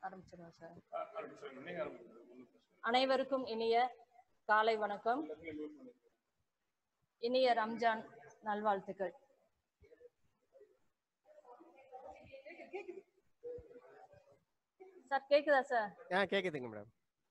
ஆரம்பிச்சிடுவோம் sir ஆ, ஆரம்பிச்சிருங்க. நீங்க ஆரம்பிச்சிருங்க. ஒண்ணும் பிரச்சனை இல்லை. அனைவருக்கும் இனிய காலை வணக்கம் எல்லாத்தையும் mute பண்ணிருங்க. இனிய ரம்ஜான் நல்வாழ்த்துக்கள் சார் கேக்குதா சார் ஆ கேட்குதுங்க மேடம்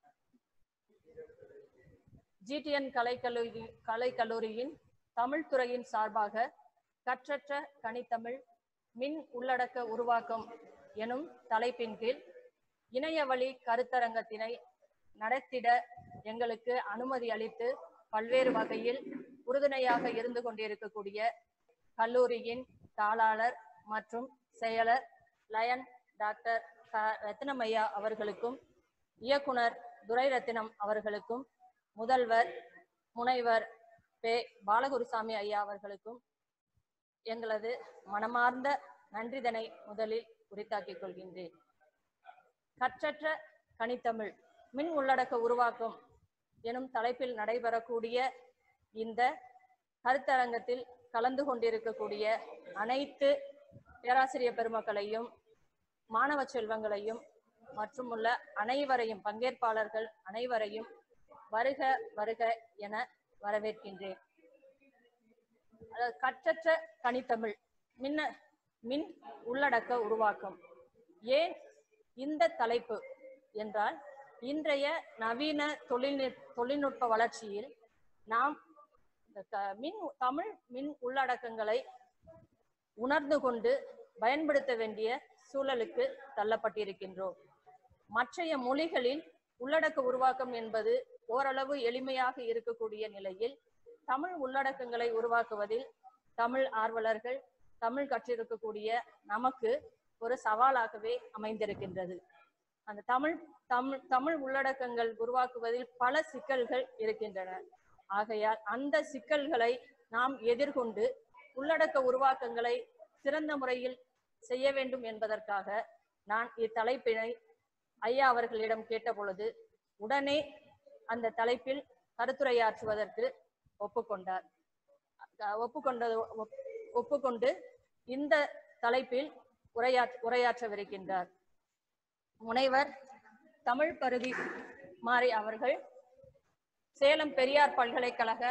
ஜிடிஎன் கலைக்கல்லூரி கலைக்கல்லூரியின் தமிழ் துறையின் சார்பாக கற்றற்ற கனித்தமிழ் மின் உள்ளடக்க உருவாக்கம் எனும் தலைப்பின் கீழ் இணையவழி கருத்தரங்கத்தினை நடத்திட எங்களுக்கு அனுமதி அளித்து பல்வேறு வகையில் உறுதுணையாக இருந்து கொண்டிருக்கக்கூடிய கல்லூரியின் தாளாளர் மற்றும் செயலர் லயன் டாக்டர் க ரத்னமையா அவர்களுக்கும் இயக்குனர் துரைரத்தினம் அவர்களுக்கும் முதல்வர் முனைவர் பே பாலகுருசாமி ஐயா அவர்களுக்கும் எங்களது மனமார்ந்த நன்றிதனை முதலில் உரித்தாக்கிக் கொள்கின்றேன் கற்றற்ற கனித்தமிழ் மின் உள்ளடக்க உருவாக்கம் எனும் தலைப்பில் நடைபெறக்கூடிய இந்த கருத்தரங்கத்தில் கலந்து கொண்டிருக்கக்கூடிய அனைத்து பேராசிரியர் பெருமக்களையும் மாணவ செல்வங்களையும் மற்றும் உள்ள அனைவரையும் பங்கேற்பாளர்கள் அனைவரையும் வருக வருக என வரவேற்கின்றேன் அதாவது கற்றற்ற கனித்தமிழ் மின்ன மின் உள்ளடக்க உருவாக்கம் ஏன் இந்த தலைப்பு என்றால் இன்றைய நவீன தொழில்நுட் தொழில்நுட்ப வளர்ச்சியில் நாம் இந்த க- மின் தமிழ் மின் உள்ளடக்கங்களை உணர்ந்து கொண்டு பயன்படுத்த வேண்டிய சூழலுக்கு தள்ளப்பட்டிருக்கின்றோம் மற்றைய மொழிகளில் உள்ளடக்க உருவாக்கம் என்பது ஓரளவு எளிமையாக இருக்கக்கூடிய நிலையில் தமிழ் உள்ளடக்கங்களை உருவாக்குவதில் தமிழ் ஆர்வலர்கள் தமிழ் கற்றிருக்கக்கூடிய நமக்கு ஒரு சவாலாகவே அமைந்திருக்கின்றது அந்த தமிழ் தமிழ் தமிழ் உள்ளடக்கங்கள் உருவாக்குவதில் பல சிக்கல்கள் இருக்கின்றன ஆகையால் அந்த சிக்கல்களை நாம் எதிர்கொண்டு உள்ளடக்க உருவாக்கங்களை சிறந்த முறையில் செய்ய வேண்டும் என்பதற்காக நான் இத்தலைப்பினை ஐயா அவர்களிடம் கேட்ட பொழுது உடனே அந்த தலைப்பில் கருத்துரையாற்றுவதற்கு ஒப்புக்கொண்டார் அஹ் ஒப்புக்கொண்டது ஒப்- ஒப்புக்கொண்டு இந்த தலைப்பில் உரையா உரையாற்றவிருக்கின்றார் முனைவர் தமிழ் பருதி மாறி அவர்கள் சேலம் பெரியார் பல்கலைக்கழக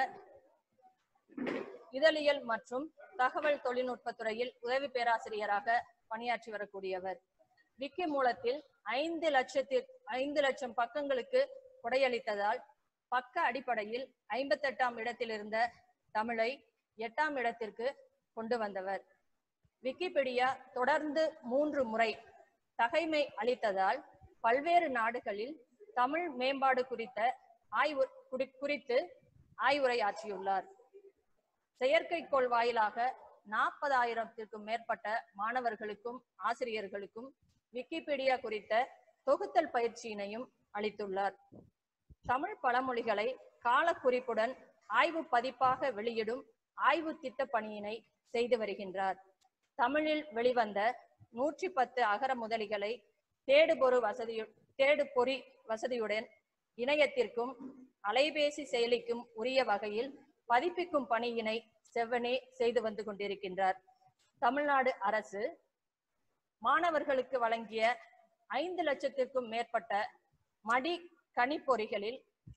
இதழியல் மற்றும் தகவல் தொழில்நுட்பத் துறையில் உதவி பேராசிரியராக பணியாற்றி வரக்கூடியவர் விக்கி மூலத்தில் ஐந்து லட்சத்தில் ஐந்து லட்சம் பக்கங்களுக்கு கொடையளித்ததால் பக்க அடிப்படையில் ஐம்பத்தெட்டாம் இடத்தில் இருந்த தமிழை எட்டாம் இடத்திற்கு கொண்டு வந்தவர் விக்கிபீடியா தொடர்ந்து மூன்று முறை தகைமை அளித்ததால் பல்வேறு நாடுகளில் தமிழ் மேம்பாடு குறித்த ஆய்வு குறி- குறித்து ஆய்வுரை ஆற்றியுள்ளார் செயற்கைக்கோள் வாயிலாக நாற்பதாயிரத்திற்கும் மேற்பட்ட மாணவர்களுக்கும் ஆசிரியர்களுக்கும் விக்கிபீடியா குறித்த தொகுத்தல் பயிற்சியினையும் அளித்துள்ளார் தமிழ் பழமொழிகளை காலக்குறிப்புடன் ஆய்வு பதிப்பாக வெளியிடும் ஆய்வு திட்ட பணியினை செய்து வருகின்றார் தமிழில் வெளிவந்த நூற்றி பத்து அகர முதலிகளை தேடுபொரு வசதியு தேடுபொறி வசதியுடன் இணையத்திற்கும் அலைபேசி செயலிக்கும் உரிய வகையில் பதிப்பிக்கும் பணியினை செவ்வனே செய்து வந்து கொண்டிருக்கின்றார் தமிழ்நாடு அரசு மாணவர்களுக்கு வழங்கிய ஐந்து லட்சத்திற்கும் மேற்பட்ட மடி கணிப்பொறிகளில்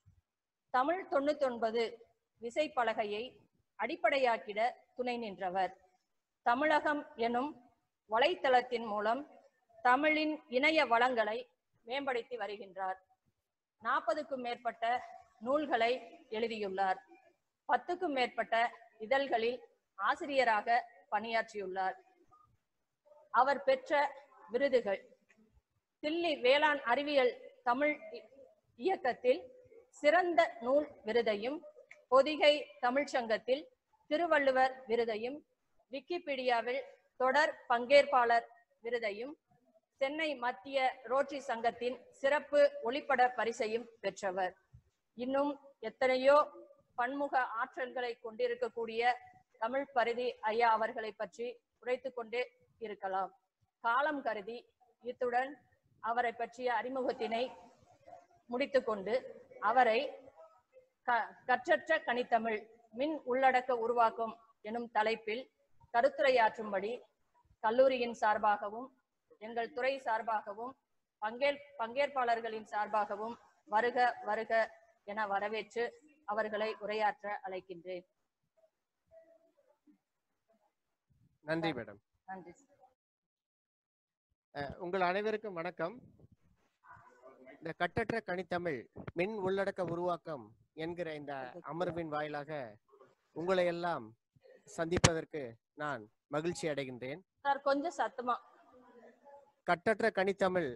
தமிழ் தொண்ணூத்தி ஒன்பது விசைப்பலகையை அடிப்படையாக்கிட துணை நின்றவர் தமிழகம் எனும் வலைத்தளத்தின் மூலம் தமிழின் இணைய வளங்களை மேம்படுத்தி வருகின்றார் நாற்பதுக்கும் மேற்பட்ட நூல்களை எழுதியுள்ளார் பத்துக்கும் மேற்பட்ட இதழ்களில் ஆசிரியராக பணியாற்றியுள்ளார் அவர் பெற்ற விருதுகள் தில்லி வேளாண் அறிவியல் தமிழ் இ- இயக்கத்தில் சிறந்த நூல் விருதையும் பொதிகை தமிழ்ச் சங்கத்தில் திருவள்ளுவர் விருதையும் விக்கிபீடியாவில் தொடர் பங்கேற்பாளர் விருதையும் சென்னை மத்திய ரோட்டரி சங்கத்தின் சிறப்பு ஒளிப்பட பரிசையும் பெற்றவர் இன்னும் எத்தனையோ பன்முக ஆற்றல்களை கொண்டிருக்கக்கூடிய தமிழ் பரிதி ஐயா அவர்களை பற்றி உரைத்துக் கொண்டே இருக்கலாம் காலம் கருதி இத்துடன் அவரை பற்றிய அறிமுகத்தினை முடித்துக்கொண்டு அவரை க- கற்றற்ற கனித்தமிழ் மின் உள்ளடக்க உருவாக்கம் எனும் தலைப்பில் கருத்துரையாற்றும்படி கல்லூரியின் சார்பாகவும் எங்கள் துறை சார்பாகவும் பங்கே பங்கேற்பாளர்களின் சார்பாகவும் வருக வருக என வரவேற்று அவர்களை உரையாற்ற அழைக்கின்றேன் நன்றி மேடம் நன்றி அஹ், உங்கள் அனைவருக்கும் வணக்கம் இந்த கட்டற்ற கனித்தமிழ் மின் உள்ளடக்க உருவாக்கம் என்கிற இந்த அமர்வின் வாயிலாக உங்களை எல்லாம் சந்திப்பதற்கு நான் மகிழ்ச்சி அடைகின்றேன் சார் கொஞ்சம் சத்தமா கட்டற்ற கனித்தமிழ்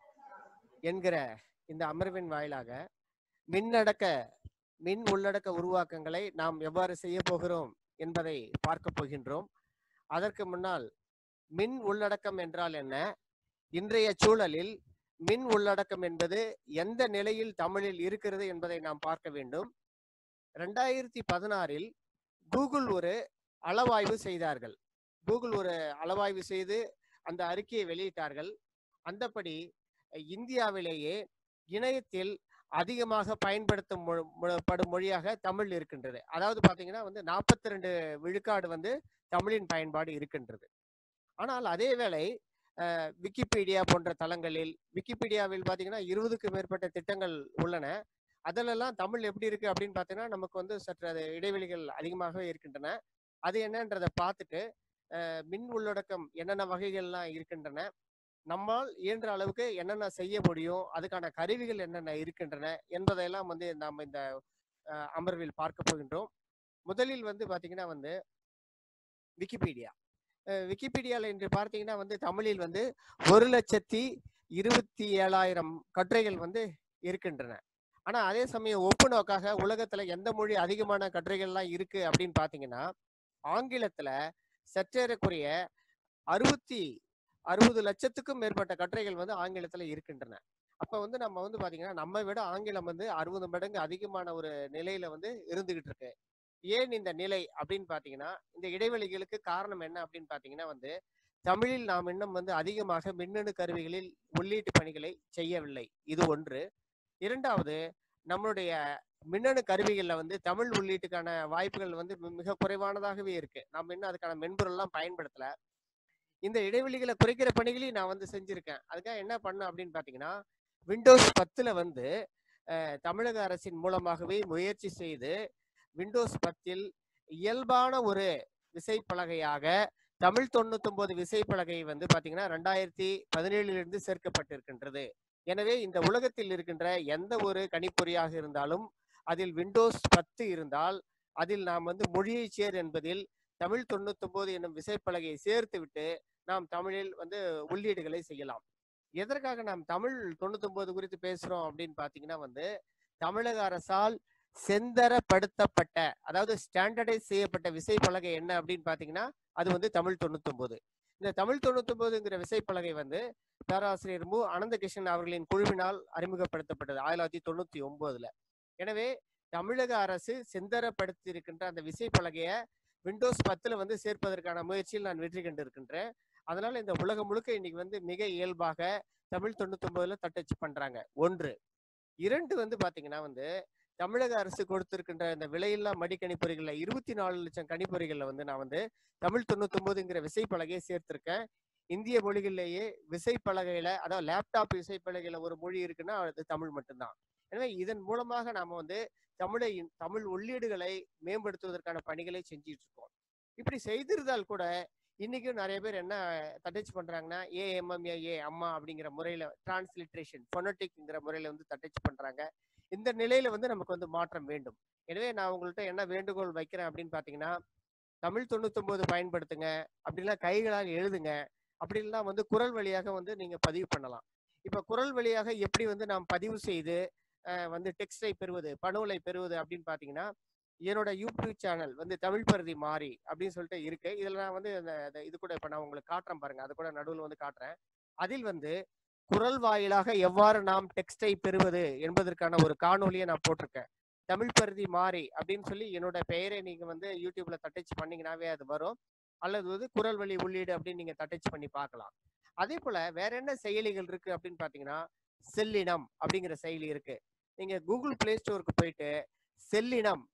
என்கிற இந்த அமர்வின் வாயிலாக மின்னடக்க மின் உள்ளடக்க உருவாக்கங்களை நாம் எவ்வாறு செய்ய போகிறோம் என்பதை பார்க்க போகின்றோம் அதற்கு முன்னால் மின் உள்ளடக்கம் என்றால் என்ன இன்றைய சூழலில் மின் உள்ளடக்கம் என்பது எந்த நிலையில் தமிழில் இருக்கிறது என்பதை நாம் பார்க்க வேண்டும் ரெண்டாயிரத்தி பதினாறில் கூகுள் ஒரு அளவாய்வு செய்தார்கள் கூகுள் ஒரு அளவாய்வு செய்து அந்த அறிக்கையை வெளியிட்டார்கள் அந்தபடி அஹ், இந்தியாவிலேயே இணையத்தில் அதிகமாக பயன்படுத்தும் மொ- மொ- படும் மொழியாக தமிழ் இருக்கின்றது அதாவது பாத்தீங்கன்னா வந்து நாற்பத்தி ரெண்டு விழுக்காடு வந்து தமிழின் பயன்பாடு இருக்கின்றது ஆனால் அதே வேளை அஹ், விக்கிபீடியா போன்ற தளங்களில் விக்கிபீடியாவில் பாத்தீங்கன்னா இருபதுக்கும் மேற்பட்ட திட்டங்கள் உள்ளன அதிலெல்லாம் தமிழ் எப்படி இருக்கு அப்படின்னு பார்த்தீங்கன்னா நமக்கு வந்து சற்று அது இடைவெளிகள் அதிகமாகவே இருக்கின்றன அது என்னன்றதை பார்த்துட்டு அஹ், மின் உள்ளடக்கம் என்னென்ன வகைகள்லாம் இருக்கின்றன நம்மால் இயன்ற அளவுக்கு என்னென்ன செய்ய முடியும் அதுக்கான கருவிகள் என்னென்ன இருக்கின்றன என்பதையெல்லாம் வந்து நாம் இந்த அஹ், அமர்வில் பார்க்க போகின்றோம் முதலில் வந்து பாத்தீங்கன்னா வந்து விக்கிபீடியா அஹ், விக்கிபீடியால இன்று பார்த்தீங்கன்னா வந்து தமிழில் வந்து ஒரு லட்சத்தி இருபத்தி ஏழாயிரம் கட்டுரைகள் வந்து இருக்கின்றன ஆனா அதே சமயம் ஒப்பு நோக்காக உலகத்துல எந்த மொழி அதிகமான கட்டுரைகள்லாம் இருக்கு அப்படின்னு பாத்தீங்கன்னா ஆங்கிலத்துல சற்றேறக்குறைய அறுபத்தி அறுபது லட்சத்துக்கும் மேற்பட்ட கட்டுரைகள் வந்து ஆங்கிலத்துல இருக்கின்றன அப்ப வந்து நம்ம வந்து பாத்தீங்கன்னா நம்ம விட ஆங்கிலம் வந்து அறுபது மடங்கு அதிகமான ஒரு நிலையில வந்து இருந்துகிட்டு இருக்கு ஏன் இந்த நிலை அப்படின்னு பாத்தீங்கன்னா இந்த இடைவெளிகளுக்கு காரணம் என்ன அப்படின்னு பாத்தீங்கன்னா வந்து தமிழில் நாம் இன்னும் வந்து அதிகமாக மின்னணு கருவிகளில் உள்ளீட்டு பணிகளை செய்யவில்லை இது ஒன்று இரண்டாவது நம்மளுடைய மின்னணு கருவிகள்ல வந்து தமிழ் உள்ளீட்டுக்கான வாய்ப்புகள் வந்து மி- மிக குறைவானதாகவே இருக்கு நம்ம இன்னும் அதுக்கான மென்பொருள்லாம் பயன்படுத்தல இந்த இடைவெளிகளை குறைக்கிற பணிகளையும் நான் வந்து செஞ்சிருக்கேன் அதுக்காக என்ன பண்ணேன் அப்படின்னு பாத்தீங்கன்னா விண்டோஸ் பத்துல வந்து அஹ், தமிழக அரசின் மூலமாகவே முயற்சி செய்து விண்டோஸ் பத்தில் இயல்பான ஒரு விசைப்பலகையாக தமிழ் தொண்ணூத்தொன்பது விசைப்பலகை வந்து பாத்தீங்கன்னா ரெண்டாயிரத்தி பதினேழிலிருந்து சேர்க்கப்பட்டிருக்கின்றது எனவே இந்த உலகத்தில் இருக்கின்ற எந்த ஒரு கணிப்பொறியாக இருந்தாலும் அதில் விண்டோஸ் பத்து இருந்தால் அதில் நாம் வந்து மொழியை சேர் என்பதில் தமிழ் தொண்ணூத்தொன்பது என்னும் விசைப்பலகையை சேர்த்து விட்டு நாம் தமிழில் வந்து உள்ளீடுகளை செய்யலாம் எதற்காக நாம் தமிழ் தொண்ணூத்தொன்பது குறித்து பேசுறோம் அப்படின்னு பாத்தீங்கன்னா வந்து தமிழக அரசால் செந்தரப்படுத்தப்பட்ட அதாவது ஸ்டாண்டர்டைஸ் செய்யப்பட்ட விசைப்பலகை என்ன அப்படின்னு பாத்தீங்கன்னா அது வந்து தமிழ் தொண்ணூத்தொன்பது இந்த தமிழ் தொண்ணூத்தொன்பதுங்கிற விசைப்பலகை வந்து பேராசிரியர் மு அனந்தகிருஷ்ணன் அவர்களின் குழுவினால் அறிமுகப்படுத்தப்பட்டது ஆயிரத்தி தொள்ளாயிரத்தி தொண்ணூத்தி ஒன்பதுல எனவே தமிழக அரசு செந்தரப்படுத்தி இருக்கின்ற அந்த விசைப்பலகையை விண்டோஸ் பத்துல வந்து சேர்ப்பதற்கான முயற்சியில் நான் வெற்றி கண்டிருக்கின்றேன் அதனால இந்த உலகம் முழுக்க இன்னைக்கு வந்து மிக இயல்பாக தமிழ் தொண்ணூத்தொன்பதுல தட்டச்சு பண்றாங்க ஒன்று இரண்டு வந்து பாத்தீங்கன்னா வந்து தமிழக அரசு கொடுத்திருக்கின்ற இந்த விலையில்லா மடிக்கணிப்பொறிகள்ல இருபத்தி நாலு லட்சம் கணிப்பொறிகள்ல வந்து நான் வந்து தமிழ் தொண்ணூத்தொன்பதுங்கிற விசைப்பலகையை சேர்த்திருக்கேன் இந்திய மொழிகளிலேயே விசைப்பலகையில அதாவது லேப்டாப் விசைப்பலகையில ஒரு மொழி இருக்குன்னா அது தமிழ் மட்டும்தான் எனவே இதன் மூலமாக நாம வந்து தமிழை தமிழ் உள்ளீடுகளை மேம்படுத்துவதற்கான பணிகளை செஞ்சிட்டு இருக்கோம் இப்படி செய்திருந்தால் கூட இன்னைக்கும் நிறைய பேர் என்ன தட்டச்சு பண்றாங்கன்னா ஏஎம்எம்ஏ அம்மா அப்படிங்கிற முறையில டிரான்ஸ்லிட்ரேஷன் பொனட்டிக்ங்கிற முறையில வந்து தட்டச்சு பண்றாங்க இந்த நிலையில வந்து நமக்கு வந்து மாற்றம் வேண்டும் எனவே நான் உங்கள்ட்ட என்ன வேண்டுகோள் வைக்கிறேன் அப்படின்னு பாத்தீங்கன்னா தமிழ் தொண்ணூத்தொன்பது பயன்படுத்துங்க அப்படிலாம் கைகளால் எழுதுங்க அப்படி இல்லைன்னா வந்து குரல் வழியாக வந்து நீங்க பதிவு பண்ணலாம் இப்ப குரல் வழியாக எப்படி வந்து நாம் பதிவு செய்து அஹ், வந்து டெக்ஸ்டை பெறுவது பணுவலை பெறுவது அப்படின்னு பாத்தீங்கன்னா என்னோட யூடியூப் சேனல் வந்து தமிழ் பருதி மாறி அப்படின்னு சொல்லிட்டு இருக்கு இதுல நான் வந்து அந்த அந்த இது கூட இப்ப நான் உங்களுக்கு காட்டுறேன் பாருங்க அது கூட நடுவில் வந்து காட்டுறேன் அதில் வந்து குரல் வாயிலாக எவ்வாறு நாம் டெக்ஸ்டை பெறுவது என்பதற்கான ஒரு காணொலியை நான் போட்டிருக்கேன் தமிழ் பருதி மாறி அப்படின்னு சொல்லி என்னோட பெயரை நீங்க வந்து யூடியூப்ல தட்டச்சு பண்ணீங்கன்னாவே அது வரும் அல்லது வந்து குரல் வழி உள்ளீடு அப்படின்னு நீங்க தட்டச்சு பண்ணி பார்க்கலாம் அதே போல வேற என்ன செயலிகள் இருக்கு அப்படின்னு பாத்தீங்கன்னா செல்லினம் அப்படிங்கிற செயலி இருக்கு நீங்க கூகுள் பிளே ஸ்டோருக்கு போயிட்டு செல்லினம்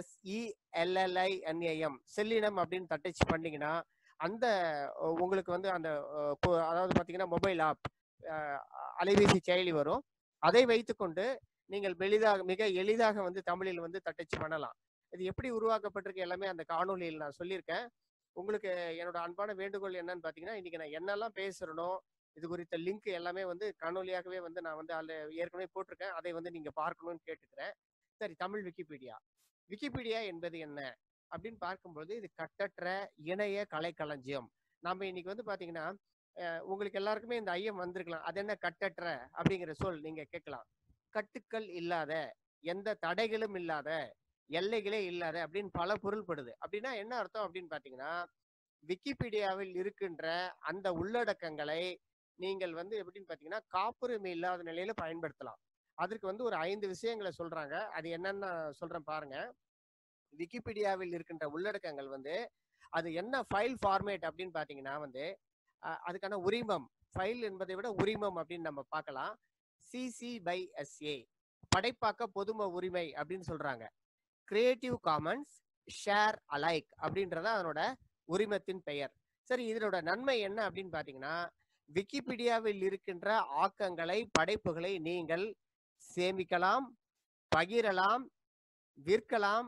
எஸ்இஎல்எல்ஐஎன்ஏஎம் செல்லினம் அப்படின்னு தட்டச்சு பண்ணீங்கன்னா அந்த அஹ், உங்களுக்கு வந்து அந்த அஹ், கு- அதாவது பாத்தீங்கன்னா மொபைல் ஆப் அஹ், அலைபேசி செயலி வரும் அதை வைத்துக்கொண்டு நீங்கள் எளிதாக மிக எளிதாக வந்து தமிழில் வந்து தட்டச்சு பண்ணலாம் இது எப்படி உருவாக்கப்பட்டிருக்கு எல்லாமே அந்த காணொளியில் நான் சொல்லியிருக்கேன் உங்களுக்கு என்னோட அன்பான வேண்டுகோள் என்னன்னு பார்த்தீங்கன்னா இன்னைக்கு நான் என்னெல்லாம் பேசுறனோ இது குறித்த லிங்க் எல்லாமே வந்து காணொலியாகவே வந்து நான் வந்து அதில் ஏற்கனவே போட்டிருக்கேன் அதை வந்து நீங்க பார்க்கணும்னு கேட்டுக்கிறேன் சரி தமிழ் விக்கிபீடியா விக்கிபீடியா என்பது என்ன அப்படின்னு பார்க்கும்போது இது கட்டற்ற இணைய கலைக்களஞ்சியம் நம்ம இன்னைக்கு வந்து பாத்தீங்கன்னா அஹ், உங்களுக்கு எல்லாருக்குமே இந்த ஐயம் வந்திருக்கலாம் அது என்ன கட்டற்ற அப்படிங்கிற சொல் நீங்க கேட்கலாம் கட்டுக்கள் இல்லாத எந்த தடைகளும் இல்லாத எல்லைகளே இல்லாத அப்படின்னு பல பொருள்படுது அப்படின்னா என்ன அர்த்தம் அப்படின்னு பாத்தீங்கன்னா விக்கிபீடியாவில் இருக்கின்ற அந்த உள்ளடக்கங்களை நீங்கள் வந்து எப்படின்னு பாத்தீங்கன்னா காப்புரிமை இல்லாத நிலையில பயன்படுத்தலாம் அதற்கு வந்து ஒரு ஐந்து விஷயங்களை சொல்றாங்க அது என்னன்னு நான் சொல்றேன் பாருங்க விக்கிபீடியாவில் இருக்கின்ற உள்ளடக்கங்கள் வந்து அது என்ன ஃபைல் ஃபார்மேட் அப்படின்னு பாத்தீங்கன்னா வந்து அஹ், அதுக்கான உரிமம் ஃபைல் என்பதை விட உரிமம் அப்படின்னு நம்ம பார்க்கலாம் சிசி பை எஸ்ஏ படைப்பாக்க பொதும உரிமை அப்படின்னு சொல்றாங்க கிரியேட்டிவ் காமன்ஸ் ஷேர் அலைக் அப்படின்றத அதனோட உரிமத்தின் பெயர் சரி இதனோட நன்மை என்ன அப்படின்னு பாத்தீங்கன்னா விக்கிபீடியாவில் இருக்கின்ற ஆக்கங்களை படைப்புகளை நீங்கள் சேமிக்கலாம் பகிரலாம் விற்கலாம்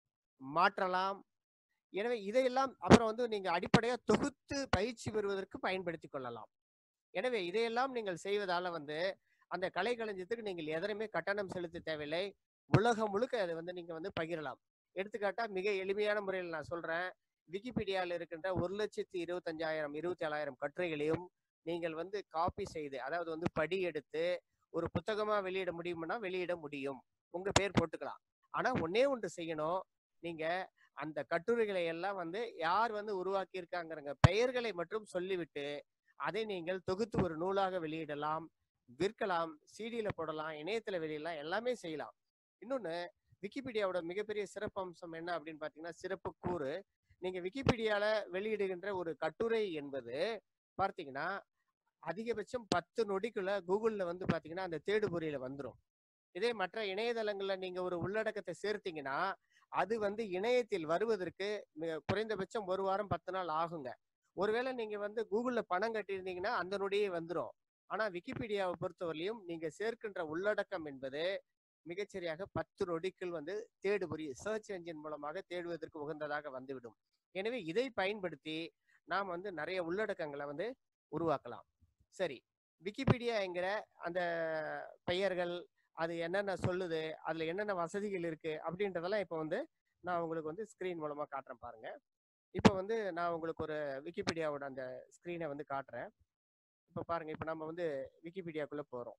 மாற்றலாம் எனவே இதையெல்லாம் அப்புறம் வந்து நீங்க அடிப்படையா தொகுத்து பயிற்சி பெறுவதற்கு பயன்படுத்திக் கொள்ளலாம் எனவே இதையெல்லாம் நீங்கள் செய்வதால வந்து அந்த கலைக்களஞ்சியத்துக்கு நீங்கள் எதனையுமே கட்டணம் செலுத்த தேவையில்லை உலகம் முழுக்க அதை வந்து நீங்க வந்து பகிரலாம் எடுத்துக்காட்டா மிக எளிமையான முறையில் நான் சொல்றேன் விக்கிபீடியாவில் இருக்கின்ற ஒரு லட்சத்தி இருபத்தஞ்சாயிரம் இருபத்தி ஏழாயிரம் கட்டுரைகளையும் நீங்கள் வந்து காப்பி செய்து அதாவது வந்து படி எடுத்து ஒரு புத்தகமா வெளியிட முடியும்னா வெளியிட முடியும் உங்க பேர் போட்டுக்கலாம் ஆனா ஒன்னே ஒன்று செய்யணும் நீங்க அந்த கட்டுரைகளை எல்லாம் வந்து யார் வந்து உருவாக்கி இருக்காங்கிறங்க பெயர்களை மட்டும் சொல்லிவிட்டு அதை நீங்கள் தொகுத்து ஒரு நூலாக வெளியிடலாம் விற்கலாம் சிடியில போடலாம் இணையத்துல வெளியிடலாம் எல்லாமே செய்யலாம் இன்னொன்னு விக்கிபீடியாவோட மிகப்பெரிய சிறப்பம்சம் என்ன அப்படின்னு பாத்தீங்கன்னா சிறப்பு கூறு நீங்க விக்கிபீடியால வெளியிடுகின்ற ஒரு கட்டுரை என்பது பார்த்தீங்கன்னா அதிகபட்சம் பத்து நொடிக்குள்ள கூகுள்ல வந்து பாத்தீங்கன்னா அந்த தேடுபொறியில வந்துடும் இதே மற்ற இணையதளங்கள்ல நீங்க ஒரு உள்ளடக்கத்தை சேர்த்தீங்கன்னா அது வந்து இணையத்தில் வருவதற்கு மிக குறைந்தபட்சம் ஒரு வாரம் பத்து நாள் ஆகுங்க ஒருவேளை நீங்க வந்து கூகுள்ல பணம் கட்டியிருந்தீங்கன்னா அந்த நொடியே வந்துடும் ஆனா விக்கிபீடியாவை பொறுத்தவரையிலும் நீங்க சேர்க்கின்ற உள்ளடக்கம் என்பது மிகச்சரியாக பத்து நொடிக்குள் வந்து தேடுபொறி சர்ச் என்ஜின் மூலமாக தேடுவதற்கு உகந்ததாக வந்துவிடும் எனவே இதை பயன்படுத்தி நாம் வந்து நிறைய உள்ளடக்கங்களை வந்து உருவாக்கலாம் சரி விக்கிபீடியா என்கிற அந்த பெயர்கள் அது என்னென்ன சொல்லுது அதுல என்னென்ன வசதிகள் இருக்கு அப்படின்றதெல்லாம் இப்போ வந்து நான் உங்களுக்கு வந்து ஸ்கிரீன் மூலமா காட்டுறேன் பாருங்க இப்போ வந்து நான் உங்களுக்கு ஒரு விக்கிபீடியாவோட அந்த ஸ்கிரீனை வந்து காட்டுறேன் இப்போ பாருங்க இப்போ நம்ம வந்து விக்கிபீடியாக்குள்ள போறோம்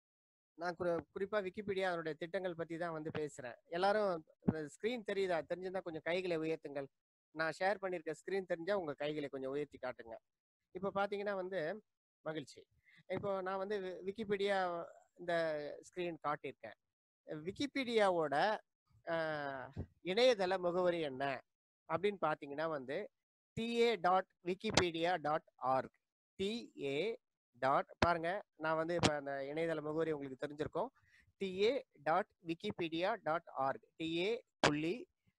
நான் குறி குறிப்பா விக்கிபீடியா அதனுடைய திட்டங்கள் பத்தி தான் வந்து பேசுறேன் எல்லாரும் ஸ்கிரீன் தெரியுதா தெரிஞ்சிருந்தா கொஞ்சம் கைகளை உயர்த்துங்கள் நான் ஷேர் பண்ணியிருக்க ஸ்கிரீன் தெரிஞ்சா உங்க கைகளை கொஞ்சம் உயர்த்தி காட்டுங்க இப்போ பாத்தீங்கன்னா வந்து மகிழ்ச்சி இப்போ நான் வந்து வி- விக்கிபீடியா இந்த ஸ்கிரீன் காட்டியிருக்கேன் விக்கிபீடியாவோட ஆஹ், இணையதள முகவரி என்ன அப்படின்னு பார்த்தீங்கன்னா வந்து TA dot Wikipedia dot org TA dot பாருங்க நான் வந்து இப்போ அந்த இணையதள முகவரி உங்களுக்கு தெரிஞ்சிருக்கும் TA dot Wikipedia dot org TA புள்ளி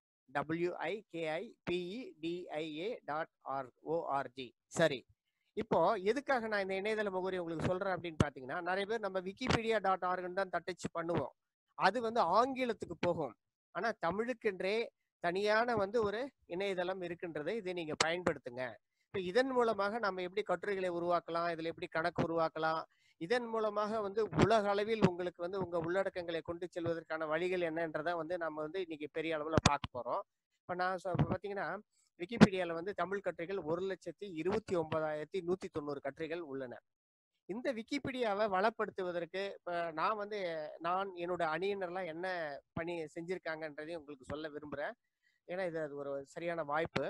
W I K I P E D I A dot org O R G சரி இப்போ எதுக்காக நான் இந்த இணையதள முகவரி உங்களுக்கு சொல்றேன் அப்படின்னு பாத்தீங்கன்னா நிறைய பேர் நம்ம விக்கிபீடியா டாட் ஆர்கன் தான் தட்டச்சு பண்ணுவோம் அது வந்து ஆங்கிலத்துக்கு போகும் ஆனா தமிழுக்கென்றே தனியான வந்து ஒரு இணையதளம் இருக்கின்றது இதை நீங்க பயன்படுத்துங்க இப்போ இதன் மூலமாக நம்ம எப்படி கட்டுரைகளை உருவாக்கலாம் இதுல எப்படி கணக்கு உருவாக்கலாம் இதன் மூலமாக வந்து உலக அளவில் உங்களுக்கு வந்து உங்க உள்ளடக்கங்களை கொண்டு செல்வதற்கான வழிகள் என்னன்றதை வந்து நம்ம வந்து இன்னைக்கு பெரிய அளவுல பார்க்க போறோம் இப்போ நான் சொ- இப்ப பாத்தீங்கன்னா விக்கிபீடியால வந்து தமிழ் கட்டுரைகள் ஒரு லட்சத்தி இருபத்தி ஒன்பதாயிரத்தி நூத்தி தொண்ணூறு கட்டுரைகள் உள்ளன இந்த விக்கிபீடியாவை வளப்படுத்துவதற்கு இப்ப நான் வந்து நான் என்னோட அணியினர்லாம் என்ன பணி செஞ்சிருக்காங்கன்றதையும் உங்களுக்கு சொல்ல விரும்புறேன் ஏன்னா இது அது ஒரு சரியான வாய்ப்பு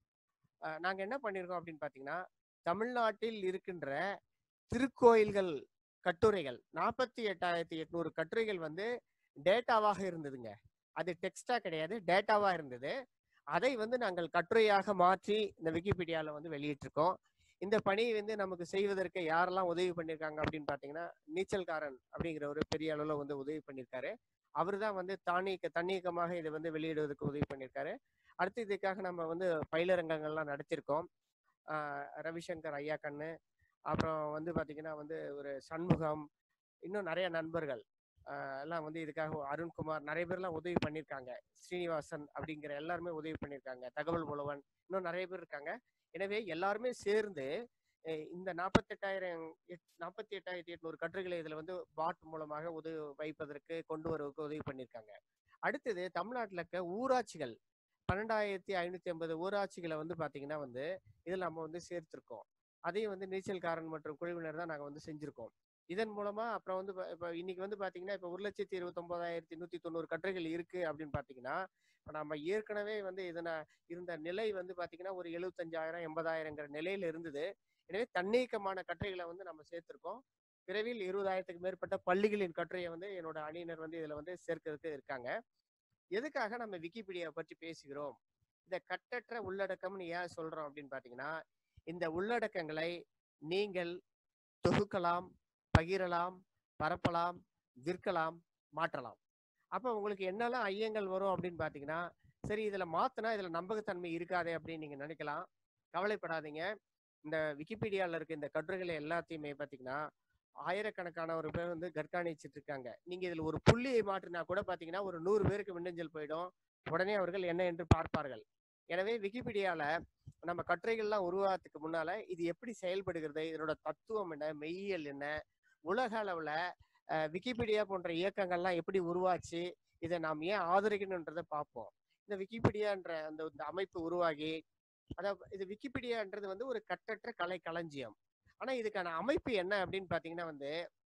அஹ் நாங்க என்ன பண்ணியிருக்கோம் அப்படின்னு பாத்தீங்கன்னா தமிழ்நாட்டில் இருக்கின்ற திருக்கோயில்கள் கட்டுரைகள் நாற்பத்தி எட்டாயிரத்தி எட்நூறு கட்டுரைகள் வந்து டேட்டாவாக இருந்ததுங்க அது டெக்ஸ்டா கிடையாது டேட்டாவா இருந்தது அதை வந்து நாங்கள் கட்டுரையாக மாற்றி இந்த விக்கிபீடியால வந்து வெளியிட்டிருக்கோம் இந்த பணி வந்து நமக்கு செய்வதற்கு யாரெல்லாம் உதவி பண்ணியிருக்காங்க அப்படின்னு பார்த்தீங்கன்னா நீச்சல்காரன் அப்படிங்கிற ஒரு பெரிய அளவில் வந்து உதவி பண்ணியிருக்காரு அவர் தான் வந்து தானியக்க தன்னியக்கமாக இதை வந்து வெளியிடுவதற்கு உதவி பண்ணியிருக்காரு அடுத்து இதுக்காக நம்ம வந்து பயிலரங்கங்கள்லாம் நடத்தியிருக்கோம் ஆஹ் ரவிசங்கர் ஐயா கண்ணு அப்புறம் வந்து பாத்தீங்கன்னா வந்து ஒரு சண்முகம் இன்னும் நிறைய நண்பர்கள் ஆஹ் எல்லாம் வந்து இதுக்காக அருண்குமார் நிறைய பேர்லாம் உதவி பண்ணியிருக்காங்க ஸ்ரீனிவாசன் அப்படிங்கிற எல்லாருமே உதவி பண்ணியிருக்காங்க தகவல் புலவன் இன்னும் நிறைய பேர் இருக்காங்க எனவே எல்லாருமே சேர்ந்து அஹ் இந்த நாற்பத்தெட்டாயிரம் நாற்பத்தி எட்டாயிரத்தி எட்நூறு கட்டுரைகளை இதுல வந்து பாட் மூலமாக உதவி வைப்பதற்கு கொண்டு வருவதற்கு உதவி பண்ணியிருக்காங்க அடுத்தது தமிழ்நாட்டில் இருக்க ஊராட்சிகள் பன்னெண்டாயிரத்தி ஐநூத்தி ஐம்பது ஊராட்சிகளை வந்து பாத்தீங்கன்னா வந்து இதில் நம்ம வந்து சேர்த்திருக்கோம் அதையும் வந்து நீச்சல்காரன் மற்றும் குழுவினர் தான் நாங்கள் வந்து செஞ்சிருக்கோம் இதன் மூலமா அப்புறம் வந்து ப- இப்ப இன்னைக்கு வந்து பாத்தீங்கன்னா இப்ப ஒரு லட்சத்தி இருபத்தி ஒன்பதாயிரத்தி நூத்தி தொண்ணூறு கட்டுரைகள் இருக்கு அப்படின்னு பாத்தீங்கன்னா இப்ப நம்ம ஏற்கனவே வந்து இதன இருந்த நிலை வந்து பாத்தீங்கன்னா ஒரு எழுபத்தஞ்சாயிரம் எண்பதாயிரங்கிற நிலையில இருந்தது எனவே தன்னீக்கமான கட்டுரைகளை வந்து நம்ம சேர்த்திருக்கோம் விரைவில் இருபதாயிரத்துக்கு மேற்பட்ட பள்ளிகளின் கட்டுரையை வந்து என்னோட அணியினர் வந்து இதுல வந்து சேர்க்கிறதுக்கு இருக்காங்க எதுக்காக நம்ம விக்கிபீடியா பற்றி பேசுகிறோம் இந்த கட்டற்ற உள்ளடக்கம்னு ஏன் சொல்றோம் அப்படின்னு பாத்தீங்கன்னா இந்த உள்ளடக்கங்களை நீங்கள் தொகுக்கலாம் பகிரலாம் பரப்பலாம் விற்கலாம் மாற்றலாம் அப்ப உங்களுக்கு என்னெல்லாம் ஐயங்கள் வரும் அப்படின்னு பாத்தீங்கன்னா சரி இதுல மாத்தினா இதுல நம்பகத்தன்மை இருக்காதே அப்படின்னு நீங்க நினைக்கலாம் கவலைப்படாதீங்க இந்த விக்கிபீடியால இருக்க இந்த கட்டுரைகளை எல்லாத்தையுமே பாத்தீங்கன்னா ஆயிரக்கணக்கான ஒரு பேர் வந்து கண்காணிச்சிட்டு இருக்காங்க நீங்க இதுல ஒரு புள்ளியை மாற்றினா கூட பாத்தீங்கன்னா ஒரு நூறு பேருக்கு மின்னஞ்சல் போயிடும் உடனே அவர்கள் என்ன என்று பார்ப்பார்கள் எனவே விக்கிபீடியால நம்ம கட்டுரைகள்லாம் உருவாகிறதுக்கு முன்னால இது எப்படி செயல்படுகிறது இதனோட தத்துவம் என்ன மெய்யியல் என்ன உலக அளவுல அஹ், விக்கிபீடியா போன்ற இயக்கங்கள்லாம் எப்படி உருவாச்சு இதை நாம் ஏன் ஆதரிக்கணுன்றதை பார்ப்போம் இந்த விக்கிபீடியான்ற அந்த இந்த அமைப்பு உருவாகி அதாவது இது விக்கிபீடியான்றது வந்து ஒரு கட்டற்ற கலை களஞ்சியம் ஆனா இதுக்கான அமைப்பு என்ன அப்படின்னு பாத்தீங்கன்னா வந்து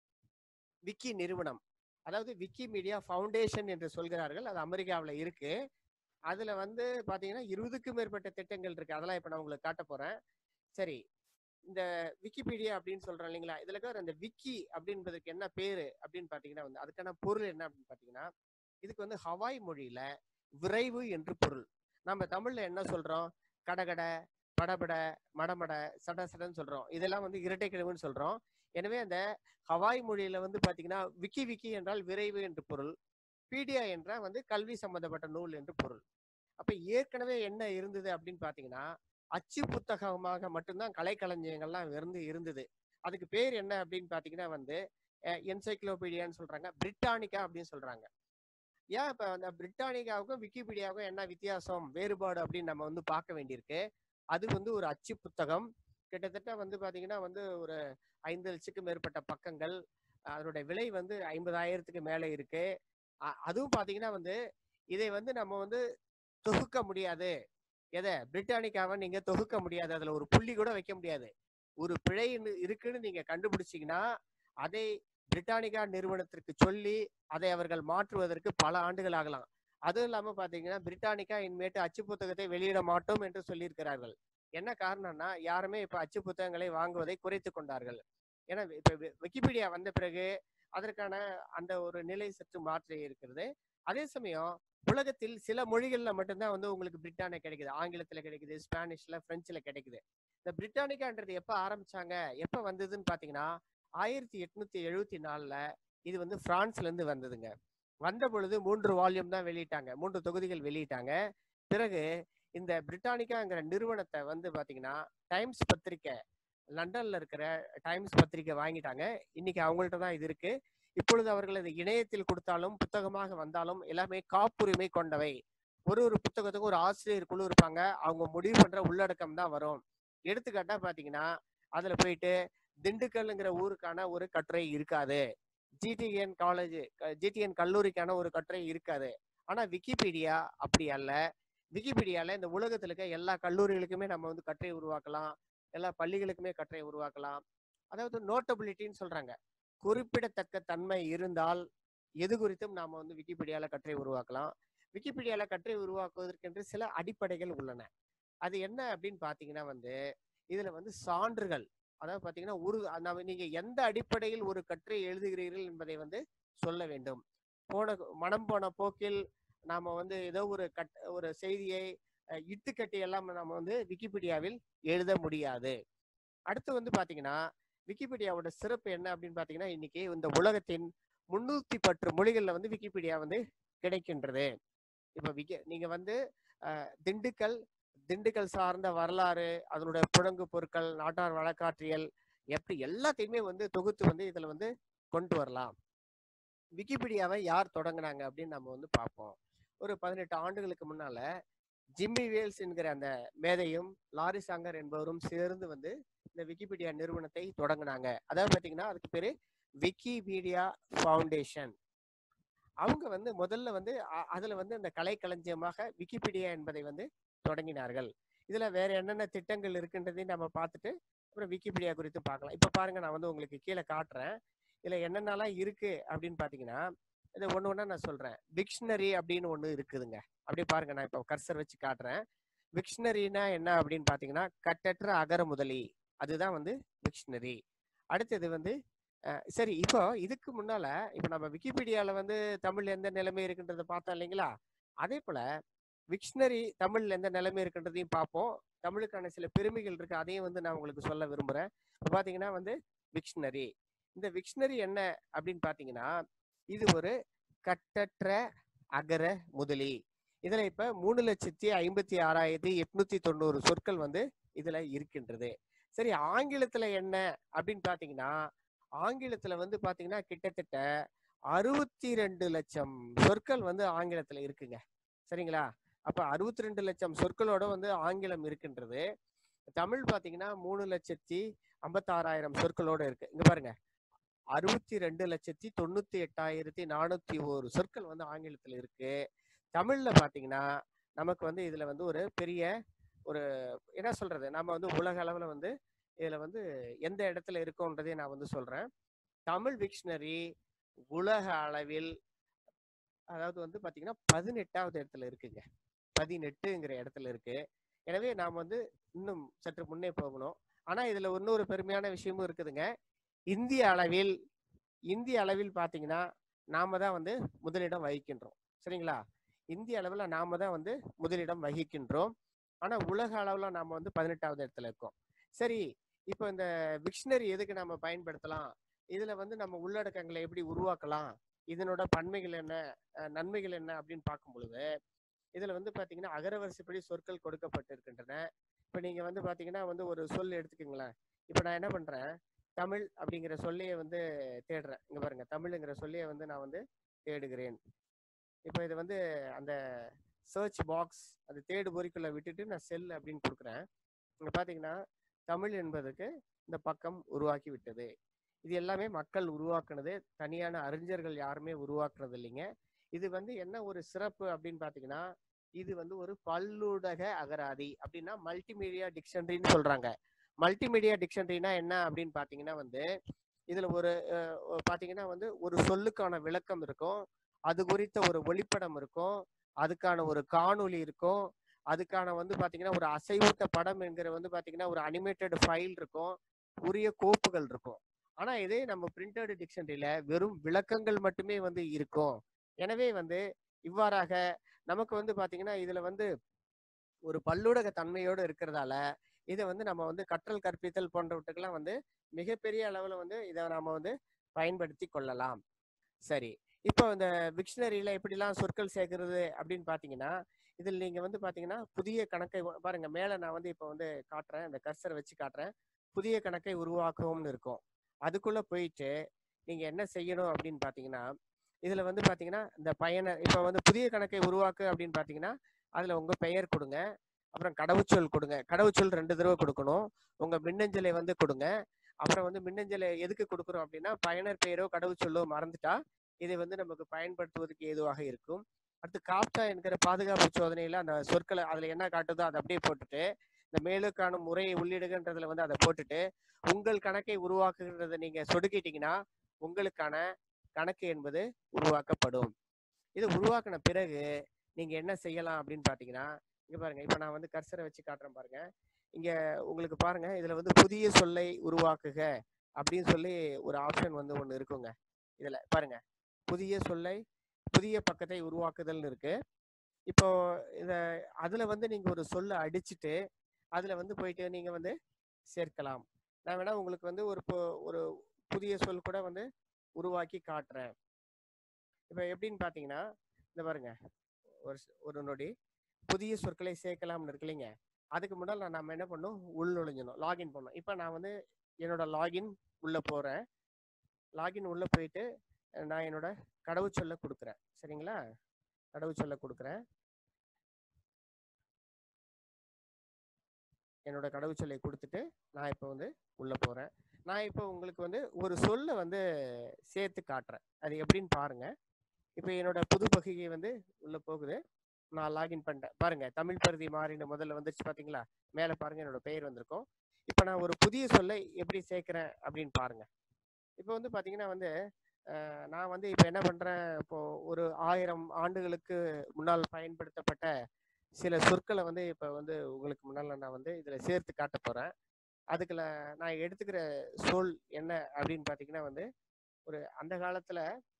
விக்கி நிறுவனம் அதாவது விக்கி மீடியா ஃபவுண்டேஷன் என்று சொல்கிறார்கள் அது அமெரிக்காவில் இருக்கு அதுல வந்து பாத்தீங்கன்னா இருபதுக்கும் மேற்பட்ட திட்டங்கள் இருக்கு அதெல்லாம் இப்ப நான் உங்களுக்கு காட்ட போறேன் சரி இந்த விக்கிபீடியா அப்படின்னு சொல்றோம் இல்லைங்களா இதுல இருக்கிற அந்த விக்கி அப்படின்றதுக்கு என்ன பேரு அப்படின்னு பாத்தீங்கன்னா வந்து அதுக்கான பொருள் என்ன அப்படின்னு பாத்தீங்கன்னா இதுக்கு வந்து ஹவாய் மொழியில விரைவு என்று பொருள் நம்ம தமிழ்ல என்ன சொல்றோம் கடகட படபட மடமட சட சடன்னு சொல்றோம் இதெல்லாம் வந்து இரட்டை கிழவுன்னு சொல்றோம் எனவே அந்த ஹவாய் மொழியில வந்து பாத்தீங்கன்னா விக்கி விக்கி என்றால் விரைவு என்று பொருள் பீடியா என்றால் வந்து கல்வி சம்பந்தப்பட்ட நூல் என்று பொருள் அப்ப ஏற்கனவே என்ன இருந்தது அப்படின்னு பாத்தீங்கன்னா அச்சு புத்தகமாக மட்டும்தான் கலைக்களஞ்சியங்கள்லாம் இருந்து இருந்தது அதுக்கு பேர் என்ன அப்படின்னு பாத்தீங்கன்னா வந்து என்சைக்ளோபீடியான்னு சொல்றாங்க பிரிட்டானிக்கா அப்படின்னு சொல்றாங்க ஏன் இப்ப அந்த பிரிட்டானிக்காவுக்கும் விக்கிபீடியாவுக்கும் என்ன வித்தியாசம் வேறுபாடு அப்படின்னு நம்ம வந்து பார்க்க வேண்டியிருக்கு அது வந்து ஒரு அச்சு புத்தகம் கிட்டத்தட்ட வந்து பாத்தீங்கன்னா வந்து ஒரு ஐந்து லட்சத்துக்கு மேற்பட்ட பக்கங்கள் அதனுடைய விலை வந்து ஐம்பதாயிரத்துக்கு மேலே இருக்கு அ- அதுவும் பாத்தீங்கன்னா வந்து இதை வந்து நம்ம வந்து தொகுக்க முடியாது எதை பிரிட்டானிக்காவை நீங்க தொகுக்க முடியாது அதுல ஒரு புள்ளி கூட வைக்க முடியாது ஒரு பிழை இன்னு- இருக்குன்னு நீங்க கண்டுபிடிச்சீங்கன்னா அதை பிரிட்டானிகா நிறுவனத்திற்கு சொல்லி அதை அவர்கள் மாற்றுவதற்கு பல ஆண்டுகள் ஆகலாம் அதுவும் இல்லாம பாத்தீங்கன்னா பிரிட்டானிக்கா இனிமேட்டு அச்சு புத்தகத்தை வெளியிட மாட்டோம் என்று சொல்லியிருக்கிறார்கள் என்ன காரணம்னா யாருமே இப்ப அச்சு புத்தகங்களை வாங்குவதை குறைத்து கொண்டார்கள் ஏன்னா இப்ப வி- விக்கிபீடியா வந்த பிறகு அதற்கான அந்த ஒரு நிலை சற்று மாற்றி இருக்கிறது அதே சமயம் உலகத்தில் சில மொழிகள்ல மட்டும்தான் வந்து உங்களுக்கு பிரிட்டானியா கிடைக்குது ஆங்கிலத்துல கிடைக்குது ஸ்பானிஷ்ல பிரெஞ்சுல கிடைக்குது இந்த பிரிட்டானிக்கான்றது எப்ப ஆரம்பிச்சாங்க எப்ப வந்ததுன்னு பாத்தீங்கன்னா ஆயிரத்தி எட்நூத்தி எழுபத்தி நாலுல இது வந்து பிரான்ஸ்ல இருந்து வந்ததுங்க வந்த பொழுது மூன்று வால்யூம் தான் வெளியிட்டாங்க மூன்று தொகுதிகள் வெளியிட்டாங்க பிறகு இந்த பிரிட்டானிக்காங்கிற நிறுவனத்தை வந்து பாத்தீங்கன்னா டைம்ஸ் பத்திரிக்கை லண்டன்ல இருக்கிற டைம்ஸ் பத்திரிக்கை வாங்கிட்டாங்க இன்னைக்கு அவங்கள்ட்ட தான் இது இருக்கு இப்பொழுது அவர்கள் இது இணையத்தில் கொடுத்தாலும் புத்தகமாக வந்தாலும் எல்லாமே காப்புரிமை கொண்டவை ஒரு ஒரு புத்தகத்துக்கும் ஒரு ஆசிரியர் குழு இருப்பாங்க அவங்க முடிவு பண்ற உள்ளடக்கம் தான் வரும் எடுத்துக்காட்டா பாத்தீங்கன்னா அதுல போயிட்டு திண்டுக்கல்ங்கிற ஊருக்கான ஒரு கட்டுரை இருக்காது ஜிடிஎன் காலேஜ் ஜிடிஎன் கல்லூரிக்கான ஒரு கட்டுரை இருக்காது ஆனா விக்கிபீடியா அப்படி அல்ல விக்கிபீடியால இந்த உலகத்துல இருக்க எல்லா கல்லூரிகளுக்குமே நம்ம வந்து கட்டுரை உருவாக்கலாம் எல்லா பள்ளிகளுக்குமே கட்டுரை உருவாக்கலாம் அதாவது நோட்டபிலிட்டின்னு சொல்றாங்க குறிப்பிடத்தக்க தன்மை இருந்தால் எது குறித்தும் நாம வந்து விக்கிபீடியால கட்டுரை உருவாக்கலாம் விக்கிபீடியால கட்டுரை உருவாக்குவதற்கென்று சில அடிப்படைகள் உள்ளன அது என்ன அப்படின்னு பாத்தீங்கன்னா வந்து இதுல வந்து சான்றுகள் அதாவது பாத்தீங்கன்னா ஒரு நம்ம நீங்க எந்த அடிப்படையில் ஒரு கட்டுரை எழுதுகிறீர்கள் என்பதை வந்து சொல்ல வேண்டும் போன மனம் போன போக்கில் நாம வந்து ஏதோ ஒரு கட் ஒரு செய்தியை அஹ், இட்டுக்கட்டி எல்லாம் நம்ம வந்து விக்கிபீடியாவில் எழுத முடியாது அடுத்து வந்து பாத்தீங்கன்னா விக்கிபீடியாவோட சிறப்பு என்ன அப்படின்னு பாத்தீங்கன்னா இன்னைக்கு இந்த உலகத்தின் முன்னூத்தி பத்து மொழிகள்ல வந்து விக்கிபீடியா வந்து கிடைக்கின்றது இப்ப விக்கி நீங்க வந்து அஹ், திண்டுக்கல் திண்டுக்கல் சார்ந்த வரலாறு அதனுடைய புழங்கு பொருட்கள் நாட்டார் வழக்காற்றியல் எப்படி எல்லாத்தையுமே வந்து தொகுத்து வந்து இதுல வந்து கொண்டு வரலாம் விக்கிபீடியாவை யார் தொடங்குனாங்க அப்படின்னு நம்ம வந்து பார்ப்போம் ஒரு பதினெட்டு ஆண்டுகளுக்கு முன்னால ஜிம்மி வேல்ஸ் என்கிற அந்த மேதையும் லாரி சாங்கர் என்பவரும் சேர்ந்து வந்து இந்த விக்கிபீடியா நிறுவனத்தை தொடங்குனாங்க அதாவது பாத்தீங்கன்னா அதுக்கு பேரு விக்கிபீடியா ஃபவுண்டேஷன் அவங்க வந்து முதல்ல வந்து அ- அதுல வந்து இந்த கலைக்களஞ்சியமாக விக்கிபீடியா என்பதை வந்து தொடங்கினார்கள் இதுல வேற என்னென்ன திட்டங்கள் இருக்குன்றதையும் நம்ம பார்த்துட்டு அப்புறம் விக்கிபீடியா குறித்து பார்க்கலாம் இப்ப பாருங்க நான் வந்து உங்களுக்கு கீழே காட்டுறேன் இதுல என்னென்னலாம் இருக்கு அப்படின்னு பாத்தீங்கன்னா இது ஒண்ணு ஒண்ணா நான் சொல்றேன் டிக்ஷனரி அப்படின்னு ஒண்ணு இருக்குதுங்க அப்படியே பாருங்க நான் இப்போ கர்சர் வச்சு காட்டுறேன் விக்ஷனரினா என்ன அப்படின்னு பாத்தீங்கன்னா கட்டற்ற அகர முதலி அதுதான் வந்து விக்ஷனரி அடுத்தது வந்து அஹ், சரி இப்போ இதுக்கு முன்னால இப்போ நம்ம விக்கிபீடியால வந்து தமிழ்ல எந்த நிலைமை இருக்குன்றத பார்த்தோம் இல்லைங்களா அதே போல விக்ஷனரி தமிழ்ல எந்த நிலைமை இருக்குன்றதையும் பார்ப்போம் தமிழுக்கான சில பெருமைகள் இருக்கு அதையும் வந்து நான் உங்களுக்கு சொல்ல விரும்புறேன் இப்போ பாத்தீங்கன்னா வந்து விக்ஷனரி இந்த விக்ஷனரி என்ன அப்படின்னு பாத்தீங்கன்னா இது ஒரு கட்டற்ற அகர முதலி இதுல இப்ப மூணு லட்சத்தி ஐம்பத்தி ஆறாயிரத்தி எட்நூத்தி தொண்ணூறு சொற்கள் வந்து இதுல இருக்கின்றது சரி ஆங்கிலத்துல என்ன அப்படின்னு பாத்தீங்கன்னா ஆங்கிலத்துல வந்து பாத்தீங்கன்னா கிட்டத்தட்ட அறுபத்தி ரெண்டு லட்சம் சொற்கள் வந்து ஆங்கிலத்துல இருக்குங்க சரிங்களா அப்ப அறுபத்தி ரெண்டு லட்சம் சொற்களோட வந்து ஆங்கிலம் இருக்கின்றது தமிழ் பாத்தீங்கன்னா மூணு லட்சத்தி ஐம்பத்தாறாயிரம் சொற்களோட இருக்கு இங்க பாருங்க அறுபத்தி ரெண்டு லட்சத்தி தொண்ணூத்தி எட்டாயிரத்தி நானூத்தி ஒரு சொற்கள் வந்து ஆங்கிலத்துல இருக்கு தமிழ்ல பாத்தீங்கன்னா நமக்கு வந்து இதுல வந்து ஒரு பெரிய ஒரு என்ன சொல்றது நம்ம வந்து உலக அளவுல வந்து இதுல வந்து எந்த இடத்துல இருக்கோன்றதையும் நான் வந்து சொல்றேன் தமிழ் விக்ஷனரி உலக அளவில் அதாவது வந்து பாத்தீங்கன்னா பதினெட்டாவது இடத்துல இருக்குங்க பதினெட்டுங்கிற இடத்துல இருக்கு எனவே நாம் வந்து இன்னும் சற்று முன்னே போகணும் ஆனா இதுல இன்னொரு பெருமையான விஷயமும் இருக்குதுங்க இந்திய அளவில் இந்திய அளவில் பாத்தீங்கன்னா நாம தான் வந்து முதலிடம் வகிக்கின்றோம் சரிங்களா இந்திய அளவுல நாம தான் வந்து முதலிடம் வகிக்கின்றோம் ஆனா உலக அளவுல நாம வந்து பதினெட்டாவது இடத்துல இருக்கோம் சரி இப்போ இந்த விக்ஷனரி எதுக்கு நம்ம பயன்படுத்தலாம் இதுல வந்து நம்ம உள்ளடக்கங்களை எப்படி உருவாக்கலாம் இதனோட பன்மைகள் என்ன அஹ் நன்மைகள் என்ன அப்படின்னு பார்க்கும் பொழுது இதுல வந்து பாத்தீங்கன்னா அகரவரிசைப்படி சொற்கள் கொடுக்கப்பட்டிருக்கின்றன இப்ப நீங்க வந்து பாத்தீங்கன்னா வந்து ஒரு சொல் எடுத்துக்கோங்களேன் இப்ப நான் என்ன பண்றேன் தமிழ் அப்படிங்கிற சொல்லையே வந்து தேடுறேன் இங்க பாருங்க தமிழ்ங்கிற சொல்லையே வந்து நான் வந்து தேடுகிறேன் இப்போ இது வந்து அந்த சர்ச் பாக்ஸ் அந்த தேடு பொறிக்குள்ள விட்டுட்டு நான் செல் அப்படின்னு கொடுக்குறேன் இங்க பாத்தீங்கன்னா தமிழ் என்பதுக்கு இந்த பக்கம் உருவாக்கி விட்டது இது எல்லாமே மக்கள் உருவாக்குனது தனியான அறிஞர்கள் யாருமே உருவாக்குறது இல்லைங்க இது வந்து என்ன ஒரு சிறப்பு அப்படின்னு பாத்தீங்கன்னா இது வந்து ஒரு பல்லுடக அகராதி அப்படின்னா மல்டிமீடியா டிக்ஷனரின்னு சொல்றாங்க மல்டிமீடியா டிக்ஷனரினா என்ன அப்படின்னு பாத்தீங்கன்னா வந்து இதுல ஒரு அஹ், ஒ- பாத்தீங்கன்னா வந்து ஒரு சொல்லுக்கான விளக்கம் இருக்கும் அது குறித்த ஒரு ஒளிப்படம் இருக்கும் அதுக்கான ஒரு காணொளி இருக்கும் அதுக்கான வந்து பாத்தீங்கன்னா ஒரு அசைவூட்ட படம் என்கிற வந்து பாத்தீங்கன்னா ஒரு அனிமேட்டட் ஃபைல் இருக்கும் உரிய கோப்புகள் இருக்கும் ஆனா இதே நம்ம பிரிண்டட் டிக்ஷனரியில வெறும் விளக்கங்கள் மட்டுமே வந்து இருக்கும் எனவே வந்து இவ்வாறாக நமக்கு வந்து பாத்தீங்கன்னா இதுல வந்து ஒரு பல்லுடக தன்மையோடு இருக்கிறதால இதை வந்து நம்ம வந்து கற்றல் கற்பித்தல் போன்றவற்றுக்கெல்லாம் வந்து மிகப்பெரிய அளவுல வந்து இதை நாம வந்து பயன்படுத்தி கொள்ளலாம் சரி இப்போ இந்த விக்ஷனரியில எப்படிலாம் சொற்கள் சேர்க்கிறது அப்படின்னு பாத்தீங்கன்னா இதில் நீங்க வந்து பாத்தீங்கன்னா புதிய கணக்கை உ- பாருங்க மேல நான் வந்து இப்போ வந்து காட்டுறேன் இந்த கர்சரை வச்சு காட்டுறேன் புதிய கணக்கை உருவாக்குவோம்னு இருக்கும் அதுக்குள்ள போயிட்டு நீங்க என்ன செய்யணும் அப்படின்னு பாத்தீங்கன்னா இதுல வந்து பாத்தீங்கன்னா இந்த பயனர் இப்போ வந்து புதிய கணக்கை உருவாக்கு அப்படின்னு பாத்தீங்கன்னா அதுல உங்க பெயர் கொடுங்க அப்புறம் கடவுச்சொல் கொடுங்க கடவுச்சொல் ரெண்டு தடவை கொடுக்கணும் உங்க மின்னஞ்சலை வந்து கொடுங்க அப்புறம் வந்து மின்னஞ்சலை எதுக்கு கொடுக்குறோம் அப்படின்னா பயனர் பெயரோ கடவுச்சொல்லோ மறந்துட்டா இதை வந்து நமக்கு பயன்படுத்துவதற்கு ஏதுவாக இருக்கும் அடுத்து காப்டா என்கிற பாதுகாப்பு சோதனையில அந்த சொற்களை அதுல என்ன காட்டுதோ அதை அப்படியே போட்டுட்டு இந்த மேலுக்கான முறையை உள்ளிடுகின்றதுல வந்து அதை போட்டுட்டு உங்கள் கணக்கை உருவாக்குகிறத நீங்க சொடுக்கிட்டீங்கன்னா உங்களுக்கான கணக்கு என்பது உருவாக்கப்படும் இது உருவாக்கின பிறகு நீங்க என்ன செய்யலாம் அப்படின்னு பாத்தீங்கன்னா இங்க பாருங்க இப்ப நான் வந்து கர்சரை வச்சு காட்டுறேன் பாருங்க இங்க உங்களுக்கு பாருங்க இதுல வந்து புதிய சொல்லை உருவாக்குக அப்படின்னு சொல்லி ஒரு ஆப்ஷன் வந்து ஒண்ணு இருக்குங்க இதுல பாருங்க புதிய சொல்லை புதிய பக்கத்தை உருவாக்குதல்னு இருக்கு இப்போ இத அதுல வந்து நீங்க ஒரு சொல்லை அடிச்சுட்டு அதுல வந்து போயிட்டு நீங்க வந்து சேர்க்கலாம் நான் வேணா உங்களுக்கு வந்து ஒரு பு- ஒரு புதிய சொல் கூட வந்து உருவாக்கி காட்டுறேன் இப்போ எப்படின்னு பார்த்தீங்கன்னா இந்த பாருங்க ஒரு ஸ்- ஒரு நொடி புதிய சொற்களை சேர்க்கலாம்னு இருக்கு இல்லைங்க அதுக்கு முன்னால் நான் நம்ம என்ன பண்ணணும் உள் நுழைஞ்சணும் லாகின் பண்ணணும் இப்போ நான் வந்து என்னோட லாகின் உள்ள போறேன் லாகின் உள்ள போயிட்டு அஹ், நான் என்னோட கடவுச்சொல்லை கொடுக்குறேன் சரிங்களா கடவுச்சொல்லை கொடுக்குறேன் என்னோட கடவுச்சொல்லை கொடுத்துட்டு நான் இப்போ வந்து உள்ள போறேன் நான் இப்போ உங்களுக்கு வந்து ஒரு சொல்லை வந்து சேர்த்து காட்டுறேன் அது எப்படின்னு பாருங்க இப்போ என்னோட புது பகுதியை வந்து உள்ள போகுது நான் லாகின் பண்ணிட்டேன் பாருங்க தமிழ் பருதி மாறின முதல்ல வந்துருச்சு பாத்தீங்களா மேலே பாருங்க என்னோட பெயர் வந்திருக்கும் இப்போ நான் ஒரு புதிய சொல்லை எப்படி சேர்க்கிறேன் அப்படின்னு பாருங்க இப்போ வந்து பாத்தீங்கன்னா வந்து அஹ், நான் வந்து இப்போ என்ன பண்றேன் இப்போ ஒரு ஆயிரம் ஆண்டுகளுக்கு முன்னால் பயன்படுத்தப்பட்ட சில சொற்களை வந்து இப்போ வந்து உங்களுக்கு முன்னால் நான் வந்து இதில் சேர்த்து காட்ட போறேன் அதுக்குள்ள நான் எடுத்துக்கிற சொல் என்ன அப்படின்னு பார்த்தீங்கன்னா வந்து ஒரு அந்த காலத்துல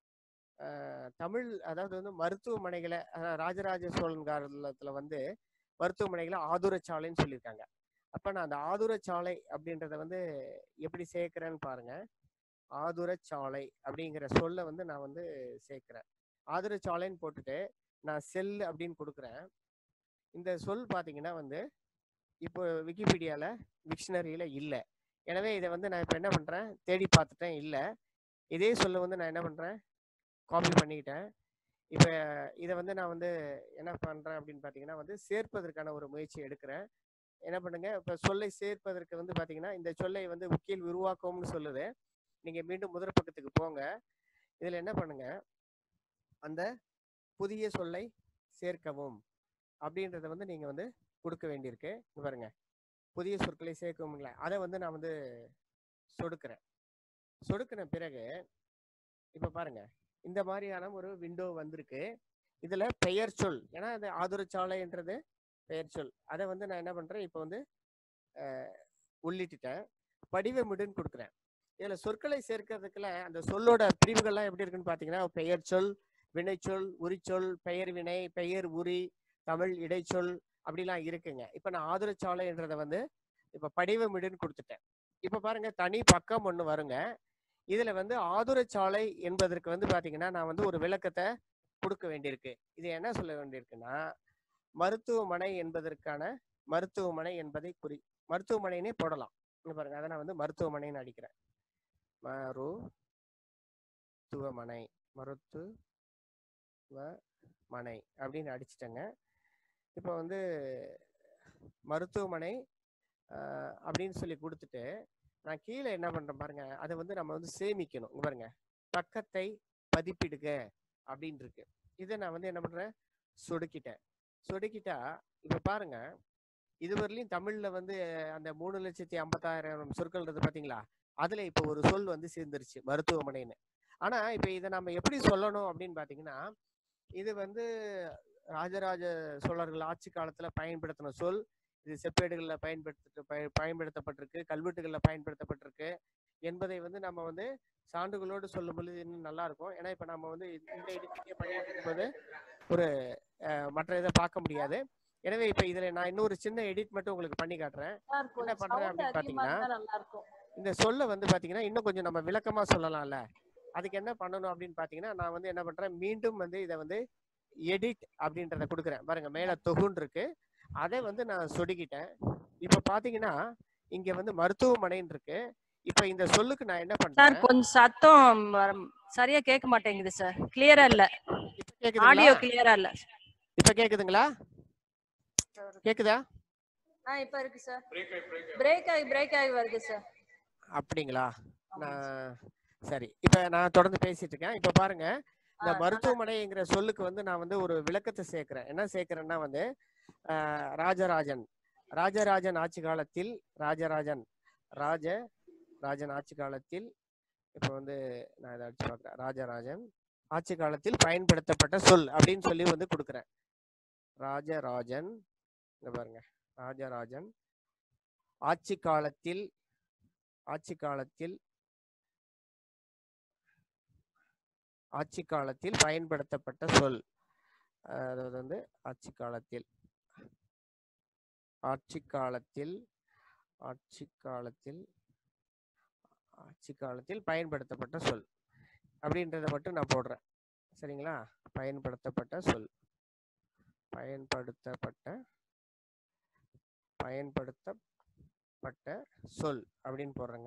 அஹ், தமிழ் அதாவது வந்து மருத்துவமனைகளை அஹ், ராஜராஜ சோழன் காலத்துல வந்து மருத்துவமனைகளை ஆதுரச்சாலைன்னு சொல்லியிருக்காங்க அப்ப நான் அந்த ஆதுரச்சாலை அப்படின்றத வந்து எப்படி சேர்க்கிறேன்னு பாருங்க ஆதுரச்சாலை அப்படிங்கிற சொல்லை வந்து நான் வந்து சேர்க்கிறேன் ஆதுரச்சாலைன்னு போட்டுட்டு நான் செல் அப்படின்னு கொடுக்குறேன் இந்த சொல் பார்த்தீங்கன்னா வந்து இப்போ விக்கிபீடியால விக்ஷனரியில இல்லை எனவே இதை வந்து நான் இப்போ என்ன பண்றேன் தேடி பார்த்துட்டேன் இல்லை இதே சொல்ல வந்து நான் என்ன பண்றேன் காப்பி பண்ணிக்கிட்டேன் இப்போ இதை வந்து நான் வந்து என்ன பண்றேன் அப்படின்னு பார்த்தீங்கன்னா வந்து சேர்ப்பதற்கான ஒரு முயற்சி எடுக்கிறேன் என்ன பண்ணுங்க இப்போ சொல்லை சேர்ப்பதற்கு வந்து பார்த்தீங்கன்னா இந்த சொல்லை வந்து உக்கில் உருவாக்கம்னு சொல்லுது நீங்க மீண்டும் முதற் பக்கத்துக்கு போங்க இதுல என்ன பண்ணுங்க அந்த புதிய சொல்லை சேர்க்கவும் அப்படின்றத வந்து நீங்க வந்து கொடுக்க வேண்டியிருக்கு இங்க பாருங்க புதிய சொற்களை சேர்க்கவும்ல அதை வந்து நான் வந்து சொடுக்கிறேன் சொடுக்கின பிறகு இப்ப பாருங்க இந்த மாதிரியான ஒரு விண்டோ வந்திருக்கு இதுல பெயர் சொல் ஏன்னா அது ஆதுரச்சாலைன்றது பெயர் சொல் அதை வந்து நான் என்ன பண்றேன் இப்போ வந்து அஹ், உள்ளிட்டுட்டேன் படிவமிடுன்னு கொடுக்குறேன் இதுல சொற்களை சேர்க்கறதுக்குள்ள அந்த சொல்லோட பிரிவுகள்லாம் எப்படி இருக்குன்னு பாத்தீங்கன்னா பெயர் சொல் வினைச்சொல் உரிச்சொல் பெயர் வினை பெயர் உரி தமிழ் இடைச்சொல் அப்படிலாம் இருக்குங்க இப்ப நான் ஆதுரச்சாலைன்றதை வந்து இப்ப படிவமிடுன்னு கொடுத்துட்டேன் இப்ப பாருங்க தனி பக்கம் ஒண்ணு வருங்க இதுல வந்து ஆதுரச்சாலை என்பதற்கு வந்து பாத்தீங்கன்னா நான் வந்து ஒரு விளக்கத்தை கொடுக்க வேண்டியிருக்கு இது என்ன சொல்ல வேண்டியிருக்குன்னா மருத்துவமனை என்பதற்கான மருத்துவமனை என்பதை குறி மருத்துவமனைனே போடலாம் இங்க பாருங்க அதை நான் வந்து மருத்துவமனைன்னு அடிக்கிறேன் மருத்துவமனை மருத்துவமனை அப்படின்னு அடிச்சிட்டேங்க இப்போ வந்து மருத்துவமனை ஆஹ், அப்படின்னு சொல்லி கொடுத்துட்டு நான் கீழே என்ன பண்றேன் பாருங்க அதை வந்து நம்ம வந்து சேமிக்கணும் இங்க பாருங்க பக்கத்தை பதிப்பிடுக அப்படின்னு இருக்கு இதை நான் வந்து என்ன பண்றேன் சொடுக்கிட்டேன் சொடுக்கிட்டா இப்ப பாருங்க இதுவரையிலும் தமிழ்ல வந்து அந்த மூணு லட்சத்தி ஐம்பத்தாயிரம் சொற்கள் இருக்கு பாத்தீங்களா அதுல இப்ப ஒரு சொல் வந்து சேர்ந்துருச்சு மருத்துவமனைன்னு ஆனா இப்ப இதை நம்ம எப்படி சொல்லணும் அப்படின்னு பாத்தீங்கன்னா இது வந்து ராஜராஜ சோழர்கள் ஆட்சி காலத்துல பயன்படுத்தின சொல் இது செப்பேடுகளில் பயன்படுத்த பய பயன்படுத்தப்பட்டிருக்கு கல்வெட்டுகளில் பயன்படுத்தப்பட்டிருக்கு என்பதை வந்து நம்ம வந்து சான்றுகளோடு சொல்லும் பொழுது இன்னும் நல்லா இருக்கும் ஏன்னா இப்ப நம்ம வந்து இந்த எடிட்டிங்கே பண்ணிட்டு இருக்கும்போது ஒரு அஹ், மற்ற இதை பார்க்க முடியாது எனவே இப்ப இதுல நான் இன்னொரு சின்ன எடிட் மட்டும் உங்களுக்கு பண்ணி காட்டுறேன் சார் கொஞ்சம் பண்றேன் sound அப்படின்னு அதிகமா பாத்தீங்கன்னா, இருந்தா நல்லா இருக்கும் இந்த சொல்ல வந்து பாத்தீங்கன்னா இன்னும் கொஞ்சம் நம்ம விளக்கமா சொல்லலாம்ல அதுக்கு என்ன பண்ணணும் அப்படின்னு பாத்தீங்கன்னா நான் வந்து என்ன பண்றேன் மீண்டும் வந்து இதை வந்து எடிட் அப்படின்றத கொடுக்குறேன் பாருங்க மேல தொகுன்னு இருக்கு அதை வந்து நான் சொடுக்கிட்டேன் இப்ப பாத்தீங்கன்னா இங்க வந்து மருத்துவமனைன்னு இருக்கு இப்ப இந்த சொல்லுக்கு நான் என்ன சார் பண்றேன் கொஞ்சம் சத்தம் வர- சரியா கேட்க மாட்டேங்குது சார் கிளியரா இல்ல இப்ப கேக்குதுங்களா ஆடியோ கிளியரா இல்ல இப்ப கேக்குதுங்களா கேக்குதா ஆ இப்ப இருக்கு சார் பிரேக் ஆகி பிரேக் ஆகி பிரேக் ஆகி பிரேக் ஆகி வருது சார் அப்படிங்களா ஆமாங்க நான் சரி இப்ப நான் தொடர்ந்து பேசிட்டு இருக்கேன் இப்ப பாருங்க இந்த ஆ, மருத்துவமனைங்கிற சொல்லுக்கு வந்து நான் வந்து ஒரு விளக்கத்தை சேர்க்கிறேன் என்ன சேர்க்கிறேன்னா வந்து ஆஹ், ராஜராஜன் ராஜராஜன் ஆட்சி காலத்தில் ராஜராஜன் ராஜ ராஜன் ஆட்சி காலத்தில் இப்போ வந்து நான் இதை அடிச்சு பார்க்குறேன் ராஜராஜன் ஆட்சி காலத்தில் பயன்படுத்தப்பட்ட சொல் அப்படின்னு சொல்லி வந்து கொடுக்குறேன் ராஜராஜன் இங்க பாருங்க ராஜராஜன் ஆட்சி காலத்தில் ஆட்சி காலத்தில் ஆட்சி காலத்தில் பயன்படுத்தப்பட்ட சொல் அஹ் அதாவது வந்து ஆட்சி காலத்தில் ஆட்சி காலத்தில் ஆட்சி காலத்தில் ஆட்சி காலத்தில் பயன்படுத்தப்பட்ட சொல் அப்படின்றத மட்டும் நான் போடுறேன் சரிங்களா பயன்படுத்தப்பட்ட சொல் பயன்படுத்தப்பட்ட பயன்படுத்தப்பட்ட செய்யப்பட்ட சொல் அப்படின்னு போடுறேங்க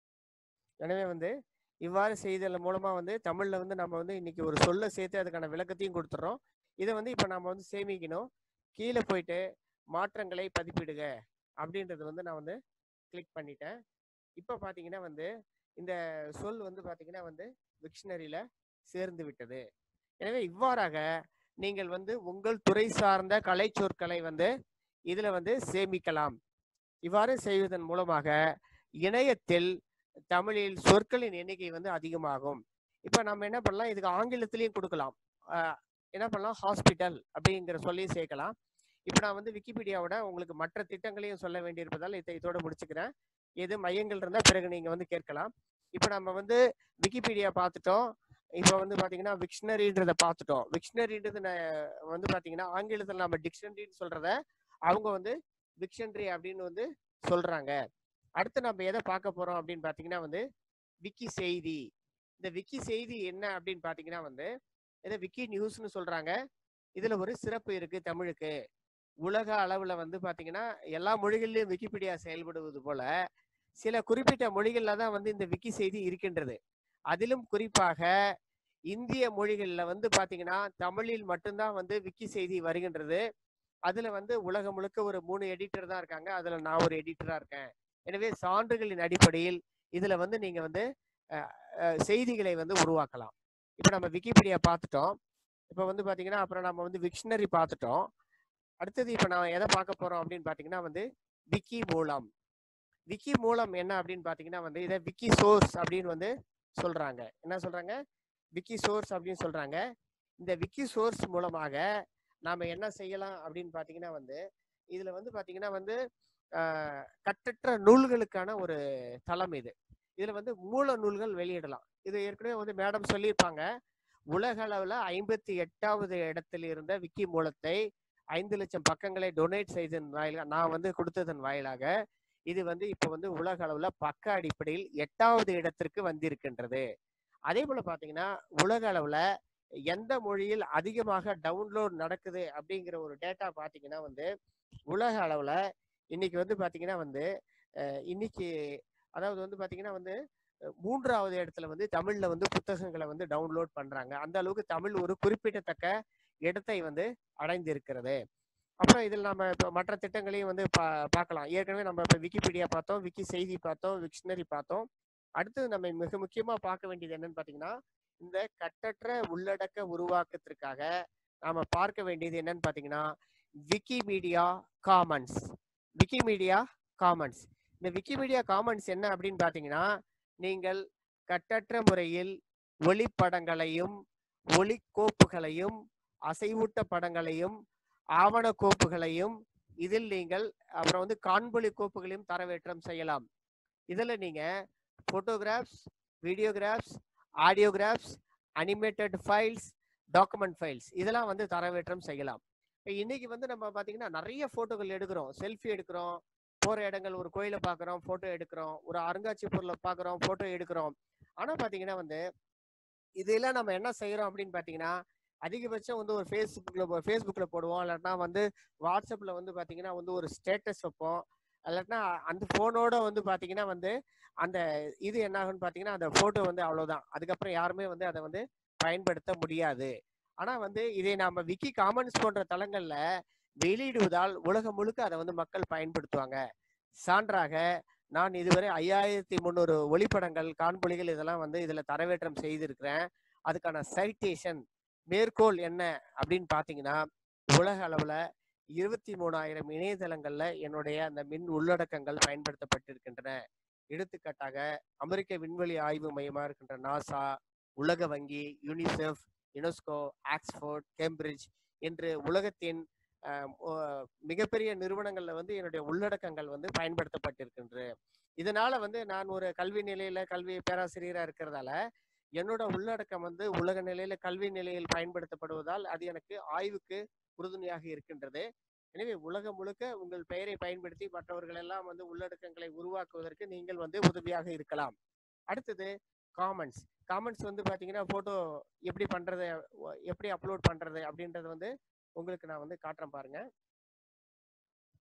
எனவே வந்து இவ்வாறு செய்தல் மூலமா வந்து தமிழ்ல வந்து நம்ம வந்து இன்னைக்கு ஒரு சொல்ல சேர்த்து அதுக்கான விளக்கத்தையும் கொடுத்துறோம் இதை வந்து இப்போ நம்ம வந்து சேமிக்கணும் கீழே போயிட்டு மாற்றங்களை பதிப்பிடுக அப்படின்றது வந்து நான் வந்து கிளிக் பண்ணிட்டேன் இப்போ பார்த்தீங்கன்னா வந்து இந்த சொல் வந்து பார்த்தீங்கன்னா வந்து விக்ஷனரியில சேர்ந்து விட்டது எனவே இவ்வாறாக நீங்கள் வந்து உங்கள் துறை சார்ந்த கலை சொற்களை வந்து இதுல வந்து சேமிக்கலாம் இவ்வாறு செய்வதன் மூலமாக இணையத்தில் தமிழில் சொற்களின் எண்ணிக்கை வந்து அதிகமாகும் இப்போ நம்ம என்ன பண்ணலாம் இதுக்கு ஆங்கிலத்திலையும் கொடுக்கலாம் ஆஹ் என்ன பண்ணலாம் ஹாஸ்பிட்டல் அப்படிங்கிற சொல்லியும் சேர்க்கலாம் இப்போ நான் வந்து விக்கிபீடியாவோட உங்களுக்கு மற்ற திட்டங்களையும் சொல்ல வேண்டியிருப்பதால் இதை இதோட முடிச்சுக்கிறேன் எது மையங்கள் இருந்தால் பிறகு நீங்கள் வந்து கேட்கலாம் இப்போ நம்ம வந்து விக்கிபீடியா பார்த்துட்டோம் இப்போ வந்து பார்த்தீங்கன்னா விக்ஷனரின்றதை பார்த்துட்டோம் விக்ஷனரின்றது வந்து பார்த்தீங்கன்னா ஆங்கிலத்தில் நம்ம டிக்ஷனரின்னு சொல்றத அவங்க வந்து விக்ஷனரி அப்படின்னு வந்து சொல்றாங்க அடுத்து நம்ம எதை பார்க்க போறோம் அப்படின்னு பார்த்தீங்கன்னா வந்து விக்கி செய்தி இந்த விக்கி செய்தி என்ன அப்படின்னு பார்த்தீங்கன்னா வந்து இதை விக்கி நியூஸ்னு சொல்றாங்க இதுல ஒரு சிறப்பு இருக்கு தமிழுக்கு உலக அளவுல வந்து பாத்தீங்கன்னா எல்லா மொழிகளிலும் விக்கிபீடியா செயல்படுவது போல சில குறிப்பிட்ட மொழிகள்ல தான் வந்து இந்த விக்கி செய்தி இருக்கின்றது அதிலும் குறிப்பாக இந்திய மொழிகள்ல வந்து பாத்தீங்கன்னா தமிழில் மட்டும்தான் வந்து விக்கி செய்தி வருகின்றது அதுல வந்து உலகம் முழுக்க ஒரு மூணு எடிட்டர் தான் இருக்காங்க அதுல நான் ஒரு எடிட்டரா இருக்கேன் எனவே சான்றுகளின் அடிப்படையில் இதுல வந்து நீங்க வந்து அஹ், அஹ், செய்திகளை வந்து உருவாக்கலாம் இப்போ நம்ம விக்கிபீடியா பார்த்துட்டோம் இப்போ வந்து பாத்தீங்கன்னா அப்புறம் நம்ம வந்து விக்ஷனரி பார்த்துட்டோம் அடுத்தது இப்போ நான் எதை பார்க்க போறோம் அப்படின்னு பாத்தீங்கன்னா வந்து விக்கி மூலம் விக்கி மூலம் என்ன அப்படின்னு பாத்தீங்கன்னா வந்து இதை விக்கி சோர்ஸ் அப்படின்னு வந்து சொல்றாங்க என்ன சொல்றாங்க விக்கி சோர்ஸ் அப்படின்னு சொல்றாங்க இந்த விக்கி சோர்ஸ் மூலமாக நாம என்ன செய்யலாம் அப்படின்னு பாத்தீங்கன்னா வந்து இதுல வந்து பாத்தீங்கன்னா வந்து ஆஹ், கட்டற்ற நூல்களுக்கான ஒரு தளம் இது இதுல வந்து மூல நூல்கள் வெளியிடலாம் இது ஏற்கனவே வந்து மேடம் சொல்லியிருப்பாங்க உலக அளவுல ஐம்பத்தி எட்டாவது இடத்தில் இருந்த விக்கி மூலத்தை ஐந்து லட்சம் பக்கங்களை டொனேட் செய்ததன் வாயிலாக நான் வந்து கொடுத்ததன் வாயிலாக இது வந்து இப்போ வந்து உலக அளவுல பக்க அடிப்படையில் எட்டாவது இடத்திற்கு வந்திருக்கின்றது அதே போல பாத்தீங்கன்னா உலக அளவுல எந்த மொழியில் அதிகமாக டவுன்லோட் நடக்குது அப்படிங்கிற ஒரு டேட்டா பாத்தீங்கன்னா வந்து உலக அளவுல இன்னைக்கு வந்து பாத்தீங்கன்னா வந்து அஹ், இன்னைக்கு அதாவது வந்து பாத்தீங்கன்னா வந்து அஹ், மூன்றாவது இடத்துல வந்து தமிழ்ல வந்து புத்தகங்களை வந்து டவுன்லோட் பண்றாங்க அந்த அளவுக்கு தமிழ் ஒரு குறிப்பிடத்தக்க இடத்தை வந்து அடைந்திருக்கிறது அப்புறம் இதில் நம்ம இப்போ மற்ற திட்டங்களையும் வந்து பா பார்க்கலாம் ஏற்கனவே நம்ம இப்போ விக்கிபீடியா பார்த்தோம் விக்கி செய்தி பார்த்தோம் விக்ஷனரி பார்த்தோம் அடுத்தது நம்ம மிக முக்கியமாக பார்க்க வேண்டியது என்னன்னு பார்த்தீங்கன்னா இந்த கட்டற்ற உள்ளடக்க உருவாக்கத்திற்காக நாம பார்க்க வேண்டியது என்னன்னு பார்த்தீங்கன்னா விக்கிமீடியா காமன்ஸ் விக்கிமீடியா காமன்ஸ் இந்த விக்கிமீடியா காமன்ஸ் என்ன அப்படின்னு பார்த்தீங்கன்னா நீங்கள் கட்டற்ற முறையில் ஒளிப்படங்களையும் ஒளிக்கோப்புகளையும் அசைவூட்ட படங்களையும் ஆவண கோப்புகளையும் இதில் நீங்கள் அப்புறம் வந்து காணொளி கோப்புகளையும் தரவேற்றம் செய்யலாம் இதுல நீங்க photographs videographs audiographs animated files document files இதெல்லாம் வந்து தரவேற்றம் செய்யலாம் இப்ப இன்னைக்கு வந்து நம்ம பாத்தீங்கன்னா நிறைய போட்டோகள் எடுக்கிறோம் செல்ஃபி எடுக்கிறோம் போற இடங்கள் ஒரு கோயிலை பார்க்குறோம் போட்டோ எடுக்கிறோம் ஒரு அருங்காட்சியக பொருளை பார்க்குறோம் போட்டோ எடுக்கிறோம் ஆனா பாத்தீங்கன்னா வந்து இதெல்லாம் நம்ம என்ன செய்யறோம் அப்படின்னு பாத்தீங்கன்னா அதிகபட்சம் வந்து ஒரு ஃபேஸ்புக்ல ஃபேஸ்புக்ல போடுவோம் இல்லாட்டினா வந்து வாட்ஸ்அப்ல வந்து பாத்தீங்கன்னா வந்து ஒரு ஸ்டேட்டஸ் வைப்போம் இல்லாட்டினா அந்த போனோட வந்து பாத்தீங்கன்னா வந்து அந்த இது என்ன ஆகும்னு பாத்தீங்கன்னா அந்த போட்டோ வந்து அவ்வளவுதான் அதுக்கப்புறம் யாருமே வந்து அதை வந்து பயன்படுத்த முடியாது ஆனா வந்து இதை நாம விக்கி காமன்ஸ் போன்ற தளங்கள்ல வெளியிடுவதால் உலகம் முழுக்க அதை வந்து மக்கள் பயன்படுத்துவாங்க சான்றாக நான் இதுவரை ஐயாயிரத்தி முந்நூறு ஒளிப்படங்கள் காணொளிகள் இதெல்லாம் வந்து இதுல தரவேற்றம் செய்திருக்கிறேன் அதுக்கான சைட்டேஷன் மேற்கோள் என்ன அப்படின்னு பாத்தீங்கன்னா உலக அளவுல இருபத்தி மூணாயிரம் இணையதளங்கள்ல என்னுடைய அந்த மின் உள்ளடக்கங்கள் பயன்படுத்தப்பட்டிருக்கின்றன எடுத்துக்காட்டாக அமெரிக்க விண்வெளி ஆய்வு மையமா இருக்கின்ற நாசா உலக வங்கி யூனிசெஃப் யுனெஸ்கோ ஆக்ஸ்போர்ட் கேம்பிரிட்ஜ் என்று உலகத்தின் அஹ், ஒ- மிகப்பெரிய நிறுவனங்கள்ல வந்து என்னுடைய உள்ளடக்கங்கள் வந்து பயன்படுத்தப்பட்டிருக்கின்றது இதனால வந்து நான் ஒரு கல்வி நிலையில கல்வி பேராசிரியரா இருக்கிறதால என்னோட உள்ளடக்கம் வந்து உலக நிலையில கல்வி நிலையில் பயன்படுத்தப்படுவதால் அது எனக்கு ஆய்வுக்கு உறுதுணையாக இருக்கின்றது எனவே உலகம் முழுக்க உங்கள் பெயரை பயன்படுத்தி மற்றவர்கள் எல்லாம் வந்து உள்ளடக்கங்களை உருவாக்குவதற்கு நீங்கள் வந்து உதவியாக இருக்கலாம் அடுத்தது காமெண்ட்ஸ் காமெண்ட்ஸ் வந்து பாத்தீங்கன்னா போட்டோ எப்படி பண்றது ஒ- எப்படி அப்லோட் பண்றது அப்படின்றது வந்து உங்களுக்கு நான் வந்து காட்டுறேன் பாருங்க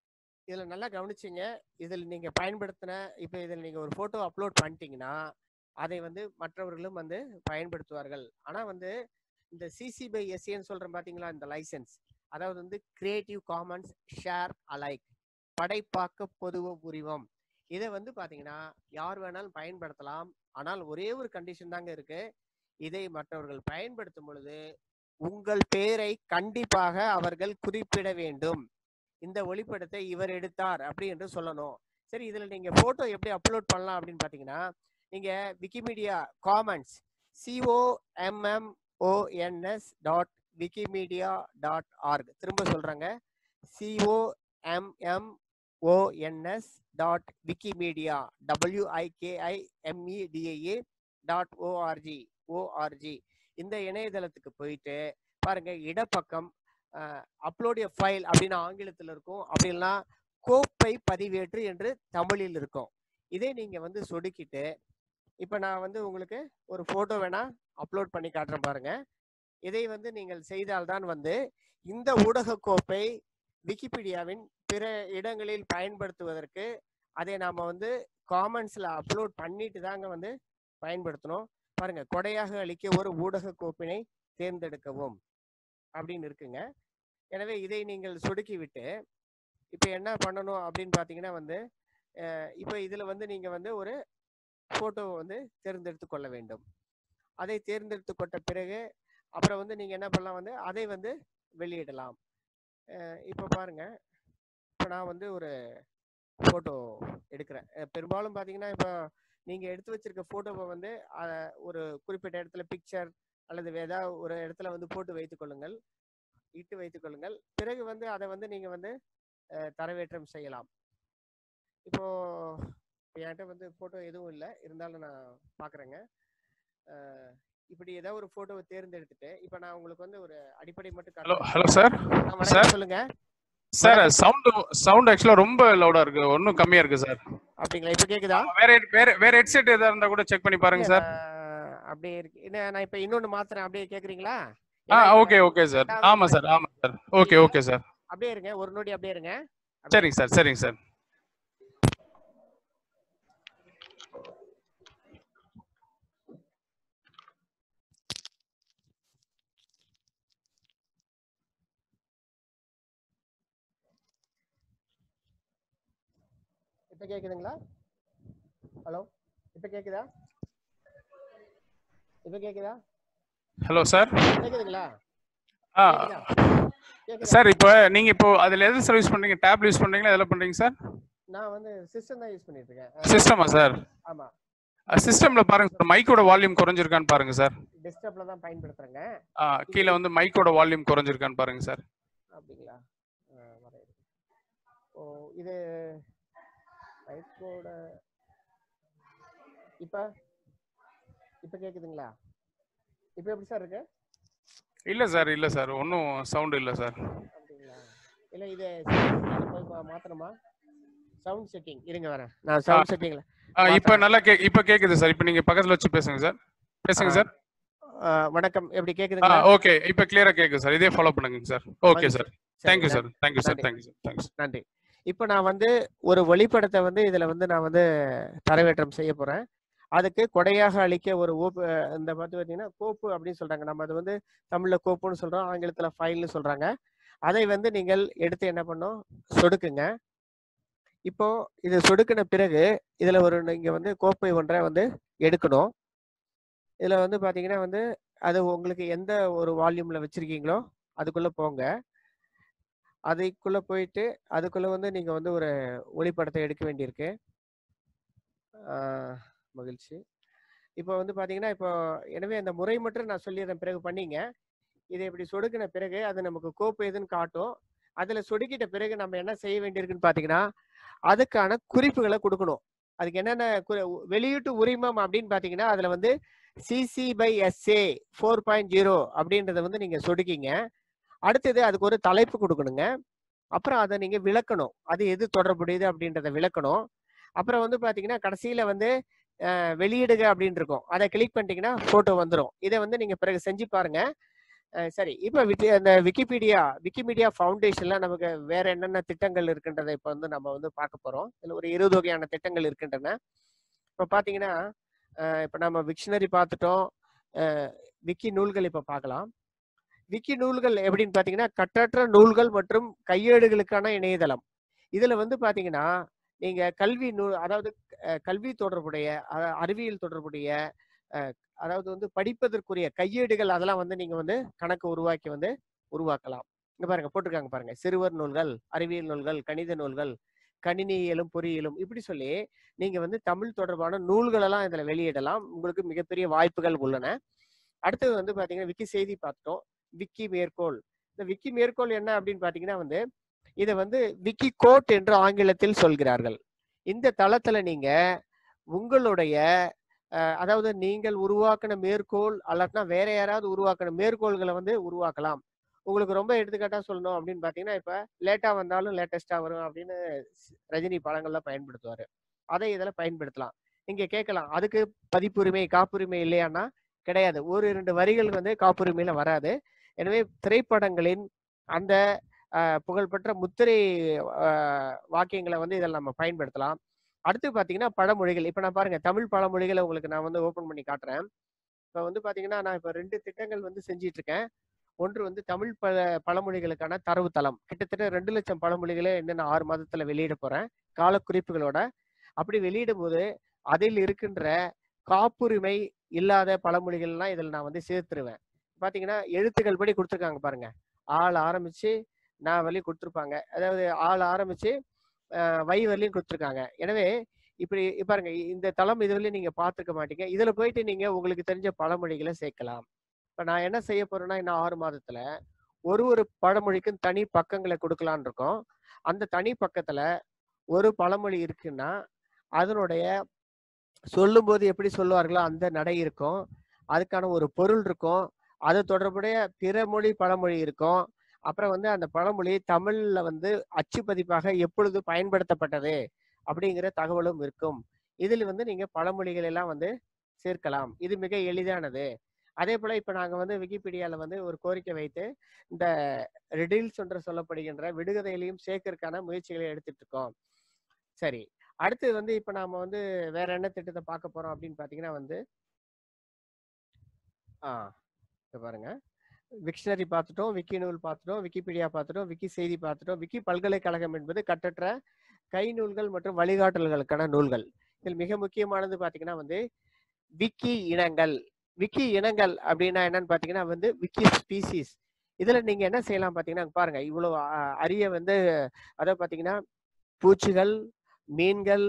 இதுல நல்லா கவனிச்சிங்க இதில் நீங்க பயன்படுத்தின இப்போ இதில் நீங்க ஒரு போட்டோ அப்லோட் பண்ணிட்டீங்கன்னா அதை வந்து மற்றவர்களும் வந்து பயன்படுத்துவார்கள் ஆனா வந்து இந்த சிசி பை எஸ்ஏன்னு சொல்றேன் பாத்தீங்களா இந்த லைசென்ஸ் அதாவது வந்து கிரியேட்டிவ் காமன்ஸ் ஷேர் அலைக் படைப்பாக்க பொதுவ உரிமம் இதை வந்து பாத்தீங்கன்னா யார் வேணாலும் பயன்படுத்தலாம் ஆனால் ஒரே ஒரு கண்டிஷன் தாங்க இருக்கு இதை மற்றவர்கள் பயன்படுத்தும் பொழுது உங்கள் பெயரை கண்டிப்பாக அவர்கள் குறிப்பிட வேண்டும் இந்த ஒளிப்படத்தை இவர் எடுத்தார் அப்படி என்று சொல்லணும் சரி இதுல நீங்க போட்டோ எப்படி அப்லோட் பண்ணலாம் அப்படின்னு பாத்தீங்கன்னா நீங்க Wikimedia commons சிஓஎம்எம்ஓஎன்எஸ் dot Wikimedia dot org திரும்ப சொல்றாங்க சிஓஎம்எம்ஓஎன்எஸ் dot Wikimedia டபிள்யூஐகேஐஎம்இடிஏஏ dot O R G O R G இந்த இணையதளத்துக்கு போயிட்டு பாருங்க இடப்பக்கம் அப்லோடிய ஃபைல் அப்படின்னு ஆங்கிலத்தில் இருக்கும் அப்படின்னா கோப்பை பதிவேற்று என்று தமிழில் இருக்கும் இதை நீங்க வந்து சொடுக்கிட்டு இப்போ நான் வந்து உங்களுக்கு ஒரு போட்டோ வேணா அப்லோட் பண்ணி காட்டுறேன் பாருங்க இதை வந்து நீங்கள் செய்தால்தான் வந்து இந்த ஊடக கோப்பை விக்கிபீடியாவின் பிற இடங்களில் பயன்படுத்துவதற்கு அதை நாம வந்து காமெண்ட்ஸ்ல அப்லோட் பண்ணிட்டு தாங்க வந்து பயன்படுத்தணும் பாருங்க கொடையாக அளிக்க ஒரு ஊடக கோப்பினை தேர்ந்தெடுக்கவும் அப்படின்னு இருக்குங்க எனவே இதை நீங்கள் சொடுக்கி விட்டு இப்போ என்ன பண்ணணும் அப்படின்னு பார்த்தீங்கன்னா வந்து இப்போ இதில் வந்து நீங்கள் வந்து ஒரு ஃபோட்டோவை வந்து தேர்ந்தெடுத்து கொள்ள வேண்டும் அதை தேர்ந்தெடுத்து கொண்ட பிறகு அப்புறம் வந்து நீங்கள் என்ன பண்ணலாம் வந்து அதை வந்து வெளியிடலாம் இப்போ பாருங்க இப்போ நான் வந்து ஒரு ஃபோட்டோ எடுக்கிறேன் அஹ் பெரும்பாலும் பார்த்தீங்கன்னா இப்போ நீங்கள் எடுத்து வச்சிருக்க ஃபோட்டோவை வந்து அஹ், ஒரு குறிப்பிட்ட இடத்துல பிக்சர் அல்லது ஏதாவது ஒரு இடத்துல வந்து போட்டு வைத்துக் கொள்ளுங்கள் இட்டு வைத்துக் கொள்ளுங்கள் பிறகு வந்து அதை வந்து நீங்கள் வந்து அஹ், தரவேற்றம் செய்யலாம் இப்போ இப்போ என்கிட்ட வந்து ஃபோட்டோ எதுவும் இல்லை இருந்தாலும் நான் பார்க்குறேங்க இப்படி ஏதாவது ஒரு ஃபோட்டோவை தேர்ந்தெடுத்துட்டு இப்போ நான் உங்களுக்கு வந்து ஒரு அடிப்படை மட்டும் ஹலோ காட்டுறேன். ஹலோ சார் ஆ, வணக்கம், சார். சொல்லுங்க சார் சவுண்ட் சவுண்ட் ஆக்சுவலா ரொம்ப லவுடா இருக்கு ஒன்றும் கம்மியா இருக்கு சார் அப்படிங்களா இப்போ கேக்குதா வேற வேற வேற ஹெட்செட் ஏதாவது இருந்தா கூட செக் பண்ணி பாருங்க சார் ஆஹ் அப்படியே இருக்கு என்ன நான் இப்போ இன்னொன்னு மாத்துறேன் அப்படியே கேக்குறீங்களா ஆ ஏன்னா இப்ப ஓகே ஓகே சார் ஆமா சார் ஆமா சார் ஓகே ஓகே சார் அப்படியே இருங்க ஒரு நொடி அப்படியே இருங்க சரிங்க சார் சரிங்க சார் இப்போ கேக்குதுங்களா ஹலோ இப்போ கேக்குதா இப்போ கேக்குதா ஹலோ சார் கேக்குதுங்களா ஆ கேக்குதா கேக்குதா சார் இப்போ நீங்க இப்போ அதுல எது சார் யூஸ் பண்றீங்க டேப் யூஸ் பண்றீங்களா எதில் பண்றீங்க சார் நான் வந்து சிஸ்டம் தான் யூஸ் பண்ணிட்டு இருக்கேன் சிஸ்டமா சார் ஆமா சிஸ்டம்ல பாருங்க சார் மைக்கோட வால்யூம் குறைஞ்சிருக்கான்னு பாருங்க சார் டெஸ்க்டாப்ல தான் பயன்படுத்துறேங்க ஆ கீழே வந்து மைக்கோட வால்யூம் குறைஞ்சிருக்கான்னு பாருங்க சார் அப்படிங்களா ஆ, வரேன் இரு. ஓ இது மைக்கோட இப்ப இப்ப கேக்குதுங்களா இப்ப எப்படி சார் இருக்கு இல்ல சார் இல்ல சார் ஒன்றும் சவுண்ட் இல்ல சார் அப்படிங்களா இல்ல இது setting போய் பா- மாத்தணுமா சவுண்ட் செட்டிங் இருங்க வரேன் நான் சவுண்ட் செட்டிங்ல ஆ இப்போ நல்லா கே இப்போ கேக்குது சார் இப்போ நீங்க பக்கத்துல வச்சு பேசுங்க சார் பேசுங்க ஆ. சார் வணக்கம் எப்படி ஆ கேக்குதுங்களா ஓகே இப்போ கிளியரா கேக்குது சார் இதே ஃபாலோ பண்ணுங்க சார் ஓகே மகிழ்ச்சி. சார் சரி, தேங்க்யூ நன்றி. சார் தேங்க்யூ சார் நன்றி. தேங்க்யூ சார் தேங்க்ஸ் நன்றி இப்போ நான் வந்து ஒரு ஒளிப்படத்தை வந்து இதுல வந்து நான் வந்து தரவேற்றம் செய்ய போறேன் அதுக்கு கொடையாக அளிக்க ஒரு ஓப்பு இந்த பார்த்து பார்த்தீங்கன்னா கோப்பு அப்படின்னு சொல்றாங்க நம்ம அது வந்து தமிழ்ல கோப்புன்னு சொல்றோம் ஆங்கிலத்துல ஃபைல்னு சொல்றாங்க அதை வந்து நீங்கள் எடுத்து என்ன பண்ணும் சொடுக்குங்க இப்போ இது சொடுக்கின பிறகு இதுல ஒரு நீங்க வந்து கோப்பை ஒன்றை வந்து எடுக்கணும் இதுல வந்து பாத்தீங்கன்னா வந்து அது உங்களுக்கு எந்த ஒரு வால்யூம்ல வச்சிருக்கீங்களோ அதுக்குள்ள போங்க அதுக்குள்ள போயிட்டு அதுக்குள்ள வந்து நீங்க வந்து ஒரு ஒளிப்படத்தை எடுக்க வேண்டியிருக்கு ஆஹ் மகிழ்ச்சி இப்போ வந்து பாத்தீங்கன்னா இப்போ எனவே அந்த முறை மட்டும் நான் சொல்லிடுறேன் பிறகு பண்ணீங்க இதை இப்படி சொடுக்கின பிறகு அது நமக்கு கோப்பு எதுன்னு காட்டும் அதுல சொடுக்கிட்ட பிறகு நம்ம என்ன செய்ய வேண்டியிருக்குன்னு பாத்தீங்கன்னா அதுக்கான குறிப்புகளை கொடுக்கணும் அதுக்கு என்னென்ன குறி- வெளியீட்டு உரிமம் அப்படின்னு பாத்தீங்கன்னா அதுல வந்து CC by SA four point zero அப்படின்றத வந்து நீங்க சொடுக்கிங்க அடுத்தது அதுக்கு ஒரு தலைப்பு கொடுக்கணுங்க அப்புறம் அதை நீங்க விளக்கணும் அது எது தொடர்புடையது அப்படின்றத விளக்கணும் அப்புறம் வந்து பாத்தீங்கன்னா கடைசியில வந்து அஹ், வெளியிடுக அப்படின்னு இருக்கும் அதை கிளிக் பண்ணிட்டீங்கன்னா போட்டோ வந்துடும் இதை வந்து நீங்க பிறகு செஞ்சு பாருங்க அஹ் சரி இப்போ விக்கி அந்த விக்கிபீடியா விக்கிமீடியா ஃபவுண்டேஷன்ல நமக்கு வேற என்னென்ன திட்டங்கள் இருக்கின்றதை இப்போ வந்து நம்ம வந்து பார்க்க போறோம் இதுல ஒரு இருபது வகையான திட்டங்கள் இருக்கின்றன இப்போ பார்த்தீங்கன்னா அஹ் இப்போ நம்ம விக்ஷனரி பார்த்துட்டோம் அஹ் விக்கி நூல்கள் இப்போ பார்க்கலாம் விக்கி நூல்கள் எப்படின்னு பார்த்தீங்கன்னா கட்டற்ற நூல்கள் மற்றும் கையேடுகளுக்கான இணையதளம் இதுல வந்து பார்த்தீங்கன்னா நீங்க கல்வி நூல் அதாவது அஹ் கல்வி தொடர்புடைய அஹ் அறிவியல் தொடர்புடைய அஹ் அதாவது வந்து படிப்பதற்குரிய கையேடுகள் அதெல்லாம் வந்து நீங்க வந்து கணக்கு உருவாக்கி வந்து உருவாக்கலாம் இங்க பாருங்க போட்டிருக்காங்க பாருங்க சிறுவர் நூல்கள் அறிவியல் நூல்கள் கணித நூல்கள் கணினியியலும் பொறியியலும் இப்படி சொல்லி நீங்க வந்து தமிழ் தொடர்பான நூல்கள் எல்லாம் இதுல வெளியிடலாம் உங்களுக்கு மிகப்பெரிய வாய்ப்புகள் உள்ளன அடுத்தது வந்து பாத்தீங்கன்னா விக்கி செய்தி பார்த்தோம் விக்கி மேற்கோள் இந்த விக்கி மேற்கோள் என்ன அப்படின்னு பாத்தீங்கன்னா வந்து இதை வந்து விக்கி கோட் என்று ஆங்கிலத்தில் சொல்கிறார்கள் இந்த தளத்துல நீங்க உங்களுடைய அஹ், அதாவது நீங்கள் உருவாக்கின மேற்கோள் அல்லாட்டினா வேற யாராவது உருவாக்கின மேற்கோள்களை வந்து உருவாக்கலாம் உங்களுக்கு ரொம்ப எடுத்துக்காட்டா சொல்லணும் அப்படின்னு பாத்தீங்கன்னா இப்ப லேட்டா வந்தாலும் லேட்டஸ்டா வரும் அப்படின்னு ஸ்- ரஜினி படங்கள்ல பயன்படுத்துவாரு அதை இதுல பயன்படுத்தலாம் நீங்க கேட்கலாம் அதுக்கு பதிப்புரிமை காப்புரிமை இல்லையான்னா கிடையாது ஒரு இரண்டு வரிகள் வந்து காப்புரிமையில வராது எனவே திரைப்படங்களின் அந்த அஹ், புகழ்பெற்ற முத்திரை அஹ், வாக்கியங்களை வந்து இதில் நம்ம பயன்படுத்தலாம் அடுத்து பார்த்தீங்கன்னா பழமொழிகள் இப்போ நான் பாருங்க தமிழ் பழமொழிகளை உங்களுக்கு நான் வந்து ஓப்பன் பண்ணி காட்டுறேன் இப்போ வந்து பார்த்தீங்கன்னா நான் இப்போ ரெண்டு திட்டங்கள் வந்து செஞ்சிட்டு இருக்கேன் ஒன்று வந்து தமிழ் பழ பழமொழிகளுக்கான தரவுத்தளம் கிட்டத்தட்ட ரெண்டு லட்சம் பழமொழிகளை இன்னும் நான் ஆறு மாதத்துல வெளியிட போறேன் காலக்குறிப்புகளோட அப்படி வெளியிடும் போது அதில் இருக்கின்ற காப்புரிமை இல்லாத பழமொழிகள்லாம் இதில் நான் வந்து சேர்த்துருவேன் பார்த்தீங்கன்னா எழுத்துக்கள் படி கொடுத்துருக்காங்க பாருங்க ஆள் ஆரம்பிச்சு நான் வரையும் கொடுத்துருப்பாங்க அதாவது ஆள் ஆரம்பிச்சு அஹ், வை வரலையும் கொடுத்துருக்காங்க எனவே இப்படி இப்ப பாருங்க இந்த தளம் இதுவரையும் நீங்க பார்த்துருக்க மாட்டீங்க இதுல போயிட்டு நீங்க உங்களுக்கு தெரிஞ்ச பழமொழிகளை சேர்க்கலாம் இப்ப நான் என்ன செய்ய போறேன்னா இன்னும் ஆறு மாதத்துல ஒரு ஒரு பழமொழிக்கும் தனி பக்கங்களை கொடுக்கலான்னு இருக்கோம் அந்த தனி பக்கத்துல ஒரு பழமொழி இருக்குன்னா அதனுடைய சொல்லும்போது எப்படி சொல்லுவார்களோ அந்த நடை இருக்கும் அதுக்கான ஒரு பொருள் இருக்கும் அது தொடர்புடைய பிற மொழி பழமொழி இருக்கும் அப்புறம் வந்து அந்த பழமொழி தமிழ்ல வந்து அச்சு பதிப்பாக எப்பொழுது பயன்படுத்தப்பட்டது அப்படிங்கிற தகவலும் இருக்கும் இதில் வந்து நீங்க பழமொழிகள் எல்லாம் வந்து சேர்க்கலாம் இது மிக எளிதானது அதே போல இப்ப நாங்க வந்து விக்கிபீடியால வந்து ஒரு கோரிக்கை வைத்து இந்த ரெடில்ஸ் என்று சொல்லப்படுகின்ற விடுகதையிலையும் சேர்க்கறதுக்கான முயற்சிகளை எடுத்துட்டு இருக்கோம் சரி அடுத்து வந்து இப்ப நாம வந்து வேற என்ன திட்டத்தை பார்க்க போறோம் அப்படின்னு பாத்தீங்கன்னா வந்து ஆ இங்க பாருங்க விக்ஷனரி பார்த்துட்டோம் விக்கி நூல் பார்த்துட்டோம் விக்கிபீடியா பார்த்துட்டோம் விக்கி செய்தி பார்த்துட்டோம் விக்கி பல்கலைக்கழகம் என்பது கட்டற்ற கை நூல்கள் மற்றும் வழிகாட்டல்களுக்கான நூல்கள் இதில் மிக முக்கியமானது பாத்தீங்கன்னா வந்து விக்கி இனங்கள் விக்கி இனங்கள் அப்படின்னா என்னன்னு பாத்தீங்கன்னா வந்து விக்கி ஸ்பீசிஸ் இதுல நீங்க என்ன செய்யலாம் பாத்தீங்கன்னா பாருங்க இவ்வளவு அ- அரிய வந்து அதாவது பாத்தீங்கன்னா பூச்சிகள் மீன்கள்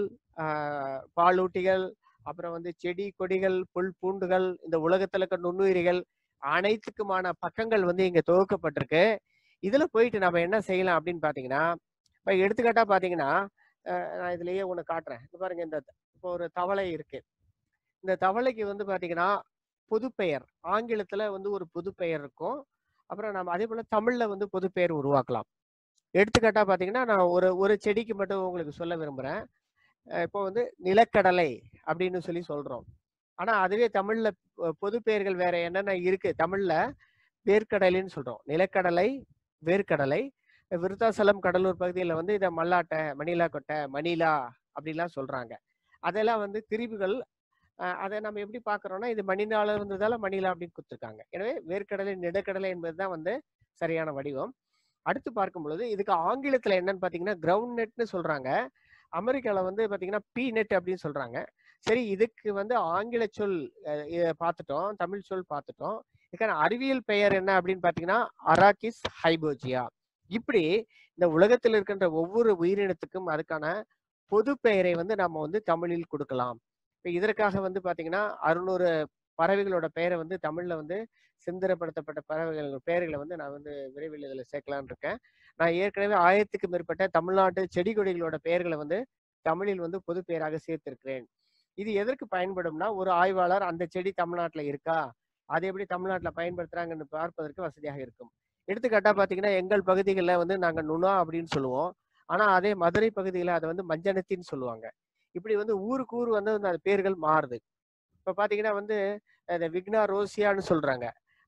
ஆஹ் பாலூட்டிகள் அப்புறம் வந்து செடி கொடிகள் புல் பூண்டுகள் இந்த உலகத்துல இருக்க நுண்ணுயிரிகள் அனைத்துக்குமான பக்கங்கள் வந்து இங்க துவக்கப்பட்டிருக்கு இதுல போயிட்டு நம்ம என்ன செய்யலாம் அப்படின்னு பாத்தீங்கன்னா இப்ப எடுத்துக்காட்டா பாத்தீங்கன்னா அஹ் நான் இதுலயே ஒண்ணு காட்டுறேன் இப்ப பாருங்க இந்த இப்போ ஒரு தவளை இருக்கு இந்த தவளைக்கு வந்து பாத்தீங்கன்னா பொதுப்பெயர் ஆங்கிலத்துல வந்து ஒரு பொதுப்பெயர் இருக்கும் அப்புறம் நம்ம அதே போல தமிழ்ல வந்து பொதுப்பெயர் உருவாக்கலாம் எடுத்துக்காட்டா பாத்தீங்கன்னா நான் ஒரு ஒரு செடிக்கு மட்டும் உங்களுக்கு சொல்ல விரும்புறேன் அஹ் இப்போ வந்து நிலக்கடலை அப்படின்னு சொல்லி சொல்றோம் ஆனா அதுவே தமிழ்ல பொ- பொதுப்பெயர்கள் வேற என்னென்ன இருக்கு தமிழ்ல வேர்க்கடலைன்னு சொல்றோம் நிலக்கடலை வேர்க்கடலை விருத்தாசலம் கடலூர் பகுதியில் வந்து இதை மல்லாட்டை மணிலா கொட்டை மணிலா அப்படிலாம் சொல்றாங்க அதெல்லாம் வந்து திரிவுகள் அஹ் அதை நம்ம எப்படி பார்க்கறோம்னா இது மணிலால இருந்ததால மணிலா அப்படின்னு கொடுத்துருக்காங்க எனவே வேர்க்கடலை நெடுக்கடலை என்பதுதான் வந்து சரியான வடிவம் அடுத்து பார்க்கும் பொழுது இதுக்கு ஆங்கிலத்துல என்னன்னு பாத்தீங்கன்னா கிரவுண்ட் நெட்னு சொல்றாங்க அமெரிக்கால வந்து பாத்தீங்கன்னா பீ நெட் அப்படின்னு சொல்றாங்க சரி இதுக்கு வந்து ஆங்கில சொல் அஹ், இத பார்த்துட்டோம் தமிழ் சொல் பார்த்துட்டோம் இதுக்கான அறிவியல் பெயர் என்ன அப்படின்னு பாத்தீங்கன்னா அராக்கிஸ் ஹைபோஜியா இப்படி இந்த உலகத்தில் இருக்கின்ற ஒவ்வொரு உயிரினத்துக்கும் அதுக்கான பொது பெயரை வந்து நம்ம வந்து தமிழில் கொடுக்கலாம் இப்ப இதற்காக வந்து பாத்தீங்கன்னா அறுநூறு பறவைகளோட பெயரை வந்து தமிழ்ல வந்து சிந்தரப்படுத்தப்பட்ட பறவைகள் பெயர்களை வந்து நான் வந்து விரைவில் இதுல சேர்க்கலாம்னு இருக்கேன் நான் ஏற்கனவே ஆயிரத்துக்கும் மேற்பட்ட தமிழ்நாட்டு செடி கொடிகளோட பெயர்களை வந்து தமிழில் வந்து பொது பெயராக சேர்த்திருக்கிறேன் இது எதற்கு பயன்படும்னா ஒரு ஆய்வாளர் அந்த செடி தமிழ்நாட்டுல இருக்கா அதை எப்படி தமிழ்நாட்டுல பயன்படுத்துறாங்கன்னு பார்ப்பதற்கு வசதியாக இருக்கும் எடுத்துக்காட்டா பாத்தீங்கன்னா எங்கள் பகுதிகளில் வந்து நாங்க நுணா அப்படின்னு சொல்லுவோம் ஆனா அதே மதுரை பகுதியில அதை வந்து மஞ்சனத்தின்னு சொல்லுவாங்க இப்படி வந்து ஊருக்கு ஊர் வந்து அந்த பேர்கள் மாறுது இப்ப பாத்தீங்கன்னா வந்து இந்த விக்னா ரோசியான்னு சொல்றாங்க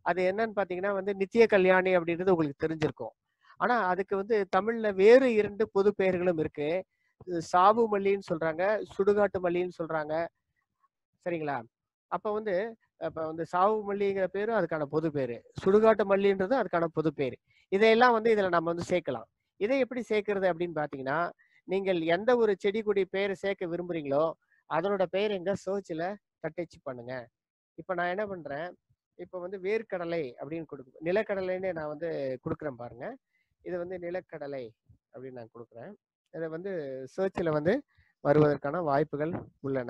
அது என்னன்னு பாத்தீங்கன்னா வந்து நித்திய கல்யாணி அப்படின்றது உங்களுக்கு தெரிஞ்சிருக்கும் ஆனா அதுக்கு வந்து தமிழ்ல வேறு இரண்டு பொது பெயர்களும் இருக்கு இது சாவு மல்லின்னு சொல்றாங்க சுடுகாட்டு மல்லின்னு சொல்றாங்க சரிங்களா அப்ப வந்து அப்ப வந்து சாவு மல்லிங்கிற பேரும் அதுக்கான பொது பேரு சுடுகாட்டு மல்லின்றதும் அதுக்கான பொது பேரு இதையெல்லாம் வந்து இதுல நம்ம வந்து சேர்க்கலாம் இதை எப்படி சேர்க்கறது அப்படின்னு பாத்தீங்கன்னா நீங்கள் எந்த ஒரு செடி கொடி பெயரை சேர்க்க விரும்புறீங்களோ அதனோட பெயர் எங்க சர்ச்ல தட்டச்சு பண்ணுங்க இப்ப நான் என்ன பண்றேன் இப்ப வந்து வேர்க்கடலை அப்படின்னு கொடுக்கு நிலக்கடலைன்னு நான் வந்து கொடுக்குறேன் பாருங்க இது வந்து நிலக்கடலை அப்படின்னு நான் கொடுக்குறேன் இதை வந்து சர்ச்சில் வந்து வருவதற்கான வாய்ப்புகள் உள்ளன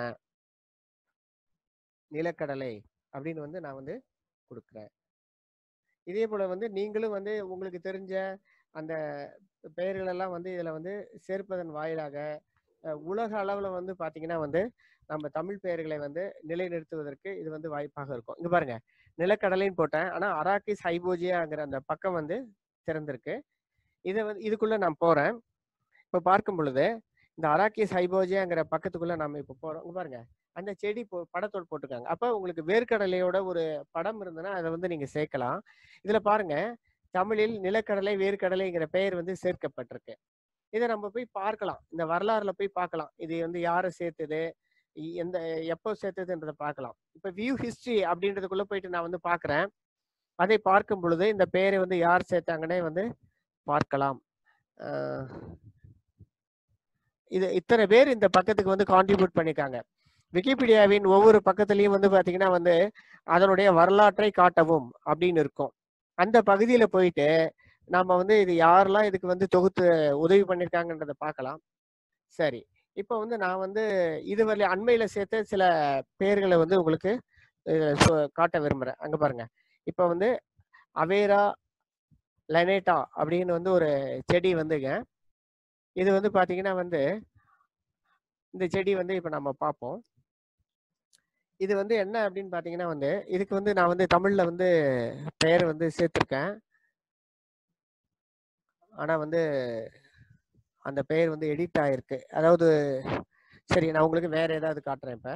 நிலக்கடலை அப்படின்னு வந்து நான் வந்து கொடுக்குறேன் இதே போல வந்து நீங்களும் வந்து உங்களுக்கு தெரிஞ்ச அந்த பெயர்கள் எல்லாம் வந்து இதுல வந்து சேர்ப்பதன் வாயிலாக அஹ், உலக அளவுல வந்து பாத்தீங்கன்னா வந்து நம்ம தமிழ் பெயர்களை வந்து நிலைநிறுத்துவதற்கு இது வந்து வாய்ப்பாக இருக்கும் இங்க பாருங்க நிலக்கடலைன்னு போட்டேன் ஆனா அராக்கிஸ் ஹைபோஜியாங்கிற அந்த பக்கம் வந்து திறந்திருக்கு இதை வந்து இதுக்குள்ள நான் போறேன் இப்ப பார்க்கும் பொழுது இந்த அராக்கிஸ் ஹைபோஜியாங்கிற பக்கத்துக்குள்ள நம்ம இப்ப போறோம் இங்க பாருங்க அந்த செடி போ- படத்தோடு போட்டிருக்காங்க அப்ப உங்களுக்கு வேர்க்கடலையோட ஒரு படம் இருந்ததுன்னா அதை வந்து நீங்க சேர்க்கலாம் இதுல பாருங்க தமிழில் நிலக்கடலை வேர்க்கடலைங்கிற பெயர் வந்து சேர்க்கப்பட்டிருக்கு இதை நம்ம போய் பார்க்கலாம் இந்த வரலாறுல போய் பார்க்கலாம் இது வந்து யாரை சேர்த்தது இ- எந்த எப்போ சேர்த்ததுன்றதை பார்க்கலாம் இப்ப வியூ ஹிஸ்டரி அப்படின்றதுக்குள்ள போயிட்டு நான் வந்து பார்க்கிறேன் அதை பார்க்கும் பொழுது இந்த பெயரை வந்து யார் சேர்த்தாங்கன்னே வந்து பார்க்கலாம் அஹ் இது இத்தனை பேர் இந்த பக்கத்துக்கு வந்து கான்ட்ரிபியூட் பண்ணிருக்காங்க விக்கிபீடியாவின் ஒவ்வொரு பக்கத்துலயும் வந்து பாத்தீங்கன்னா வந்து அதனுடைய வரலாற்றை காட்டவும் அப்படின்னு இருக்கும் அந்த பகுதியில போயிட்டு நாம வந்து இது யாரெல்லாம் இதுக்கு வந்து தொகுத்து உதவி பண்ணிருக்காங்கன்றத பார்க்கலாம் சரி இப்போ வந்து நான் வந்து இதுவரை அண்மையில சேர்த்த சில பெயர்களை வந்து உங்களுக்கு அஹ், சொ- காட்ட விரும்புறேன் அங்க பாருங்க இப்போ வந்து அவேரா லெனேட்டா அப்படின்னு வந்து ஒரு செடி வந்துங்க இது வந்து பாத்தீங்கன்னா வந்து இந்த செடி வந்து இப்போ நம்ம பார்ப்போம் இது வந்து என்ன அப்படின்னு பாத்தீங்கன்னா வந்து இதுக்கு வந்து நான் வந்து தமிழ்ல வந்து பெயர் வந்து சேர்த்திருக்கேன் ஆனா வந்து அந்த பெயர் வந்து எடிட் ஆயிருக்கு அதாவது சரி நான் உங்களுக்கு வேற ஏதாவது காட்டுறேன் இப்ப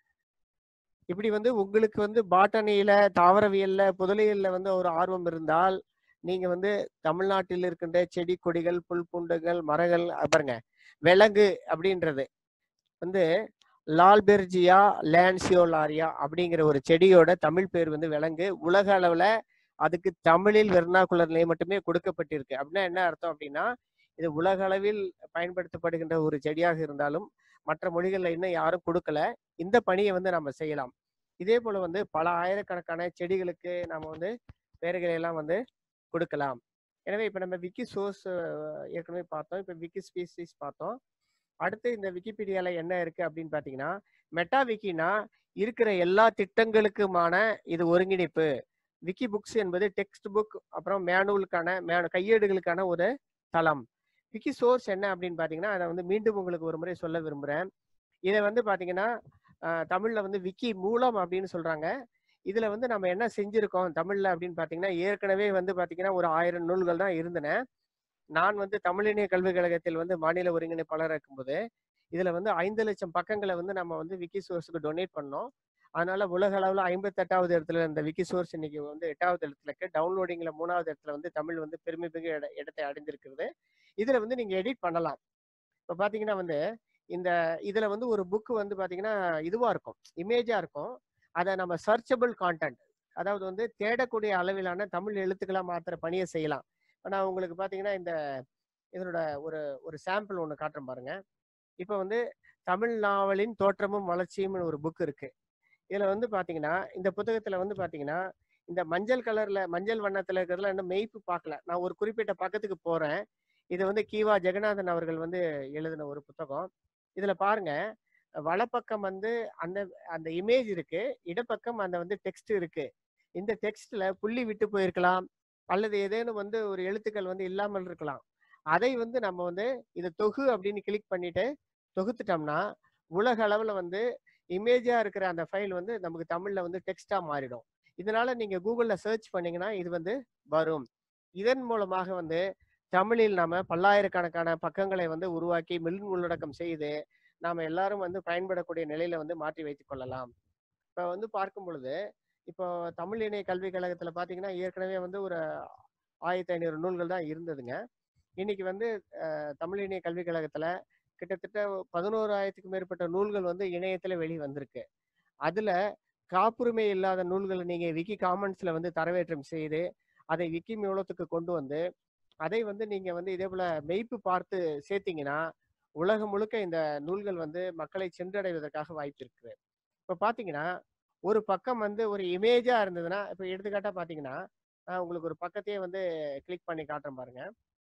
இப்படி வந்து உங்களுக்கு வந்து பாட்டனியில தாவரவியல்ல புதலியல்ல வந்து ஒரு ஆர்வம் இருந்தால் நீங்க வந்து தமிழ்நாட்டில் இருக்கின்ற செடி கொடிகள் புல் பூண்டுகள் மரங்கள் அஹ் பாருங்க விலங்கு அப்படின்றது வந்து லால்பெர்ஜியா லான்சியோலாரியா அப்படிங்கிற ஒரு செடியோட தமிழ் பேர் வந்து விலங்கு உலக அளவுல அதுக்கு தமிழில் வெர்னாகுலர்லேயே மட்டுமே கொடுக்கப்பட்டிருக்கு அப்படின்னா என்ன அர்த்தம் அப்படின்னா இது உலக அளவில் பயன்படுத்தப்படுகின்ற ஒரு செடியாக இருந்தாலும் மற்ற மொழிகள்ல இன்னும் யாரும் கொடுக்கல இந்த பணியை வந்து நம்ம செய்யலாம் இதே போல வந்து பல ஆயிரக்கணக்கான செடிகளுக்கு நம்ம வந்து பெயர்களை எல்லாம் வந்து கொடுக்கலாம் எனவே இப்ப நம்ம விக்கி சோர்ஸ் ஏற்கனவே பார்த்தோம் இப்ப விக்கி ஸ்பீசிஸ் பார்த்தோம் அடுத்து இந்த விக்கிபீடியால என்ன இருக்கு அப்படின்னு பாத்தீங்கன்னா மெட்டா விக்கினா இருக்கிற எல்லா திட்டங்களுக்குமான இது ஒருங்கிணைப்பு விக்கி புக்ஸ் என்பது டெக்ஸ்ட் புக் அப்புறம் மேனுவலுக்கான மேனு கையேடுகளுக்கான ஒரு தளம் விக்கி சோர்ஸ் என்ன அப்படின்னு பாத்தீங்கன்னா அதை வந்து மீண்டும் உங்களுக்கு ஒரு முறை சொல்ல விரும்புறேன் இதை வந்து பாத்தீங்கன்னா அஹ், தமிழ்ல வந்து விக்கி மூலம் அப்படின்னு சொல்றாங்க இதுல வந்து நம்ம என்ன செஞ்சிருக்கோம் தமிழ்ல அப்படின்னு பாத்தீங்கன்னா ஏற்கனவே வந்து பாத்தீங்கன்னா ஒரு ஆயிரம் நூல்கள் தான் இருந்தன நான் வந்து தமிழினிய கல்விக் கழகத்தில் வந்து மாநில ஒருங்கிணைப்பாளராக இருக்கும்போது இதுல வந்து ஐந்து லட்சம் பக்கங்களை வந்து நம்ம வந்து விக்கி சோர்ஸுக்கு டொனேட் பண்ணோம் அதனால உலக அளவுல ஐம்பத்தெட்டாவது இடத்துல இந்த விக்கி சோர்ஸ் இன்னைக்கு வந்து எட்டாவது இடத்துல இருக்கு டவுன்லோடிங்ல மூணாவது இடத்துல வந்து தமிழ் வந்து பெருமைமிகு இட இடத்தை அடைந்திருக்கிறது இதுல வந்து நீங்க எடிட் பண்ணலாம் இப்ப பாத்தீங்கன்னா வந்து இந்த இதுல வந்து ஒரு புக் வந்து பாத்தீங்கன்னா இதுவா இருக்கும் இமேஜா இருக்கும் அதை நம்ம சர்ச்சபிள் கான்டென்ட் அதாவது வந்து தேடக்கூடிய அளவிலான தமிழ் எழுத்துக்களா மாத்திர பணியை செய்யலாம் இப்ப நான் உங்களுக்கு பாத்தீங்கன்னா இந்த இதனோட ஒரு ஒரு சாம்பிள் ஒன்று காட்டுறேன் பாருங்க இப்போ வந்து தமிழ் நாவலின் தோற்றமும் வளர்ச்சியும்னு ஒரு புக் இருக்கு இதுல வந்து பாத்தீங்கன்னா இந்த புத்தகத்துல வந்து பாத்தீங்கன்னா இந்த மஞ்சள் கலர்ல மஞ்சள் வண்ணத்துல இருக்கிறதுல இன்னும் மெய்ப்பு பார்க்கல நான் ஒரு குறிப்பிட்ட பக்கத்துக்கு போறேன் இது வந்து கீவா ஜெகநாதன் அவர்கள் வந்து எழுதின ஒரு புத்தகம் இதுல பாருங்க வலப்பக்கம் வந்து அந்த அந்த இமேஜ் இருக்கு இடப்பக்கம் அந்த வந்து டெக்ஸ்ட் இருக்கு இந்த டெக்ஸ்ட்ல புள்ளி விட்டு போயிருக்கலாம் அல்லது ஏதேனும் வந்து ஒரு எழுத்துக்கள் வந்து இல்லாமல் இருக்கலாம் அதை வந்து நம்ம வந்து இதை தொகு அப்படின்னு கிளிக் பண்ணிட்டு தொகுத்துட்டோம்னா உலக அளவுல வந்து இமேஜா இருக்கிற அந்த ஃபைல் வந்து நமக்கு தமிழ்ல வந்து டெக்ஸ்டா மாறிடும் இதனால நீங்க கூகுள்ல சர்ச் பண்ணீங்கன்னா இது வந்து வரும் இதன் மூலமாக வந்து தமிழில் நாம பல்லாயிரக்கணக்கான பக்கங்களை வந்து உருவாக்கி மின் உள்ளடக்கம் செய்து நாம எல்லாரும் வந்து பயன்படக்கூடிய நிலையில வந்து மாற்றி வைத்துக் கொள்ளலாம் இப்ப வந்து பார்க்கும் பொழுது இப்போ தமிழ் இணைய கல்விக் கழகத்துல பாத்தீங்கன்னா ஏற்கனவே வந்து ஒரு ஆயிரத்தி ஐநூறு நூல்கள் தான் இருந்ததுங்க இன்னைக்கு வந்து அஹ், தமிழ் இணைய கல்விக் கழகத்துல கிட்டத்தட்ட பதினோராயிரத்துக்கும் மேற்பட்ட நூல்கள் வந்து இணையத்துல வெளி வந்திருக்கு அதுல காப்புரிமை இல்லாத நூல்களை நீங்க விக்கி காமன்ஸ்ல வந்து தரவேற்றம் செய்து அதை விக்கி மூலத்துக்கு கொண்டு வந்து அதை வந்து நீங்க வந்து இதே போல மெய்ப்பு பார்த்து சேர்த்தீங்கன்னா உலகம் முழுக்க இந்த நூல்கள் வந்து மக்களை சென்றடைவதற்காக வாய்ப்பு இருக்குது இப்ப பாத்தீங்கன்னா ஒரு பக்கம் வந்து ஒரு இமேஜா இருந்ததுன்னா இப்ப எடுத்துக்காட்டா பாத்தீங்கன்னா நான் உங்களுக்கு ஒரு பக்கத்தையே வந்து கிளிக் பண்ணி காட்டுறேன் பாருங்க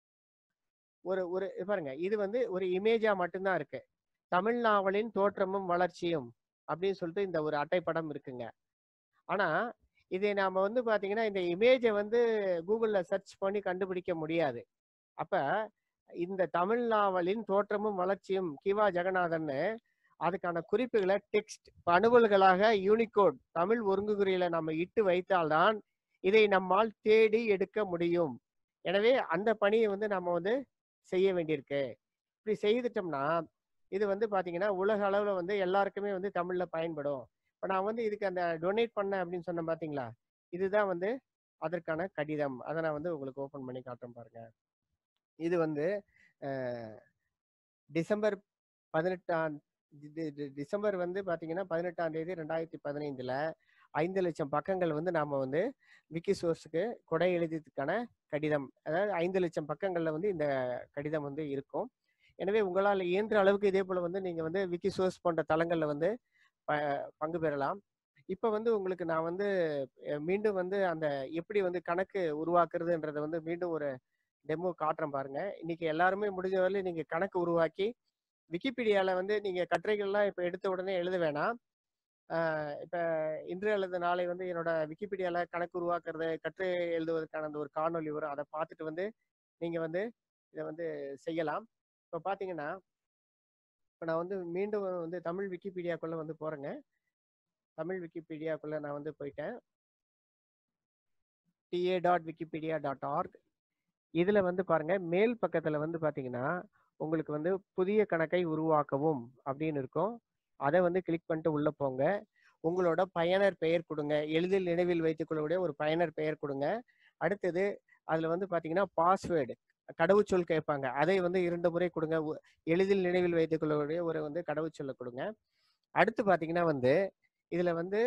ஒரு ஒரு இது பாருங்க இது வந்து ஒரு இமேஜா மட்டும்தான் இருக்கு தமிழ் நாவலின் தோற்றமும் வளர்ச்சியும் அப்படின்னு சொல்லிட்டு இந்த ஒரு அட்டைப்படம் இருக்குங்க ஆனா இதை நாம வந்து பாத்தீங்கன்னா இந்த இமேஜை வந்து கூகுள்ல சர்ச் பண்ணி கண்டுபிடிக்க முடியாது அப்ப இந்த தமிழ் நாவலின் தோற்றமும் வளர்ச்சியும் கிவா ஜெகநாதன்னு அதுக்கான குறிப்புகளை டெக்ஸ்ட் அணுவல்களாக யூனிகோட் தமிழ் ஒருங்குகுறியில நம்ம இட்டு வைத்தால்தான் இதை நம்மால் தேடி எடுக்க முடியும் எனவே அந்த பணியை வந்து நம்ம வந்து செய்ய வேண்டியிருக்கு இப்படி செய்துட்டோம்னா இது வந்து பாத்தீங்கன்னா உலக அளவுல வந்து எல்லாருக்குமே வந்து தமிழ்ல பயன்படும் இப்போ நான் வந்து இதுக்கு அந்த டொனேட் பண்ணேன் அப்படின்னு சொன்னேன் பாத்தீங்களா இதுதான் வந்து அதற்கான கடிதம் அதை நான் வந்து உங்களுக்கு ஓபன் பண்ணி காட்டுறேன் பாருங்க இது வந்து அஹ், டிசம்பர் பதினெட்டாம் டி- டி- டி- டிசம்பர் வந்து பாத்தீங்கன்னா பதினெட்டாம் தேதி ரெண்டாயிரத்தி பதினைந்துல ஐந்து லட்சம் பக்கங்கள் வந்து நாம வந்து விக்கி சோர்ஸுக்கு கொடை எழுதியதுக்கான கடிதம் அதாவது ஐந்து லட்சம் பக்கங்கள்ல வந்து இந்த கடிதம் வந்து இருக்கும் எனவே உங்களால் இயன்ற அளவுக்கு இதே போல வந்து நீங்க வந்து விக்கி சோர்ஸ் போன்ற தளங்கள்ல வந்து ப- பங்கு பெறலாம் இப்போ வந்து உங்களுக்கு நான் வந்து அஹ், மீண்டும் வந்து அந்த எப்படி வந்து கணக்கு உருவாக்குறதுன்றதை வந்து மீண்டும் ஒரு டெமோ காட்டுறேன் பாருங்க இன்னைக்கு எல்லாருமே முடிஞ்ச வரையிலும் நீங்க கணக்கு உருவாக்கி விக்கிபீடியால வந்து நீங்க கட்டுரைகள்லாம் இப்போ எடுத்த உடனே எழுத வேணாம் ஆஹ் இப்ப இன்று அல்லது நாளை வந்து என்னோட விக்கிபீடியால கணக்கு உருவாக்குறது கட்டுரை எழுதுவதற்கான அந்த ஒரு காணொளி வரும் அதை பார்த்துட்டு வந்து நீங்க வந்து இதை வந்து செய்யலாம் இப்போ பாத்தீங்கன்னா இப்போ நான் வந்து மீண்டும் வந்து தமிழ் விக்கிபீடியாக்குள்ள வந்து போறேங்க தமிழ் விக்கிபீடியாக்குள்ள நான் வந்து போயிட்டேன் TA dot Wikipedia dot org இதுல வந்து பாருங்க மேல் பக்கத்துல வந்து பாத்தீங்கன்னா உங்களுக்கு வந்து புதிய கணக்கை உருவாக்கவும் அப்படின்னு இருக்கும் அதை வந்து கிளிக் பண்ணிட்டு உள்ள போங்க உங்களோட பயனர் பெயர் கொடுங்க எளிதில் நினைவில் வைத்துக் கொள்ளக்கூடிய ஒரு பயனர் பெயர் கொடுங்க அடுத்தது அதுல வந்து பாத்தீங்கன்னா பாஸ்வேர்டு கடவுச்சொல் கேட்பாங்க அதை வந்து இரண்டு முறை கொடுங்க உ- எளிதில் நினைவில் வைத்துக் கொள்ளக்கூடிய ஒரு வந்து கடவுச்சொல்லை கொடுங்க அடுத்து பாத்தீங்கன்னா வந்து இதுல வந்து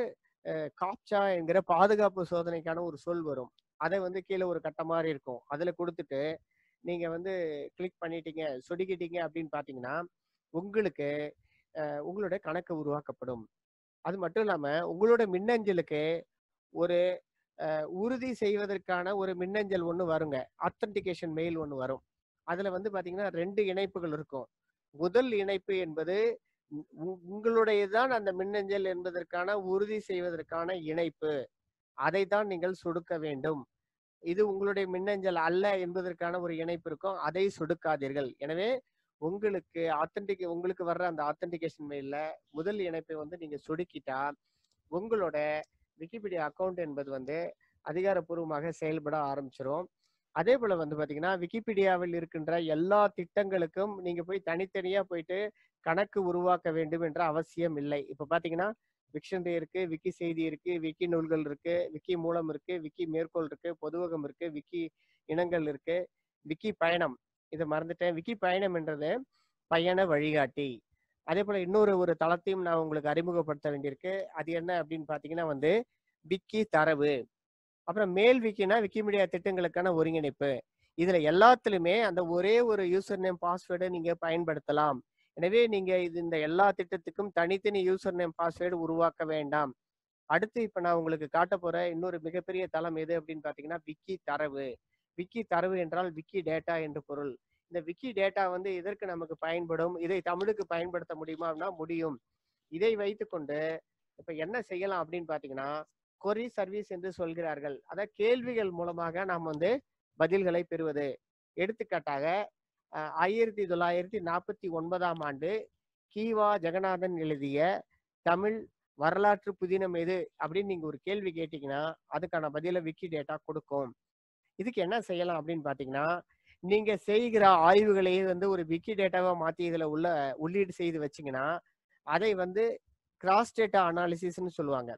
காப்சா என்கிற பாதுகாப்பு சோதனைக்கான ஒரு சொல் வரும் அதை வந்து கீழே ஒரு கட்ட மாதிரி இருக்கும் அதுல கொடுத்துட்டு நீங்க வந்து கிளிக் பண்ணிட்டீங்க சொடுக்கிட்டீங்க அப்படின்னு பாத்தீங்கன்னா உங்களுக்கு அஹ், உங்களோட கணக்கு உருவாக்கப்படும் அது மட்டும் இல்லாம உங்களோட மின்னஞ்சலுக்கு ஒரு அஹ், உறுதி செய்வதற்கான ஒரு மின்னஞ்சல் ஒன்று வருங்க அத்தன்டிகேஷன் மெயில் ஒன்று வரும் அதுல வந்து பாத்தீங்கன்னா ரெண்டு இணைப்புகள் இருக்கும் முதல் இணைப்பு என்பது உ- உ- உங்களுடையதான் அந்த மின்னஞ்சல் என்பதற்கான உறுதி செய்வதற்கான இணைப்பு அதை தான் நீங்கள் சொடுக்க வேண்டும் இது உங்களுடைய மின்னஞ்சல் அல்ல என்பதற்கான ஒரு இணைப்பு இருக்கும் அதை சொடுக்காதீர்கள் எனவே உங்களுக்கு ஆத்தன்டிக் உங்களுக்கு வர்ற அந்த ஆத்தன்டிகேஷன் மெயில்ல முதல் இணைப்பை வந்து நீங்க சொடுக்கிட்டா உங்களோட விக்கிபீடியா அக்கவுண்ட் என்பது வந்து அதிகாரப்பூர்வமாக செயல்பட ஆரம்பிச்சிரும் அதே போல வந்து பாத்தீங்கன்னா விக்கிபீடியாவில் இருக்கின்ற எல்லா திட்டங்களுக்கும் நீங்க போய் தனித்தனியா போயிட்டு கணக்கு உருவாக்க வேண்டும் என்ற அவசியம் இல்லை இப்ப பாத்தீங்கன்னா விக்ஷனரி இருக்கு விக்கி செய்தி இருக்கு விக்கி நூல்கள் இருக்கு விக்கி மூலம் இருக்கு விக்கி மேற்கோள் இருக்கு பொதுவகம் இருக்கு விக்கி இனங்கள் இருக்கு விக்கி பயணம் இதை மறந்துட்டேன் விக்கி பயணம் என்றது பயண வழிகாட்டி அதே போல இன்னொரு ஒரு தளத்தையும் நான் உங்களுக்கு அறிமுகப்படுத்த வேண்டியிருக்கு அது என்ன அப்படின்னு பாத்தீங்கன்னா வந்து விக்கி தரவு அப்புறம் மேல் விக்கினா விக்கிமீடியா திட்டங்களுக்கான ஒருங்கிணைப்பு இதுல எல்லாத்துலயுமே அந்த ஒரே ஒரு யூசர் நேம் பாஸ்வேர்டை நீங்க பயன்படுத்தலாம் எனவே நீங்க இது இந்த எல்லா திட்டத்துக்கும் தனித்தனி யூசர் நேம் பாஸ்வேர்டு உருவாக்க வேண்டாம் அடுத்து இப்ப நான் உங்களுக்கு காட்ட போற இன்னொரு மிகப்பெரிய தளம் எது அப்படின்னு பாத்தீங்கன்னா விக்கி தரவு விக்கி தரவு என்றால் விக்கி டேட்டா என்று பொருள் இந்த விக்கி டேட்டா வந்து இதற்கு நமக்கு பயன்படும் இதை தமிழுக்கு பயன்படுத்த முடியுமா அப்படின்னா முடியும் இதை வைத்துக்கொண்டு இப்ப என்ன செய்யலாம் அப்படின்னு பாத்தீங்கன்னா கொரி சர்வீஸ் என்று சொல்கிறார்கள் அதாவது கேள்விகள் மூலமாக நாம் வந்து பதில்களை பெறுவது எடுத்துக்காட்டாக அஹ், ஆயிரத்தி தொள்ளாயிரத்தி நாற்பத்தி ஒன்பதாம் ஆண்டு கீவா ஜெகநாதன் எழுதிய தமிழ் வரலாற்று புதினம் எது அப்படின்னு நீங்க ஒரு கேள்வி கேட்டீங்கன்னா அதுக்கான பதில விக்கி டேட்டா கொடுக்கும் இதுக்கு என்ன செய்யலாம் அப்படின்னு பாத்தீங்கன்னா நீங்க செய்கிற ஆய்வுகளையே வந்து ஒரு விக்கி டேட்டாவா மாத்தி இதுல உள்ள உள்ளீடு செய்து வச்சீங்கன்னா அதை வந்து கிராஸ் டேட்டா அனாலிசிஸ்னு சொல்லுவாங்க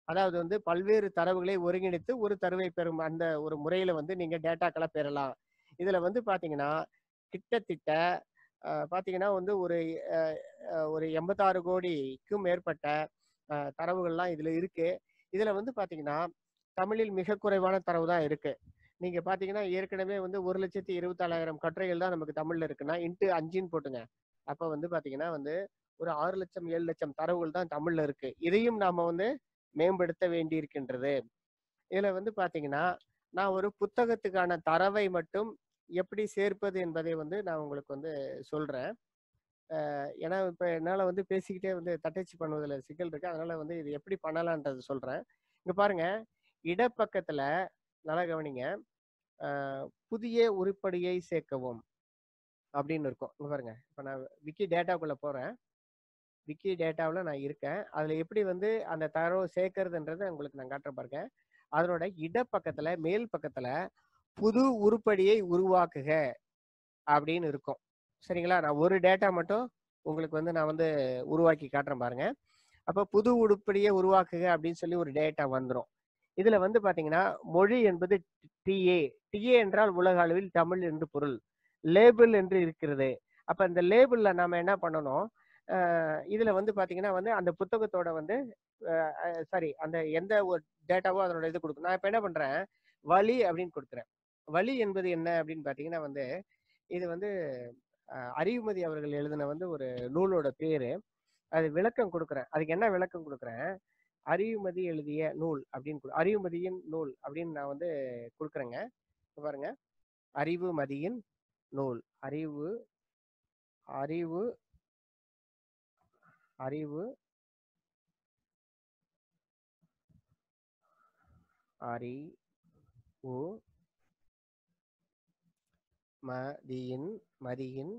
அதாவது வந்து பல்வேறு தரவுகளை ஒருங்கிணைத்து ஒரு தரவை பெறும் அந்த ஒரு முறையில வந்து நீங்க டேட்டாக்களை பெறலாம் இதுல வந்து பாத்தீங்கன்னா கிட்டத்தட்ட அஹ், பாத்தீங்கன்னா வந்து ஒரு அஹ், அஹ், ஒரு எண்பத்தாறு கோடிக்கும் மேற்பட்ட அஹ், தரவுகள்லாம் இதுல இருக்கு இதுல வந்து பாத்தீங்கன்னா தமிழில் மிக குறைவான தரவு தான் இருக்கு நீங்க பாத்தீங்கன்னா ஏற்கனவே வந்து ஒரு லட்சத்தி இருபத்தாலாயிரம் கட்டுரைகள் தான் நமக்கு தமிழ்ல இருக்குன்னா இன்ட்டு அஞ்சுன்னு போட்டுங்க அப்ப வந்து பாத்தீங்கன்னா வந்து ஒரு ஆறு லட்சம் ஏழு லட்சம் தரவுகள் தான் தமிழ்ல இருக்கு இதையும் நாம வந்து மேம்படுத்த வேண்டி இருக்கின்றது இதுல வந்து பாத்தீங்கன்னா நான் ஒரு புத்தகத்துக்கான தரவை மட்டும் எப்படி சேர்ப்பது என்பதை வந்து நான் உங்களுக்கு வந்து சொல்றேன் அஹ் ஏன்னா இப்ப என்னால வந்து பேசிக்கிட்டே வந்து தட்டச்சு பண்ணுவதுல சிக்கல் இருக்கு அதனால வந்து இது எப்படி பண்ணலான்றது சொல்றேன் இங்க பாருங்க இடப்பக்கத்துல நல்லா கவனிங்க அஹ் புதிய உருப்படியை சேர்க்கவும் அப்படின்னு இருக்கும் இங்க பாருங்க இப்ப நான் விக்கி டேட்டாக்குள்ள போறேன் விக்கி டேட்டாவில் நான் இருக்கேன் அதுல எப்படி வந்து அந்த தரவு சேர்க்கறதுன்றதை உங்களுக்கு நான் காட்டுறேன் பாருங்க அதனோட இடப்பக்கத்துல மேல் பக்கத்துல புது உருப்படியை உருவாக்குக அப்படின்னு இருக்கும் சரிங்களா நான் ஒரு டேட்டா மட்டும் உங்களுக்கு வந்து நான் வந்து உருவாக்கி காட்டுறேன் பாருங்க அப்ப புது உருப்படியை உருவாக்குக அப்படின்னு சொல்லி ஒரு டேட்டா வந்துடும் இதுல வந்து பாத்தீங்கன்னா மொழி என்பது டிஏ டிஏ என்றால் உலக அளவில் தமிழ் என்று பொருள் லேபிள் என்று இருக்கிறது அப்ப இந்த லேபிள்ல நாம என்ன பண்ணணும் அஹ் இதுல வந்து பாத்தீங்கன்னா வந்து அந்த புத்தகத்தோட வந்து சாரி அந்த எந்த ஒரு டேட்டாவோ அதனோட இது கொடுக்கும் நான் இப்ப என்ன பண்றேன் வழி அப்படின்னு கொடுக்குறேன் வழி என்பது என்ன அப்படின்னு பாத்தீங்கன்னா வந்து இது வந்து அஹ், அறிவுமதி அவர்கள் எழுதின வந்து ஒரு நூலோட பேரு அது விளக்கம் கொடுக்குறேன் அதுக்கு என்ன விளக்கம் கொடுக்குறேன் அறிவுமதி எழுதிய நூல் அப்படின்னு கொடு- அறிவுமதியின் நூல் அப்படின்னு நான் வந்து கொடுக்குறேங்க இங்க பாருங்க அறிவுமதியின் நூல் அறிவு அறிவு அறிவு அறிவு மதியின் மதியின்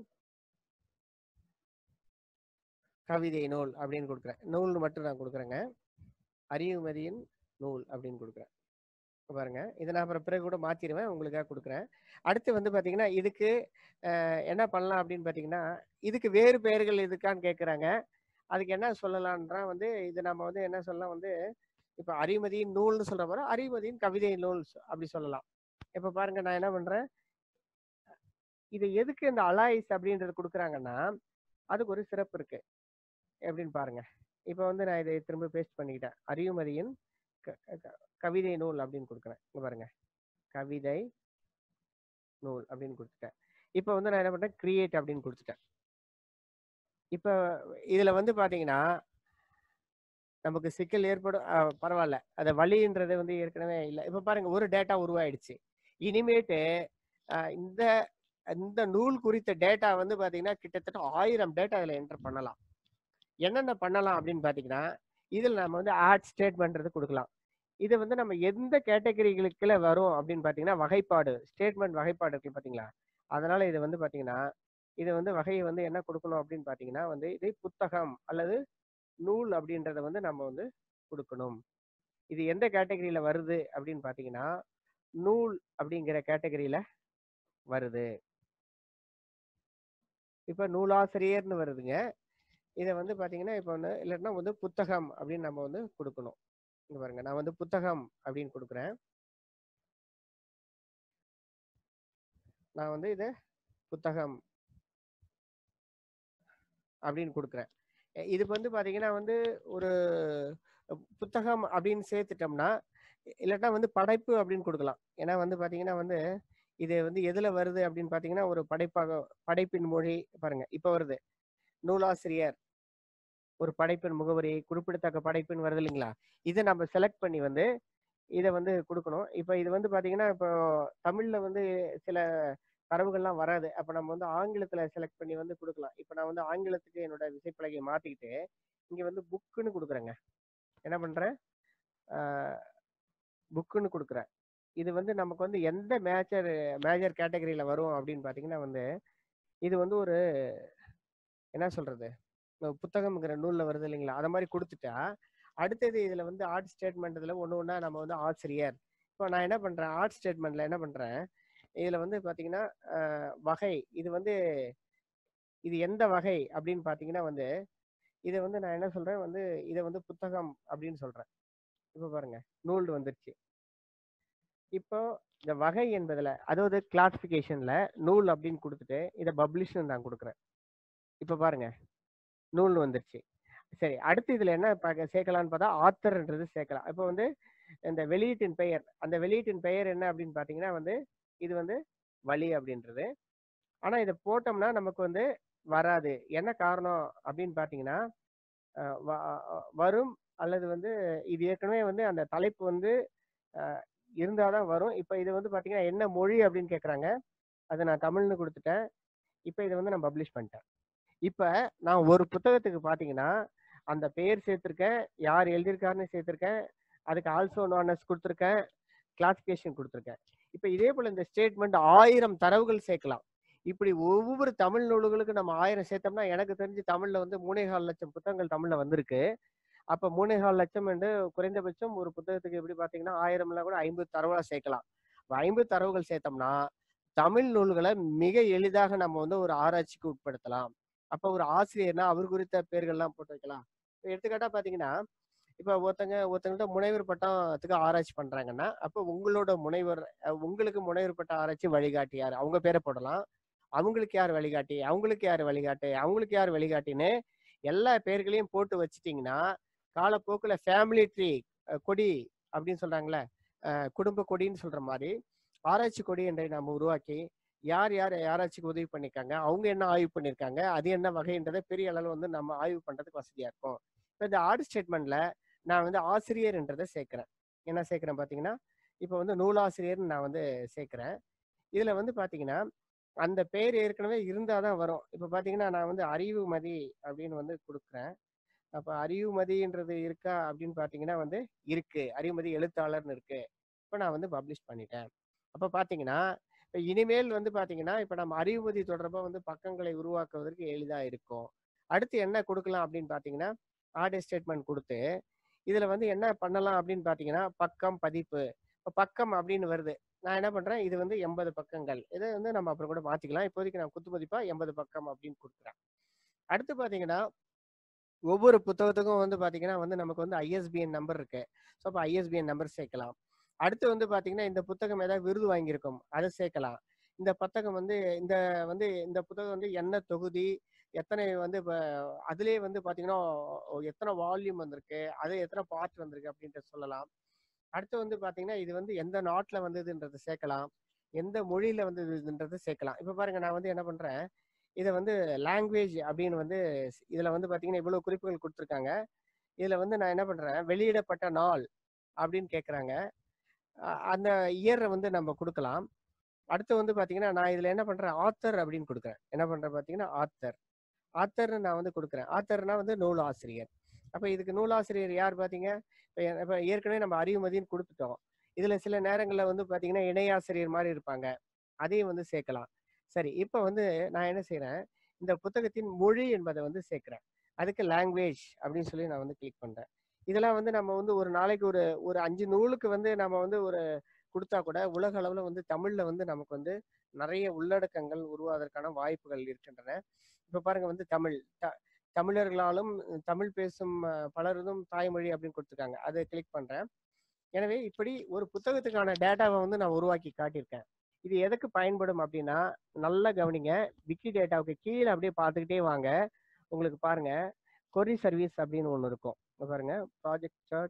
கவிதை நூல் அப்படின்னு கொடுக்குறேன் நூல் மட்டும் நான் கொடுக்குறேங்க அறிவுமதியின் நூல் அப்படின்னு கொடுக்குறேன் இங்க பாருங்க இதை நான் அப்புறம் பிறகு கூட மாத்திடுவேன் உங்களுக்காக கொடுக்குறேன் அடுத்து வந்து பாத்தீங்கன்னா இதுக்கு அஹ், என்ன பண்ணலாம் அப்படின்னு பாத்தீங்கன்னா இதுக்கு வேறு பெயர்கள் இதுக்கான்னு கேட்குறாங்க அதுக்கு என்ன சொல்லலாம்ன்றா வந்து இது நம்ம வந்து என்ன சொல்லலாம் வந்து இப்ப அறிமதியின் நூல்னு சொல்ற போற அறிமதியின் கவிதை நூல் சொ- அப்படி சொல்லலாம் இப்ப பாருங்க நான் என்ன பண்றேன் இது எதுக்கு இந்த அலாய்ஸ் அப்படின்றது கொடுக்குறாங்கன்னா அதுக்கு ஒரு சிறப்பு இருக்கு எப்படின்னு பாருங்க இப்ப வந்து நான் இதை திரும்ப பேஸ்ட் பண்ணிக்கிட்டேன் அறிவுமதியின் க- க- கவிதை நூல் அப்படின்னு கொடுக்குறேன் இங்க பாருங்க கவிதை நூல் அப்படின்னு கொடுத்துட்டேன் இப்போ வந்து நான் என்ன பண்றேன் கிரியேட் அப்படின்னு கொடுத்துட்டேன் இப்போ இதுல வந்து பாத்தீங்கன்னா நமக்கு சிக்கல் ஏற்படும் அஹ், பரவாயில்ல அது வழின்றது வந்து ஏற்கனவே இல்லை இப்போ பாருங்க ஒரு டேட்டா உருவாயிடுச்சு இனிமேட்டு அஹ், இந்த இந்த நூல் குறித்த டேட்டா வந்து பாத்தீங்கன்னா கிட்டத்தட்ட ஆயிரம் டேட்டா இதுல என்டர் பண்ணலாம் என்னென்ன பண்ணலாம் அப்படின்னு பாத்தீங்கன்னா இதில் நம்ம வந்து ஆட் ஸ்டேட்மெண்ட்றது கொடுக்கலாம் இது வந்து நம்ம எந்த கேட்டகரிகளுக்குள்ள வரும் அப்படின்னு பாத்தீங்கன்னா வகைப்பாடு ஸ்டேட்மெண்ட் வகைப்பாடு இருக்கு பாத்தீங்களா அதனால இது வந்து பாத்தீங்கன்னா இது வந்து வகையை வந்து என்ன கொடுக்கணும் அப்படின்னு பாத்தீங்கன்னா வந்து இது புத்தகம் அல்லது நூல் அப்படின்றத வந்து நம்ம வந்து கொடுக்கணும் இது எந்த கேட்டகரியில வருது அப்படின்னு பாத்தீங்கன்னா நூல் அப்படிங்கிற கேட்டகரியில வருது இப்ப நூலாசிரியர்னு வருதுங்க இதை வந்து பாத்தீங்கன்னா இப்ப வந்து இல்லைன்னா வந்து புத்தகம் அப்படின்னு நம்ம வந்து கொடுக்கணும் இங்க பாருங்க நான் வந்து புத்தகம் அப்படின்னு கொடுக்குறேன் நான் வந்து இதை புத்தகம் அப்படின்னு கொடுக்குறேன் எ- இதுக்கு வந்து பாத்தீங்கன்னா வந்து ஒரு புத்தகம் அப்படின்னு சேர்த்துட்டோம்னா இல்லாட்டா வந்து படைப்பு அப்படின்னு கொடுக்கலாம் ஏன்னா வந்து பாத்தீங்கன்னா வந்து இது வந்து எதுல வருது அப்படின்னு பாத்தீங்கன்னா ஒரு படைப்பாக படைப்பின் மொழி பாருங்க இப்ப வருது நூலாசிரியர் ஒரு படைப்பின் முகவரி குறிப்பிடத்தக்க படைப்புன்னு வருது இல்லைங்களா இதை நம்ம செலக்ட் பண்ணி வந்து இதை வந்து கொடுக்கணும் இப்போ இது வந்து பாத்தீங்கன்னா இப்போ தமிழ்ல வந்து சில தரவுகள்லாம் வராது அப்போ நம்ம வந்து ஆங்கிலத்துல செலக்ட் பண்ணி வந்து கொடுக்கலாம் இப்போ நான் வந்து ஆங்கிலத்துக்கு என்னோட விசைப்பலகையை மாத்திக்கிட்டு இங்க வந்து புக்குன்னு கொடுக்குறேங்க என்ன பண்றேன் புக்குன்னு கொடுக்குறேன் இது வந்து நமக்கு வந்து எந்த மேஜர் மேஜர் கேட்டகரியில வரும் அப்படின்னு பாத்தீங்கன்னா வந்து இது வந்து ஒரு என்ன சொல்றது இந்த புத்தகம்ங்கிற நூல்ல வருது இல்லைங்களா அதை மாதிரி கொடுத்துட்டா அடுத்தது இதுல வந்து ஆர்ட் ஸ்டேட்மெண்ட் இதுல ஒண்ணு ஒண்ணா நம்ம வந்து ஆசிரியர் இப்போ நான் என்ன பண்றேன் ஆர்ட் ஸ்டேட்மெண்ட்ல என்ன பண்றேன் இதுல வந்து பாத்தீங்கன்னா அஹ், வகை இது வந்து இது எந்த வகை அப்படின்னு பாத்தீங்கன்னா வந்து இதை வந்து நான் என்ன சொல்றேன் வந்து இதை வந்து புத்தகம் அப்படின்னு சொல்றேன் இப்போ பாருங்க நூல் வந்துருச்சு இப்போ இந்த வகை என்பதுல அதாவது கிளாசிஃபிகேஷன்ல நூல் அப்படின்னு கொடுத்துட்டு இதை பப்ளிஷ்னு நான் கொடுக்குறேன் இப்போ பாருங்க நூல் வந்துருச்சு சரி அடுத்து இதுல என்ன பார்க்க சேர்க்கலாம்னு பார்த்தா ஆத்தர்ன்றது சேர்க்கலாம் இப்போ வந்து இந்த வெளியீட்டின் பெயர் அந்த வெளியீட்டின் பெயர் என்ன அப்படின்னு பார்த்தீங்கன்னா வந்து இது வந்து வழி அப்படின்றது ஆனா இதை போட்டோம்னா நமக்கு வந்து வராது என்ன காரணம் அப்படின்னு பார்த்தீங்கன்னா அஹ் வ- அஹ் வரும் அல்லது வந்து இது ஏற்கனவே வந்து அந்த தலைப்பு வந்து அஹ், இருந்தாதான் வரும் இப்போ இது வந்து பார்த்தீங்கன்னா என்ன மொழி அப்படின்னு கேட்குறாங்க அதை நான் தமிழ்னு கொடுத்துட்டேன் இப்போ இதை வந்து நான் பப்ளிஷ் பண்ணிட்டேன் இப்போ நான் ஒரு புத்தகத்துக்கு பார்த்தீங்கன்னா அந்த பெயர் சேர்த்துருக்கேன் யார் எழுதியிருக்காருன்னு சேர்த்துருக்கேன் அதுக்கு ஆல்சோ நோனஸ் கொடுத்துருக்கேன் கிளாசிஃபிகேஷன் கொடுத்துருக்கேன் இப்போ இதே போல் இந்த ஸ்டேட்மெண்ட் ஆயிரம் தரவுகள் சேர்க்கலாம் இப்படி ஒவ்வொரு தமிழ் நூல்களுக்கு நம்ம ஆயிரம் சேர்த்தோம்னா எனக்கு தெரிஞ்சு தமிழ்ல வந்து மூணேகால் லட்சம் புத்தகங்கள் தமிழ்ல வந்திருக்கு அப்ப மூணேகால் லட்சம் என்று குறைந்தபட்சம் ஒரு புத்தகத்துக்கு எப்படி பாத்தீங்கன்னா ஆயிரம்ல கூட ஐம்பது தரவுகளா சேர்க்கலாம் அப்ப ஐம்பது தரவுகள் சேர்த்தோம்னா தமிழ் நூல்களை மிக எளிதாக நம்ம வந்து ஒரு ஆராய்ச்சிக்கு உட்படுத்தலாம் அப்ப ஒரு ஆசிரியர்னா அவர் குறித்த பேர்கள்லாம் போட்டு வைக்கலாம் இப்ப எடுத்துக்காட்டா பாத்தீங்கன்னா இப்ப ஒருத்தங்க ஒருத்தங்கள்ட்ட முனைவர் பட்டத்துக்கு ஆராய்ச்சி பண்றாங்கன்னா அப்ப உங்களோட முனைவர் அஹ் உங்களுக்கு முனைவர் பட்ட ஆராய்ச்சி வழிகாட்டி யார் அவங்க பேரை போடலாம் அவங்களுக்கு யார் வழிகாட்டி அவங்களுக்கு யார் வழிகாட்டு அவங்களுக்கு யார் வழிகாட்டின்னு எல்லா பேர்களையும் போட்டு வச்சிட்டிங்கன்னா காலப்போக்கில் ஃபேமிலி ட்ரீ கொடி அப்படின்னு சொல்றாங்களே அஹ் குடும்ப கொடின்னு சொல்ற மாதிரி ஆராய்ச்சி கொடி என்றை நம்ம உருவாக்கி யார் யார் ஆராய்ச்சிக்கு உதவி பண்ணிருக்காங்க அவங்க என்ன ஆய்வு பண்ணியிருக்காங்க அது என்ன வகைன்றதை பெரிய அளவில் வந்து நம்ம ஆய்வு பண்றதுக்கு வசதியா இருக்கும் இப்போ இந்த ஆர்ட் ஸ்டேட்மெண்ட்ல நான் வந்து ஆசிரியர்ன்றதை சேர்க்கிறேன் என்ன சேர்க்கிறேன் பார்த்தீங்கன்னா இப்போ வந்து நூலாசிரியர்னு நான் வந்து சேர்க்கிறேன் இதுல வந்து பார்த்தீங்கன்னா அந்த பேர் ஏற்கனவே இருந்தால் தான் வரும் இப்போ பார்த்தீங்கன்னா நான் வந்து அறிவுமதி அப்படின்னு வந்து கொடுக்குறேன் அப்போ அறிவுமதின்றது இருக்கா அப்படின்னு பார்த்தீங்கன்னா வந்து இருக்கு அறிவுமதி எழுத்தாளர்னு இருக்கு இப்போ நான் வந்து பப்ளிஷ் பண்ணிட்டேன் அப்போ பார்த்தீங்கன்னா இப்போ இனிமேல் வந்து பார்த்தீங்கன்னா இப்போ நம்ம அறிவுமதி தொடர்பாக வந்து பக்கங்களை உருவாக்குவதற்கு எளிதாக இருக்கும் அடுத்து என்ன கொடுக்கலாம் அப்படின்னு பார்த்தீங்கன்னா ஆடியோ ஸ்டேட்மெண்ட் கொடுத்து இதில் வந்து என்ன பண்ணலாம் அப்படின்னு பார்த்தீங்கன்னா பக்கம் பதிப்பு இப்போ பக்கம் அப்படின்னு வருது நான் என்ன பண்றேன் இது வந்து எண்பது பக்கங்கள் இதை வந்து நம்ம அப்புறம் கூட மாத்திக்கலாம் இப்போதைக்கு நான் குத்து மதிப்பா எண்பது பக்கம் அப்படின்னு கொடுக்குறேன் அடுத்து பாத்தீங்கன்னா ஒவ்வொரு புத்தகத்துக்கும் வந்து பாத்தீங்கன்னா வந்து நமக்கு வந்து ஐஎஸ்பிஎன் நம்பர் இருக்கு ஸோ அப்போ ஐஎஸ்பிஎன் நம்பர் சேர்க்கலாம் அடுத்து வந்து பாத்தீங்கன்னா இந்த புத்தகம் ஏதாவது விருது வாங்கியிருக்கும் அதை சேர்க்கலாம் இந்த புத்தகம் வந்து இந்த வந்து இந்த புத்தகம் வந்து என்ன தொகுதி எத்தனை வந்து இப்போ அதுலேயே வந்து பாத்தீங்கன்னா எத்தனை வால்யூம் வந்திருக்கு அது எத்தனை பார்ட் வந்திருக்கு அப்படின்றத சொல்லலாம் அடுத்து வந்து பாத்தீங்கன்னா இது வந்து எந்த நாட்டுல வந்ததுன்றது சேர்க்கலாம் எந்த மொழியில வந்ததுன்றது சேர்க்கலாம் இப்ப பாருங்க நான் வந்து என்ன பண்றேன் இதை வந்து லாங்குவேஜ் அப்படின்னு வந்து இதுல வந்து பாத்தீங்கன்னா இவ்வளவு குறிப்புகள் கொடுத்துருக்காங்க இதுல வந்து நான் என்ன பண்றேன் வெளியிடப்பட்ட நாள் அப்படின்னு கேக்குறாங்க அ- அந்த இயரை வந்து நம்ம கொடுக்கலாம் அடுத்து வந்து பாத்தீங்கன்னா நான் இதுல என்ன பண்றேன் ஆத்தர் அப்படின்னு கொடுக்குறேன் என்ன பண்றேன் பாத்தீங்கன்னா ஆத்தர் ஆத்தர்னு நான் வந்து கொடுக்குறேன் ஆத்தர்னா வந்து நூல் ஆசிரியர் அப்ப இதுக்கு நூலாசிரியர் யார் பாத்தீங்க இப்ப எ- இப்ப ஏற்கனவே நம்ம அறிவுமதின்னு கொடுத்துட்டோம் இதுல சில நேரங்கள்ல வந்து பாத்தீங்கன்னா இணையாசிரியர் மாதிரி இருப்பாங்க அதையும் வந்து சேர்க்கலாம் சரி இப்ப வந்து நான் என்ன செய்றேன் இந்த புத்தகத்தின் மொழி என்பதை வந்து சேர்க்கிறேன் அதுக்கு லாங்குவேஜ் அப்படின்னு சொல்லி நான் வந்து கிளிக் பண்றேன் இதெல்லாம் வந்து நம்ம வந்து ஒரு நாளைக்கு ஒரு ஒரு அஞ்சு நூலுக்கு வந்து நம்ம வந்து ஒரு கொடுத்தா கூட உலக அளவுல வந்து தமிழ்ல வந்து நமக்கு வந்து நிறைய உள்ளடக்கங்கள் உருவாவதற்கான வாய்ப்புகள் இருக்கின்றன இப்ப பாருங்க வந்து தமிழ் த- தமிழர்களாலும் தமிழ் பேசும் அஹ், பலரதும் தாய்மொழி அப்படின்னு கொடுத்துருக்காங்க அதை கிளிக் பண்றேன் எனவே இப்படி ஒரு புத்தகத்துக்கான டேட்டாவை வந்து நான் உருவாக்கி காட்டியிருக்கேன் இது எதுக்கு பயன்படும் அப்படின்னா நல்லா கவனிங்க விக்கி டேட்டாவுக்கு கீழே அப்படியே பார்த்துக்கிட்டே வாங்க உங்களுக்கு பாருங்க கொரி சர்வீஸ் அப்படின்னு ஒன்று இருக்கும் இங்க பாருங்க ப்ராஜெக்ட் சார்ட்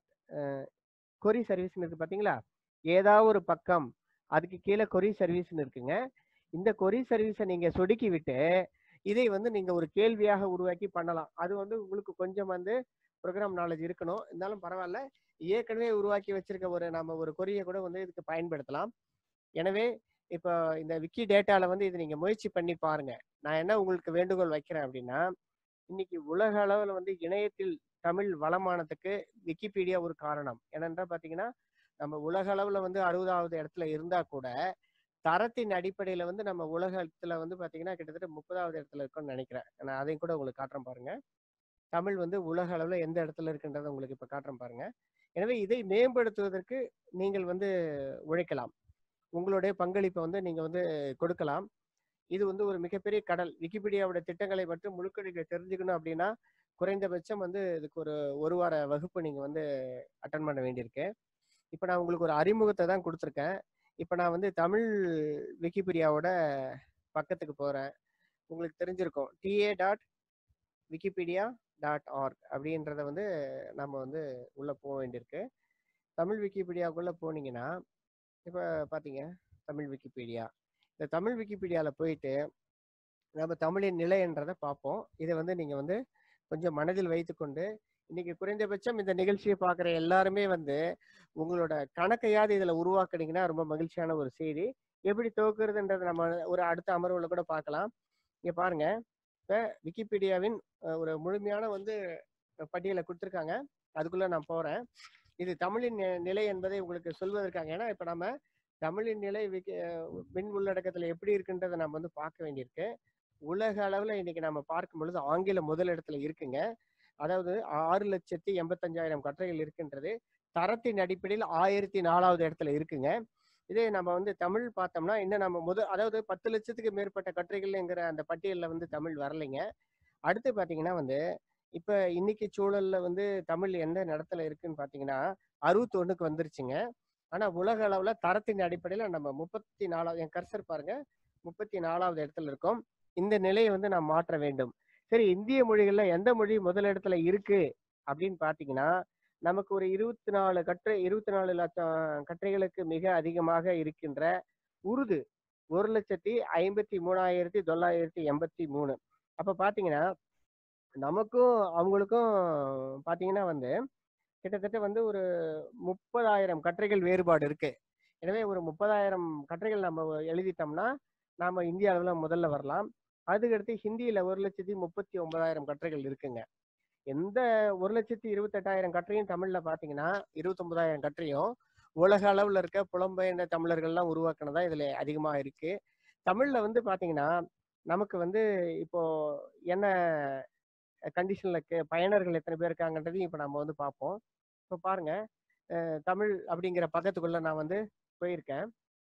கொரி சர்வீஸ்னு இருக்கு பார்த்தீங்களா ஏதாவது ஒரு பக்கம் அதுக்கு கீழே கொரி சர்வீஸ்னு இருக்குங்க இந்த கொரி சர்வீஸை நீங்க சொடுக்கி விட்டு இதை வந்து நீங்க ஒரு கேள்வியாக உருவாக்கி பண்ணலாம் அது வந்து உங்களுக்கு கொஞ்சம் வந்து ப்ரோக்ராம் நாலேஜ் இருக்கணும் இருந்தாலும் பரவாயில்ல ஏற்கனவே உருவாக்கி வச்சிருக்க ஒரு நம்ம ஒரு கொரியை கூட வந்து இதுக்கு பயன்படுத்தலாம் எனவே இப்போ இந்த விக்கி டேட்டால வந்து இது நீங்க முயற்சி பண்ணி பாருங்க நான் என்ன உங்களுக்கு வேண்டுகோள் வைக்கிறேன் அப்படின்னா இன்னைக்கு உலக அளவில் வந்து இணையத்தில் தமிழ் வளமானதுக்கு விக்கிபீடியா ஒரு காரணம் ஏனென்றா பாத்தீங்கன்னா நம்ம உலக அளவுல வந்து அறுபதாவது இடத்துல இருந்தா கூட தரத்தின் அடிப்படையில வந்து நம்ம உலகத்துல வந்து பாத்தீங்கன்னா கிட்டத்தட்ட முப்பதாவது இடத்துல இருக்கோம்னு நினைக்கிறேன் நான் அதையும் கூட உங்களுக்கு காட்டுறேன் பாருங்க தமிழ் வந்து உலக அளவுல எந்த இடத்துல இருக்குன்றதை உங்களுக்கு இப்ப காட்டுறேன் பாருங்க எனவே இதை மேம்படுத்துவதற்கு நீங்கள் வந்து உழைக்கலாம் உங்களுடைய பங்களிப்பை வந்து நீங்க வந்து கொடுக்கலாம் இது வந்து ஒரு மிகப்பெரிய கடல் விக்கிபீடியாவோட திட்டங்களை மட்டும் முழுக்க நீங்க தெரிஞ்சுக்கணும் அப்படின்னா குறைந்தபட்சம் வந்து இதுக்கு ஒரு ஒரு வார வகுப்பு நீங்க வந்து அட்டன் பண்ண வேண்டியிருக்கு இப்போ நான் உங்களுக்கு ஒரு அறிமுகத்தை தான் கொடுத்துருக்கேன் இப்போ நான் வந்து தமிழ் விக்கிபீடியாவோட பக்கத்துக்கு போறேன் உங்களுக்கு தெரிஞ்சிருக்கும் TA dot Wikipedia dot org அப்படின்றத வந்து நம்ம வந்து உள்ள போக வேண்டியிருக்கு தமிழ் விக்கிபீடியாவுக்குள்ள போனீங்கன்னா இப்போ பார்த்தீங்க தமிழ் விக்கிபீடியா இந்த தமிழ் விக்கிபீடியாவில் போயிட்டு நம்ம தமிழின் நிலைன்றதை பார்ப்போம் இதை வந்து நீங்கள் வந்து கொஞ்சம் மனதில் வைத்துக்கொண்டு இன்னைக்கு குறைந்தபட்சம் இந்த நிகழ்ச்சியை பார்க்குற எல்லாருமே வந்து உங்களோட கணக்கையாவது இதில் உருவாக்குனீங்கன்னா ரொம்ப மகிழ்ச்சியான ஒரு செய்தி எப்படி துவக்குறதுன்றதை நம்ம ஒரு அடுத்த அமர்வுல கூட பார்க்கலாம் இங்கே பாருங்க இப்போ விக்கிபீடியாவின் அஹ், ஒரு முழுமையான வந்து பட்டியலை கொடுத்துருக்காங்க அதுக்குள்ள நான் போறேன் இது தமிழின் நி- நிலை என்பதை உங்களுக்கு சொல்வதற்காக ஏன்னா இப்போ நம்ம தமிழின் நிலை விக்கி அஹ், மின் உள்ளடக்கத்தில் எப்படி இருக்குன்றதை நம்ம வந்து பார்க்க வேண்டியிருக்கு உலக அளவில் இன்னைக்கு நம்ம பார்க்கும் பொழுது ஆங்கில முதலிடத்துல இருக்குங்க அதாவது ஆறு லட்சத்தி எண்பத்தஞ்சாயிரம் கட்டுரைகள் இருக்கின்றது தரத்தின் அடிப்படையில் ஆயிரத்தி நாலாவது இடத்துல இருக்குங்க இதே நம்ம வந்து தமிழ் பார்த்தோம்னா இன்னும் நம்ம முத அதாவது பத்து லட்சத்துக்கு மேற்பட்ட கட்டுரைகள்ங்கிற அந்த பட்டியலில் வந்து தமிழ் வரலைங்க அடுத்து பார்த்தீங்கன்னா வந்து இப்போ இன்னைக்கு சூழல்ல வந்து தமிழ் எந்த இடத்துல இருக்குன்னு பார்த்தீங்கன்னா அறுபத்தொன்னுக்கு வந்துருச்சுங்க ஆனால் உலக அளவில் தரத்தின் அடிப்படையில் நம்ம முப்பத்தி நாலாவது என் கர்சர் பாருங்க முப்பத்தி நாலாவது இடத்துல இருக்கோம் இந்த நிலையை வந்து நாம் மாற்ற வேண்டும் சரி இந்திய மொழிகள்ல எந்த மொழி முதல் இடத்துல இருக்கு அப்படின்னு பார்த்தீங்கன்னா நமக்கு ஒரு இருபத்தி நாலு கட்டுரை இருபத்தி நாலு லட்சம் கட்டுரைகளுக்கு மிக அதிகமாக இருக்கின்ற உருது ஒரு லட்சத்தி ஐம்பத்தி மூணாயிரத்தி தொள்ளாயிரத்தி எண்பத்தி மூணு அப்ப பாத்தீங்கன்னா நமக்கும் அவங்களுக்கும் பாத்தீங்கன்னா வந்து கிட்டத்தட்ட வந்து ஒரு முப்பதாயிரம் கட்டுரைகள் வேறுபாடு இருக்கு எனவே ஒரு முப்பதாயிரம் கட்டுரைகள் நம்ம எழுதிட்டோம்னா நாம இந்திய அளவுல முதல்ல வரலாம் அதுக்கடுத்து ஹிந்தியில ஒரு லட்சத்தி முப்பத்தி ஒன்பதாயிரம் கட்டுரைகள் இருக்குங்க எந்த ஒரு லட்சத்தி இருபத்தெட்டாயிரம் கட்டுரையும் தமிழ்ல பாத்தீங்கன்னா இருபத்தொன்பதாயிரம் கட்டுரையும் உலக அளவுல இருக்க புலம்பெயர்ந்த தமிழர்கள்லாம் உருவாக்குனதா இதுல அதிகமா இருக்கு தமிழ்ல வந்து பாத்தீங்கன்னா நமக்கு வந்து இப்போ என்ன கண்டிஷன்ல பயனர்கள் எத்தனை பேர் இருக்காங்கன்றதையும் இப்போ நம்ம வந்து பார்ப்போம் இப்போ பாருங்க அஹ் தமிழ் அப்படிங்கிற பக்கத்துக்குள்ள நான் வந்து போயிருக்கேன்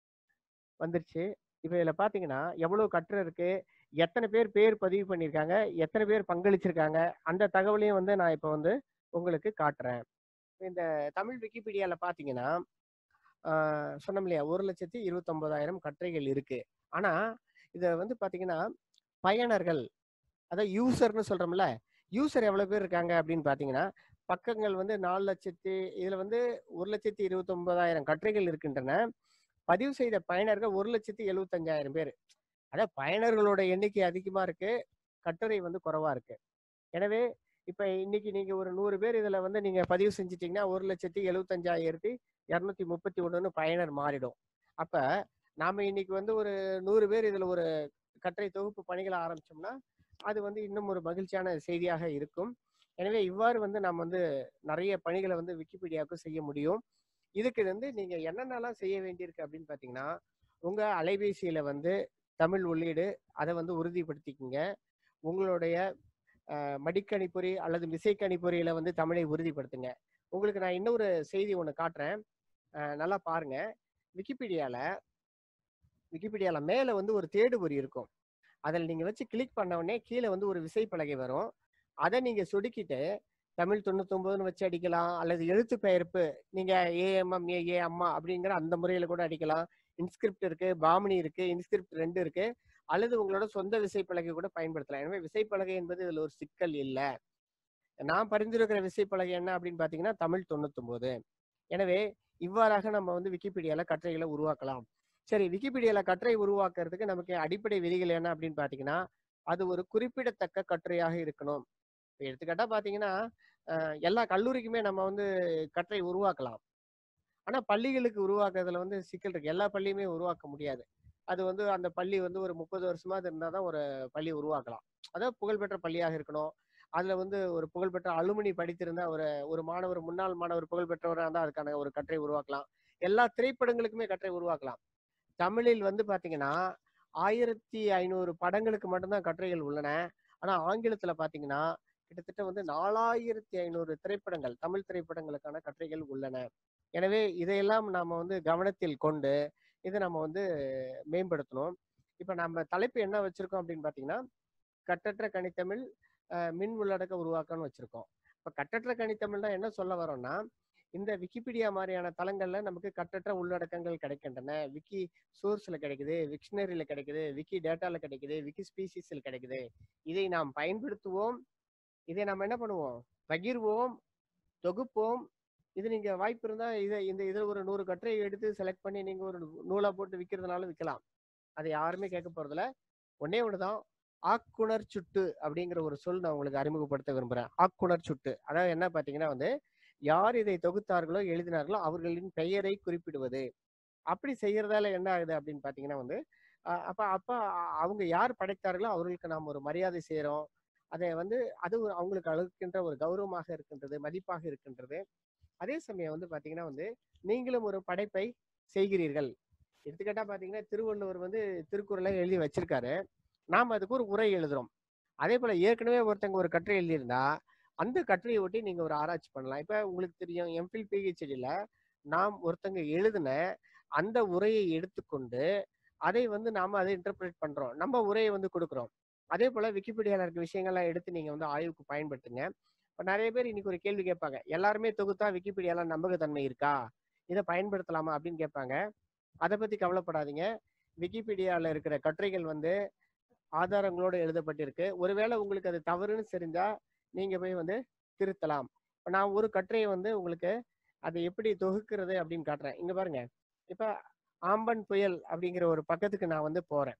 வந்துருச்சு இப்போ இதில் பார்த்தீங்கன்னா எவ்வளோ கட்டுரை இருக்கு எத்தனை பேர் பேர் பதிவு பண்ணியிருக்காங்க எத்தனை பேர் பங்களிச்சிருக்காங்க அந்த தகவலையும் வந்து நான் இப்போ வந்து உங்களுக்கு காட்டுறேன் இந்த தமிழ் விக்கிபீடியாவில் பார்த்தீங்கன்னா ஆஹ் சொன்னோம் இல்லையா ஒரு லட்சத்தி இருபத்தொன்பதாயிரம் கட்டுரைகள் இருக்கு ஆனால் இதை வந்து பார்த்தீங்கன்னா பயனர்கள் அதாவது யூசர்னு சொல்றோம்ல யூசர் எவ்வளவு பேர் இருக்காங்க அப்படின்னு பார்த்தீங்கன்னா பக்கங்கள் வந்து நாலு லட்சத்தி இதுல வந்து ஒரு லட்சத்தி இருபத்தொன்பதாயிரம் கட்டுரைகள் இருக்கின்றன பதிவு செய்த பயனர்கள் ஒரு லட்சத்தி எழுபத்தஞ்சாயிரம் பேர் அதாவது பயனர்களோட எண்ணிக்கை அதிகமா இருக்கு கட்டுரை வந்து குறைவா இருக்கு எனவே இப்ப இன்னைக்கு நீங்க ஒரு நூறு பேர் இதுல வந்து நீங்க பதிவு செஞ்சிட்டீங்கன்னா ஒரு லட்சத்தி எழுபத்தஞ்சாயிரத்தி இரநூத்தி முப்பத்தி ஒண்ணுன்னு பயனர் மாறிடும் அப்ப நாம இன்னைக்கு வந்து ஒரு நூறு பேர் இதுல ஒரு கட்டுரை தொகுப்பு பணிகளை ஆரம்பிச்சோம்னா அது வந்து இன்னும் ஒரு மகிழ்ச்சியான செய்தியாக இருக்கும் எனவே இவ்வாறு வந்து நம்ம வந்து நிறைய பணிகளை வந்து விக்கிபீடியாவுக்கு செய்ய முடியும் இதுக்கு வந்து நீங்க என்னென்னலாம் செய்ய வேண்டியிருக்கு அப்படின்னு பாத்தீங்கன்னா உங்க அலைபேசியில வந்து தமிழ் உள்ளீடு அதை வந்து உறுதிப்படுத்திக்கங்க உங்களுடைய அஹ், மடிக்கணிப்பொறி அல்லது விசைக்கணிப்பொறியில வந்து தமிழை உறுதிப்படுத்துங்க உங்களுக்கு நான் இன்னொரு செய்தி ஒன்று காட்டுறேன் அஹ், நல்லா பாருங்க விக்கிபீடியால விக்கிபீடியால மேல வந்து ஒரு தேடுபொறி இருக்கும் அதில் நீங்க வச்சு கிளிக் பண்ண உடனே கீழே வந்து ஒரு விசைப்பலகை வரும் அதை நீங்க சொடுக்கிட்டு தமிழ் தொண்ணூத்தொன்பதுன்னு வச்சு அடிக்கலாம் அல்லது எழுத்து பெயர்ப்பு நீங்க ஏஎம்எம் ஏ ஏ அம்மா அப்படிங்கிற அந்த முறையில கூட அடிக்கலாம் இன்ஸ்கிரிப்ட் இருக்கு பாமினி இருக்கு இன்ஸ்கிரிப்ட் ரெண்டு இருக்கு அல்லது உங்களோட சொந்த விசைப்பலகை கூட பயன்படுத்தலாம் எனவே விசைப்பலகை என்பது இதுல ஒரு சிக்கல் இல்லை நான் பரிந்துரைக்கிற விசைப்பலகை என்ன அப்படின்னு பாத்தீங்கன்னா தமிழ் தொண்ணூத்தொன்பது எனவே இவ்வாறாக நம்ம வந்து விக்கிபீடியால கட்டுரைகளை உருவாக்கலாம் சரி விக்கிபீடியால கட்டுரை உருவாக்குறதுக்கு நமக்கு அடிப்படை விதிகள் என்ன அப்படின்னு பாத்தீங்கன்னா அது ஒரு குறிப்பிடத்தக்க கட்டுரையாக இருக்கணும் இப்ப எடுத்துக்காட்டா பாத்தீங்கன்னா அஹ், எல்லா கல்லூரிக்குமே நம்ம வந்து கட்டுரை உருவாக்கலாம் ஆனா பள்ளிகளுக்கு உருவாக்குறதுல வந்து சிக்கல் இருக்கு எல்லா பள்ளியுமே உருவாக்க முடியாது அது வந்து அந்த பள்ளி வந்து ஒரு முப்பது வருஷமா இருந்தால் தான் ஒரு பள்ளி உருவாக்கலாம் அதாவது புகழ்பெற்ற பள்ளியாக இருக்கணும் அதுல வந்து ஒரு புகழ்பெற்ற அலுமினி படித்திருந்தா ஒரு ஒரு மாணவர் முன்னாள் மாணவர் புகழ்பெற்றவராக இருந்தால் அதுக்கான ஒரு கட்டுரை உருவாக்கலாம் எல்லா திரைப்படங்களுக்குமே கட்டுரை உருவாக்கலாம் தமிழில் வந்து பாத்தீங்கன்னா ஆயிரத்தி ஐநூறு படங்களுக்கு மட்டும்தான் கட்டுரைகள் உள்ளன ஆனா ஆங்கிலத்துல பாத்தீங்கன்னா கிட்டத்தட்ட வந்து நாலாயிரத்தி ஐநூறு திரைப்படங்கள் தமிழ் திரைப்படங்களுக்கான கட்டுரைகள் உள்ளன எனவே இதையெல்லாம் நாம வந்து கவனத்தில் கொண்டு இதை நம்ம வந்து மேம்படுத்தணும் இப்ப நம்ம தலைப்பு என்ன வச்சிருக்கோம் அப்படின்னு பாத்தீங்கன்னா கட்டற்ற கனித்தமிழ் அஹ், மின் உள்ளடக்க உருவாக்கம்னு வச்சிருக்கோம் இப்ப கட்டற்ற கணித்தமிழ்னா என்ன சொல்ல வரோம்னா இந்த விக்கிபீடியா மாதிரியான தளங்கள்ல நமக்கு கட்டற்ற உள்ளடக்கங்கள் கிடைக்கின்றன விக்கி சோர்ஸ்ல கிடைக்குது விக்ஷனரியில கிடைக்குது விக்கி டேட்டால கிடைக்குது விக்கி ஸ்பீசிஸ்ல கிடைக்குது இதை நாம் பயன்படுத்துவோம் இதை நாம் என்ன பண்ணுவோம் பகிர்வோம் தொகுப்போம் இது நீங்க வாய்ப்பு இருந்தா இதை இந்த இதுல ஒரு நூறு கட்டுரை எடுத்து செலக்ட் பண்ணி நீங்க ஒரு நூலா போட்டு விற்கிறதுனால விற்கலாம் அதை யாருமே கேட்க போறதில்ல ஒன்னே ஒண்ணுதான் ஆக்குணர் சுட்டு அப்படிங்கிற ஒரு சொல் நான் உங்களுக்கு அறிமுகப்படுத்த விரும்புறேன் ஆக்குணர் சுட்டு அதாவது என்ன பாத்தீங்கன்னா வந்து யார் இதை தொகுத்தார்களோ எழுதினார்களோ அவர்களின் பெயரை குறிப்பிடுவது அப்படி செய்யறதால என்ன ஆகுது அப்படின்னு பாத்தீங்கன்னா வந்து அஹ் அப்ப அப்ப அ- அவங்க யார் படைத்தார்களோ அவர்களுக்கு நாம் ஒரு மரியாதை செய்றோம் அதை வந்து அது ஒரு அவங்களுக்கு அழுகின்ற ஒரு கௌரவமாக இருக்கின்றது மதிப்பாக இருக்கின்றது அதே சமயம் வந்து பாத்தீங்கன்னா வந்து நீங்களும் ஒரு படைப்பை செய்கிறீர்கள் எடுத்துக்கிட்டா பாத்தீங்கன்னா திருவள்ளுவர் வந்து திருக்குறளை எழுதி வச்சிருக்காரு நாம் அதுக்கு ஒரு உரை எழுதுறோம் அதே போல ஏற்கனவே ஒருத்தங்க ஒரு கட்டுரை எழுதியிருந்தா அந்த கட்டுரையை ஒட்டி நீங்க ஒரு ஆராய்ச்சி பண்ணலாம் இப்ப உங்களுக்கு தெரியும் எம்ஃபில் பிஹெச்டில நாம் ஒருத்தங்க எழுதின அந்த உரையை எடுத்துக்கொண்டு அதை வந்து நாம அதை இன்டர்பிரேட் பண்றோம் நம்ம உரையை வந்து கொடுக்குறோம் அதே போல விக்கிபீடியால இருக்க விஷயங்கள்லாம் எடுத்து நீங்க வந்து ஆய்வுக்கு பயன்படுத்துங்க இப்ப நிறைய பேர் இன்னைக்கு ஒரு கேள்வி கேட்பாங்க எல்லாருமே தொகுத்தா விக்கிபீடியால நம்பகத்தன்மை இருக்கா இதை பயன்படுத்தலாமா அப்படின்னு கேட்பாங்க அதை பத்தி கவலைப்படாதீங்க விக்கிபீடியால இருக்கிற கட்டுரைகள் வந்து ஆதாரங்களோடு எழுதப்பட்டிருக்கு ஒருவேளை உங்களுக்கு அது தவறுன்னு தெரிஞ்சா நீங்க போய் வந்து திருத்தலாம் இப்ப நான் ஒரு கட்டுரையை வந்து உங்களுக்கு அதை எப்படி தொகுக்கிறது அப்படின்னு காட்டுறேன் இங்க பாருங்க இப்ப ஆம்பன் புயல் அப்படிங்கிற ஒரு பக்கத்துக்கு நான் வந்து போறேன்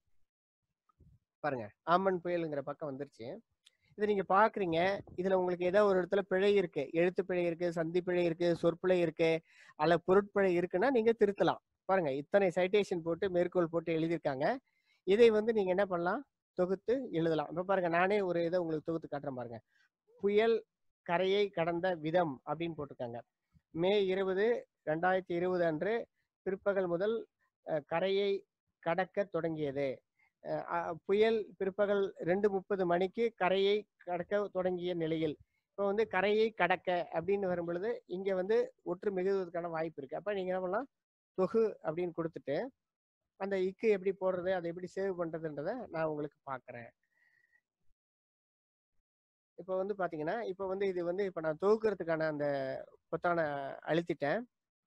பாருங்க ஆம்பன் புயலுங்கிற பக்கம் வந்துருச்சு இதை நீங்க பாக்குறீங்க இதுல உங்களுக்கு ஏதோ ஒரு இடத்துல பிழை இருக்கு எழுத்து பிழை இருக்கு சந்தி பிழை இருக்கு சொற்பிழை இருக்கு அல்ல பொருட்பிழை இருக்குன்னா நீங்க திருத்தலாம் பாருங்க இத்தனை சைட்டேஷன் போட்டு மேற்கோள் போட்டு எழுதியிருக்காங்க இதை வந்து நீங்க என்ன பண்ணலாம் தொகுத்து எழுதலாம் இப்ப பாருங்க நானே ஒரு இதை உங்களுக்கு தொகுத்து காட்டுறேன் பாருங்க புயல் கரையை கடந்த விதம் அப்படின்னு போட்டிருக்காங்க மே இருபது ரெண்டாயிரத்தி இருபது அன்று பிற்பகல் முதல் அஹ், கரையை கடக்க தொடங்கியது அஹ், அஹ், புயல் பிற்பகல் ரெண்டு முப்பது மணிக்கு கரையை கடக்க தொடங்கிய நிலையில் இப்போ வந்து கரையை கடக்க அப்படின்னு வரும் பொழுது இங்க வந்து ஒற்று மிகுவதற்கான வாய்ப்பு இருக்கு அப்ப நீங்க என்ன பண்ணலாம் தொகு அப்படின்னு கொடுத்துட்டு அந்த இக்கு எப்படி போடுறது அதை எப்படி சேவ் பண்றதுன்றத நான் உங்களுக்கு பார்க்கறேன் இப்போ வந்து பாத்தீங்கன்னா இப்போ வந்து இது வந்து இப்போ நான் தொகுக்கிறதுக்கான அந்த பொத்தானை அழுத்திட்டேன்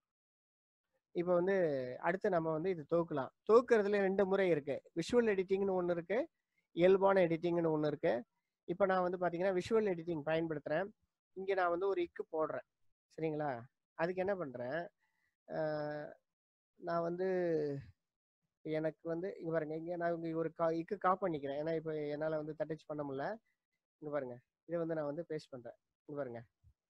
இப்போ வந்து அடுத்து நம்ம வந்து இது தொகுக்கலாம் தொகுக்கிறதுல ரெண்டு முறை இருக்கு விஷுவல் எடிட்டிங்னு ஒன்று இருக்கு இயல்பான எடிட்டிங்னு ஒன்று இருக்கு இப்போ நான் வந்து பாத்தீங்கன்னா விஷுவல் எடிட்டிங் பயன்படுத்துறேன் இங்க நான் வந்து ஒரு இக்கு போடுறேன் சரிங்களா அதுக்கு என்ன பண்றேன் அஹ் நான் வந்து எனக்கு வந்து இங்க பாருங்க இங்க நான் இங்க ஒரு கா இக்கு காப் பண்ணிக்கிறேன் ஏன்னா இப்போ என்னால வந்து தட்டச் பண்ண முடியல இங்க பாருங்க இதை வந்து நான் வந்து பேஸ்ட் பண்றேன் இங்க பாருங்க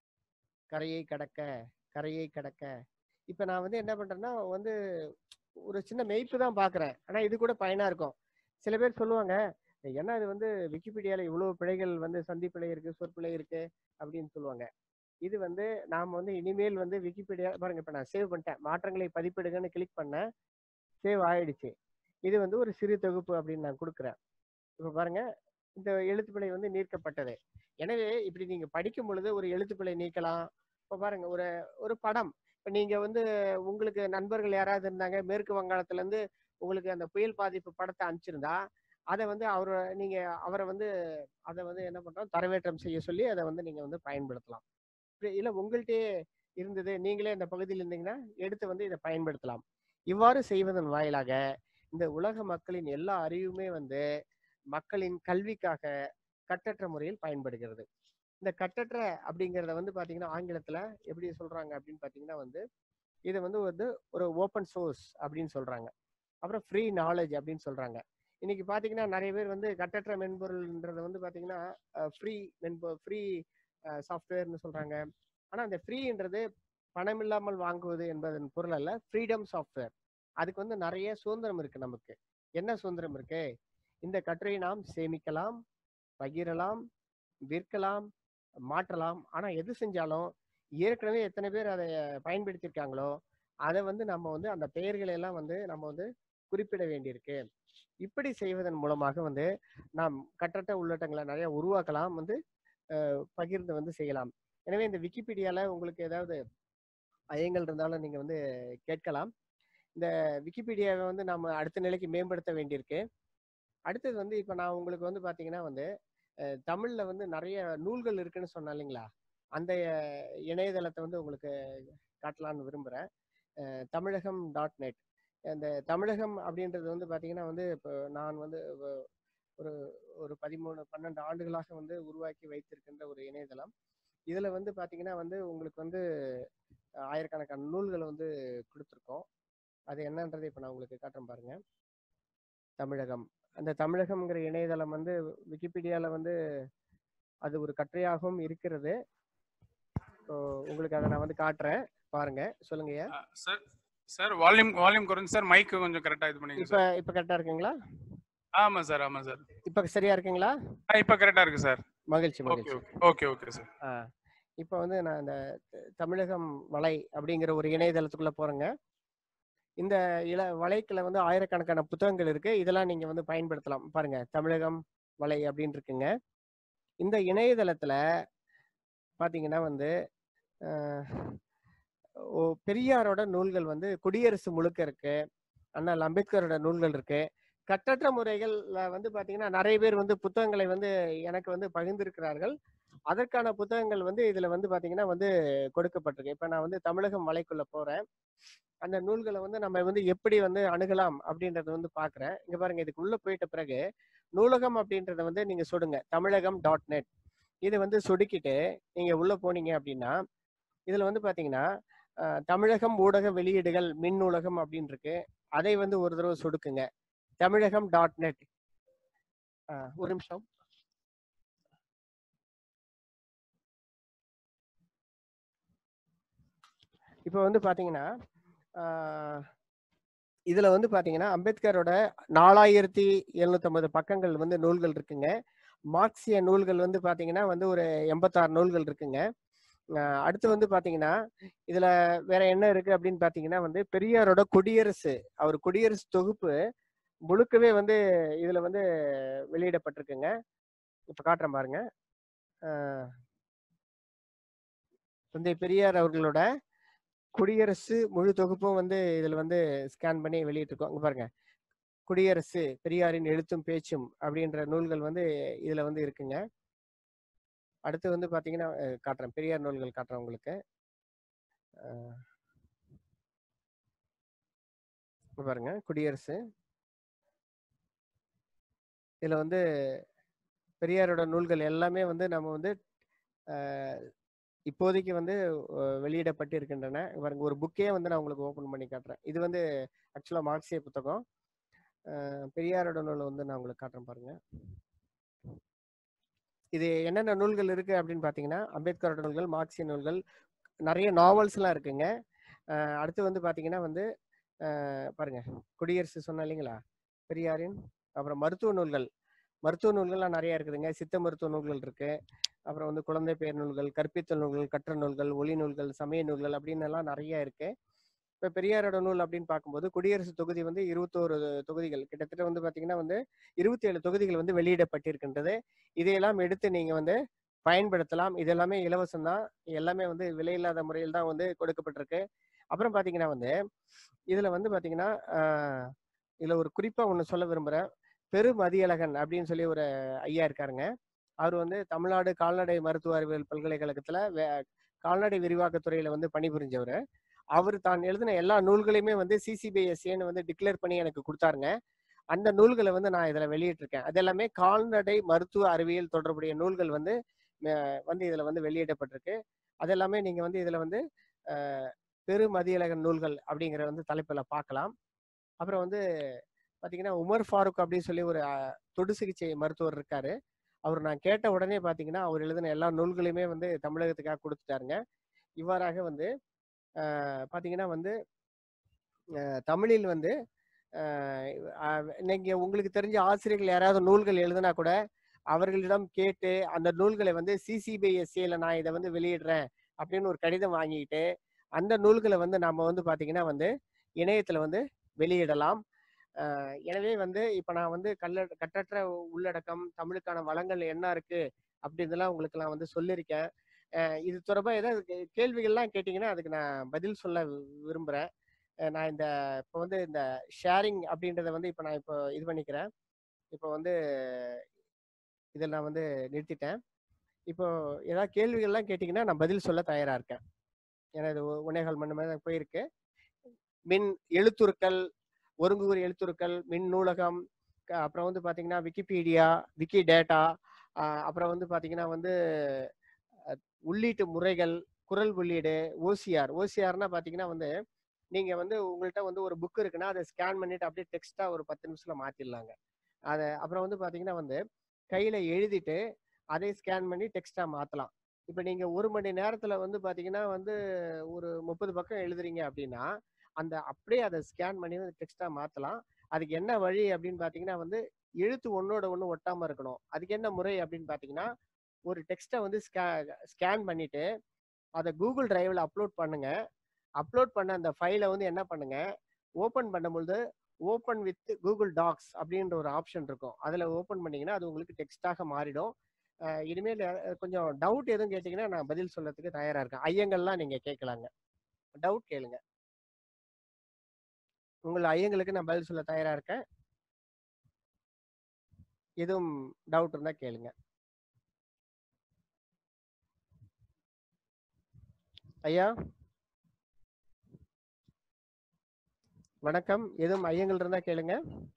கரையை கடக்க கரையை கடக்க இப்ப நான் வந்து என்ன பண்றேன்னா வந்து ஒரு சின்ன மெய்ப்பு தான் பாக்குறேன் ஆனா இது கூட பயனா இருக்கும் சில பேர் சொல்லுவாங்க என்ன இது வந்து விக்கிபீடியால இவ்வளவு பிழைகள் வந்து சந்தி பிழை இருக்கு சொற்பிழை இருக்கு அப்படின்னு சொல்லுவாங்க இது வந்து நாம வந்து இனிமேல் வந்து விக்கிபீடியா பாருங்க இப்ப நான் சேவ் பண்ணிட்டேன் மாற்றங்களை பதிப்பிடுங்கன்னு கிளிக் பண்ணேன் சேவ் ஆயிடுச்சு இது வந்து ஒரு சிறு தொகுப்பு அப்படின்னு நான் கொடுக்குறேன் இப்ப பாருங்க இந்த எழுத்துப்பிழை வந்து நீக்கப்பட்டது எனவே இப்படி நீங்க படிக்கும் பொழுது ஒரு எழுத்துப்பிழை நீக்கலாம் இப்ப பாருங்க ஒரு ஒரு படம் இப்ப நீங்க வந்து உங்களுக்கு நண்பர்கள் யாராவது இருந்தாங்க மேற்கு வங்காளத்துல இருந்து உங்களுக்கு அந்த புயல் பாதிப்பு படத்தை அனுப்பிச்சிருந்தா அதை வந்து அவரை நீங்க அவரை வந்து அதை வந்து என்ன பண்றோம் தரவேற்றம் செய்ய சொல்லி அதை வந்து நீங்க வந்து பயன்படுத்தலாம் இப்படி இல்ல உங்கள்கிட்டயே இருந்தது நீங்களே இந்த பகுதியில் இருந்தீங்கன்னா எடுத்து வந்து இதை பயன்படுத்தலாம் இவ்வாறு செய்வதன் வாயிலாக இந்த உலக மக்களின் எல்லா அறிவுமே வந்து மக்களின் கல்விக்காக கட்டற்ற முறையில் பயன்படுகிறது இந்த கட்டற்ற அப்படிங்கிறத வந்து பாத்தீங்கன்னா ஆங்கிலத்துல எப்படி சொல்றாங்க அப்படின்னு பாத்தீங்கன்னா வந்து இது வந்து வந்து ஒரு ஓப்பன் சோர்ஸ் அப்படின்னு சொல்றாங்க அப்புறம் ஃப்ரீ நாலேஜ் அப்படின்னு சொல்றாங்க இன்னைக்கு பாத்தீங்கன்னா நிறைய பேர் வந்து கட்டற்ற மென்பொருள்ன்றது வந்து பாத்தீங்கன்னா ஃப்ரீ மென்பொ ஃப்ரீ சாஃப்ட்வேர்னு சொல்றாங்க ஆனா அந்த ஃப்ரீன்றது பணம் இல்லாமல் வாங்குவது என்பதன் பொருள் அல்ல ஃப்ரீடம் சாஃப்ட்வேர் அதுக்கு வந்து நிறைய சுதந்திரம் இருக்கு நமக்கு என்ன சுதந்திரம் இருக்கு இந்த கட்டுரையை நாம் சேமிக்கலாம் பகிரலாம் விற்கலாம் மாற்றலாம் ஆனா எது செஞ்சாலும் ஏற்கனவே எத்தனை பேர் அதை பயன்படுத்தியிருக்காங்களோ அதை வந்து நம்ம வந்து அந்த பெயர்களை எல்லாம் வந்து நம்ம வந்து குறிப்பிட வேண்டியிருக்கு இப்படி செய்வதன் மூலமாக வந்து நாம் கட்டற்ற உள்ளட்டங்களை நிறைய உருவாக்கலாம் வந்து அஹ், பகிர்ந்து வந்து செய்யலாம் எனவே இந்த விக்கிபீடியால உங்களுக்கு ஏதாவது ஐயங்கள் இருந்தாலும் நீங்க வந்து கேட்கலாம் இந்த விக்கிபீடியாவை வந்து நம்ம அடுத்த நிலைக்கு மேம்படுத்த வேண்டியிருக்கு அடுத்தது வந்து இப்போ நான் உங்களுக்கு வந்து பார்த்தீங்கன்னா வந்து அஹ், தமிழ்ல வந்து நிறைய நூல்கள் இருக்குன்னு சொன்னேன் இல்லைங்களா அந்த அஹ், இணையதளத்தை வந்து உங்களுக்கு காட்டலாம்னு விரும்புகிறேன் தமிழகம் டாட் நெட் அந்த தமிழகம் அப்படின்றது வந்து பார்த்தீங்கன்னா வந்து இப்போ நான் வந்து வ- ஒரு ஒரு பதிமூணு பன்னெண்டு ஆண்டுகளாக வந்து உருவாக்கி வைத்திருக்கின்ற ஒரு இணையதளம் இதில் வந்து பார்த்தீங்கன்னா வந்து உங்களுக்கு வந்து அஹ், ஆயிரக்கணக்கான நூல்களை வந்து கொடுத்துருக்கோம் அது என்னன்றதை இப்போ நான் உங்களுக்கு காட்டுறேன் பாருங்க தமிழகம் அந்த தமிழகம்ங்கிற இணையதளம் வந்து விக்கிபீடியாவில் வந்து அது ஒரு கட்டுரையாகவும் இருக்கிறது ஸோ உங்களுக்கு அதை நான் வந்து காட்டுறேன் பாருங்க சொல்லுங்கய்யா சார் சார் வால்யூம் வால்யூம் குறைஞ்சு சார் மைக் கொஞ்சம் கரெக்டா இது பண்ணிங்க இப்போ சார் இப்போ கரெக்டாக இருக்குங்களா ஆமா சார் ஆமா சார் இப்போ சரியா இருக்குங்களா இப்போ கரெக்டா இருக்கு சார் மகிழ்ச்சி ஓகே மகிழ்ச்சி ஓகே ஓகே ஓகே சார் ஆ இப்போ வந்து நான் இந்த த- தமிழகம் வலை அப்படிங்கிற ஒரு இணையதளத்துக்குள்ள போறேங்க இந்த இல வலைக்குள்ள வந்து ஆயிரக்கணக்கான புத்தகங்கள் இருக்கு இதெல்லாம் நீங்க வந்து பயன்படுத்தலாம் பாருங்க தமிழகம் வலை அப்படின்னு இருக்குங்க இந்த இணையதளத்துல பாத்தீங்கன்னா வந்து அஹ், ஓ பெரியாரோட நூல்கள் வந்து குடியரசு முழுக்க இருக்கு அண்ணல் அம்பேத்கரோட நூல்கள் இருக்கு கட்டற்ற முறைகள்ல வந்து பாத்தீங்கன்னா நிறைய பேர் வந்து புத்தகங்களை வந்து எனக்கு வந்து பகிர்ந்திருக்கிறார்கள் அதற்கான புத்தகங்கள் வந்து இதுல வந்து பாத்தீங்கன்னா வந்து கொடுக்கப்பட்டிருக்கு இப்ப நான் வந்து தமிழகம் மலைக்குள்ள போறேன் அந்த நூல்களை வந்து நம்ம வந்து எப்படி வந்து அணுகலாம் அப்படின்றத வந்து பாக்குறேன் இங்க பாருங்க இதுக்கு உள்ள போயிட்ட பிறகு நூலகம் அப்படின்றத வந்து நீங்க சுடுங்க தமிழகம் டாட் நெட் இது வந்து சொடுக்கிட்டு நீங்க உள்ள போனீங்க அப்படின்னா இதுல வந்து பாத்தீங்கன்னா அஹ், தமிழகம் ஊடக வெளியீடுகள் மின் நூலகம் அப்படின்னு இருக்கு அதை வந்து ஒரு தடவை சொடுக்குங்க தமிழகம் டாட் நெட் ஒரு நிமிஷம் இப்போ வந்து பாத்தீங்கன்னா ஆஹ், இதுல வந்து பாத்தீங்கன்னா அம்பேத்கரோட நாலாயிரத்தி எழுநூத்தம்பது பக்கங்கள் வந்து நூல்கள் இருக்குங்க மார்க்சிய நூல்கள் வந்து பாத்தீங்கன்னா வந்து ஒரு எண்பத்தாறு நூல்கள் இருக்குங்க ஆஹ், அடுத்து வந்து பாத்தீங்கன்னா இதுல வேற என்ன இருக்கு அப்படின்னு பாத்தீங்கன்னா வந்து பெரியாரோட குடியரசு அவர் குடியரசு தொகுப்பு முழுக்கவே வந்து இதுல வந்து வெளியிடப்பட்டிருக்குங்க இப்ப காட்டுறேன் பாருங்க ஆஹ், தந்தை பெரியார் அவர்களோட குடியரசு முழு தொகுப்பும் வந்து இதுல வந்து ஸ்கேன் பண்ணி வெளியிட்டிருக்கோம் இங்க பாருங்க குடியரசு பெரியாரின் எழுத்தும் பேச்சும் அப்படின்ற நூல்கள் வந்து இதுல வந்து இருக்குங்க அடுத்து வந்து பாத்தீங்கன்னா அஹ், காட்டுறேன் பெரியார் நூல்கள் காட்டுறேன் உங்களுக்கு அஹ், இங்க பாருங்க குடியரசு இதுல வந்து பெரியாரோட நூல்கள் எல்லாமே வந்து நம்ம வந்து அஹ், இப்போதைக்கு வந்து அஹ், வெளியிடப்பட்டு இருக்கின்றன இங்க பாருங்க ஒரு புக்கே வந்து நான் உங்களுக்கு ஓபன் பண்ணி காட்டுறேன் இது வந்து ஆக்சுவலா மார்க்சிய புத்தகம் அஹ், பெரியாரோட நூல் வந்து நான் உங்களுக்கு காட்டுறேன் பாருங்க இது என்னென்ன நூல்கள் இருக்கு அப்படின்னு பாத்தீங்கன்னா அம்பேத்கரோட நூல்கள் மார்க்சிய நூல்கள் நிறைய நாவல்ஸ் எல்லாம் இருக்குங்க அஹ், அடுத்து வந்து பாத்தீங்கன்னா வந்து அஹ், பாருங்க குடியரசு சொன்ன இல்லைங்களா பெரியாரின் அப்புறம் மருத்துவ நூல்கள் மருத்துவ நூல்கள்லாம் நிறைய இருக்குதுங்க சித்த மருத்துவ நூல்கள் இருக்கு அப்புறம் வந்து குழந்தை பெயர் நூல்கள் கற்பித்தல் நூல்கள் கற்ற நூல்கள் ஒளி நூல்கள் சமய நூல்கள் அப்படின்னு எல்லாம் நிறைய இருக்கு இப்ப பெரியாரோட நூல் அப்படின்னு பார்க்கும்போது குடியரசு தொகுதி வந்து இருபத்தோரு தொகுதிகள் கிட்டத்தட்ட வந்து பாத்தீங்கன்னா வந்து இருபத்தி ஏழு தொகுதிகள் வந்து வெளியிடப்பட்டிருக்கின்றது இதையெல்லாம் எடுத்து நீங்க வந்து பயன்படுத்தலாம் இது எல்லாமே இலவசம் தான் எல்லாமே வந்து விலையில்லாத முறையில் தான் வந்து கொடுக்கப்பட்டிருக்கு அப்புறம் பாத்தீங்கன்னா வந்து இதுல வந்து பாத்தீங்கன்னா ஆஹ், இதுல ஒரு குறிப்பா ஒண்ணு சொல்ல விரும்புறேன் பெரு மதியழகன் அப்படின்னு சொல்லி ஒரு ஐயா இருக்காருங்க அவர் வந்து தமிழ்நாடு கால்நடை மருத்துவ அறிவியல் பல்கலைக்கழகத்துல வே- கால்நடை விரிவாக்கத் துறையில வந்து பணிபுரிஞ்சவர் அவர் தான் எழுதின எல்லா நூல்களையுமே வந்து சிசிபிஎஸ்ஏன்னு வந்து டிக்ளேர் பண்ணி எனக்கு கொடுத்தாருங்க அந்த நூல்களை வந்து நான் இதுல வெளியிட்டிருக்கேன் அது எல்லாமே கால்நடை மருத்துவ அறிவியல் தொடர்புடைய நூல்கள் வந்து அஹ், வந்து இதுல வந்து வெளியிடப்பட்டிருக்கு அது எல்லாமே நீங்க வந்து இதுல வந்து அஹ், பெரு மதியழகன் நூல்கள் அப்படிங்கிற வந்து தலைப்புல பார்க்கலாம் அப்புறம் வந்து பாத்தீங்கன்னா உமர் ஃபாரூக் அப்படின்னு சொல்லி ஒரு அஹ், தொடு சிகிச்சை மருத்துவர் இருக்காரு அவர் நான் கேட்ட உடனே பாத்தீங்கன்னா அவர் எழுதின எல்லா நூல்களையுமே வந்து தமிழகத்துக்காக கொடுத்துட்டாருங்க இவ்வாறாக வந்து அஹ், பாத்தீங்கன்னா வந்து அஹ், தமிழில் வந்து அஹ், அஹ், நீங்க உங்களுக்கு தெரிஞ்ச ஆசிரியர்கள் யாராவது நூல்கள் எழுதினா கூட அவர்களிடம் கேட்டு அந்த நூல்களை வந்து சிசிபிஎஸ்சியில நான் இதை வந்து வெளியிடுறேன் அப்படின்னு ஒரு கடிதம் வாங்கிட்டு அந்த நூல்களை வந்து நம்ம வந்து பாத்தீங்கன்னா வந்து இணையத்துல வந்து வெளியிடலாம் அஹ் எனவே வந்து இப்ப நான் வந்து கல்ல கட்டற்ற உள்ளடக்கம் தமிழுக்கான வளங்கள் என்ன இருக்கு அப்படின்றதெல்லாம் உங்களுக்கு நான் வந்து சொல்லியிருக்கேன் அஹ் இது தொடர்பா ஏதாவது கே- கேள்விகள்லாம் கேட்டீங்கன்னா அதுக்கு நான் பதில் சொல்ல வி- விரும்புறேன் அஹ் நான் இந்த இப்போ வந்து இந்த ஷேரிங் அப்படின்றத வந்து இப்போ நான் இப்போ இது பண்ணிக்கிறேன் இப்போ வந்து இதில் நான் வந்து நிறுத்திட்டேன் இப்போ ஏதாவது கேள்விகள்லாம் கேட்டிங்கன்னா நான் பதில் சொல்ல தயாரா இருக்கேன் ஏன்னா இது ஒ- ஒன்னேகால் மணி நேரம் போயிருக்கு மின் எழுத்துருக்கள் ஒருங்குகுறி எழுத்துருக்கள் மின் நூலகம் க- அப்புறம் வந்து பாத்தீங்கன்னா விக்கிபீடியா விக்கி டேட்டா அப்புறம் வந்து பாத்தீங்கன்னா வந்து அஹ், உள்ளீட்டு முறைகள் குரல் உள்ளீடு ஓசிஆர் ஓசிஆர்னா பாத்தீங்கன்னா வந்து நீங்க வந்து உங்கள்கிட்ட வந்து ஒரு புக் இருக்குன்னா அதை ஸ்கேன் பண்ணிட்டு அப்படியே டெக்ஸ்டா ஒரு பத்து நிமிஷத்துல மாத்திடலாங்க அதை அப்புறம் வந்து பாத்தீங்கன்னா வந்து கையில எழுதிட்டு அதை ஸ்கேன் பண்ணி டெக்ஸ்டா மாத்தலாம் இப்போ நீங்க ஒரு மணி நேரத்துல வந்து பாத்தீங்கன்னா வந்து ஒரு முப்பது பக்கம் எழுதுறீங்க அப்படின்னா அந்த அப்படியே அதை ஸ்கேன் பண்ணி டெக்ஸ்டா மாத்தலாம் அதுக்கு என்ன வழி அப்படின்னு பாத்தீங்கன்னா வந்து எழுத்து ஒன்னோட ஒன்று ஒட்டாம இருக்கணும் அதுக்கு என்ன முறை அப்படின்னு பாத்தீங்கன்னா ஒரு டெக்ஸ்ட்டை வந்து ஸ்கேன் பண்ணிட்டு அதை கூகுள் டிரைவ்ல அப்லோட் பண்ணுங்க அப்லோட் பண்ண அந்த ஃபைலை வந்து என்ன பண்ணுங்க ஓப்பன் பண்ணும்பொழுது ஓப்பன் வித் கூகுள் டாக்ஸ் அப்படின்ற ஒரு ஆப்ஷன் இருக்கும் அதில் ஓப்பன் பண்ணீங்கன்னா அது உங்களுக்கு டெக்ஸ்டாக மாறிடும் அஹ் இனிமேல் அஹ் கொஞ்சம் டவுட் எதுவும் கேட்டிங்கன்னா நான் பதில் சொல்றதுக்கு தயாராக இருக்கேன் ஐயங்கள்லாம் நீங்கள் கேட்கலாங்க டவுட் கேளுங்க உங்கள் ஐயங்களுக்கு நான் பதில் சொல்ல தயாராக இருக்கேன் எதுவும் டவுட் இருந்தால் கேளுங்க ஐயா வணக்கம் எதுவும் ஐயங்கள் இருந்தா கேளுங்க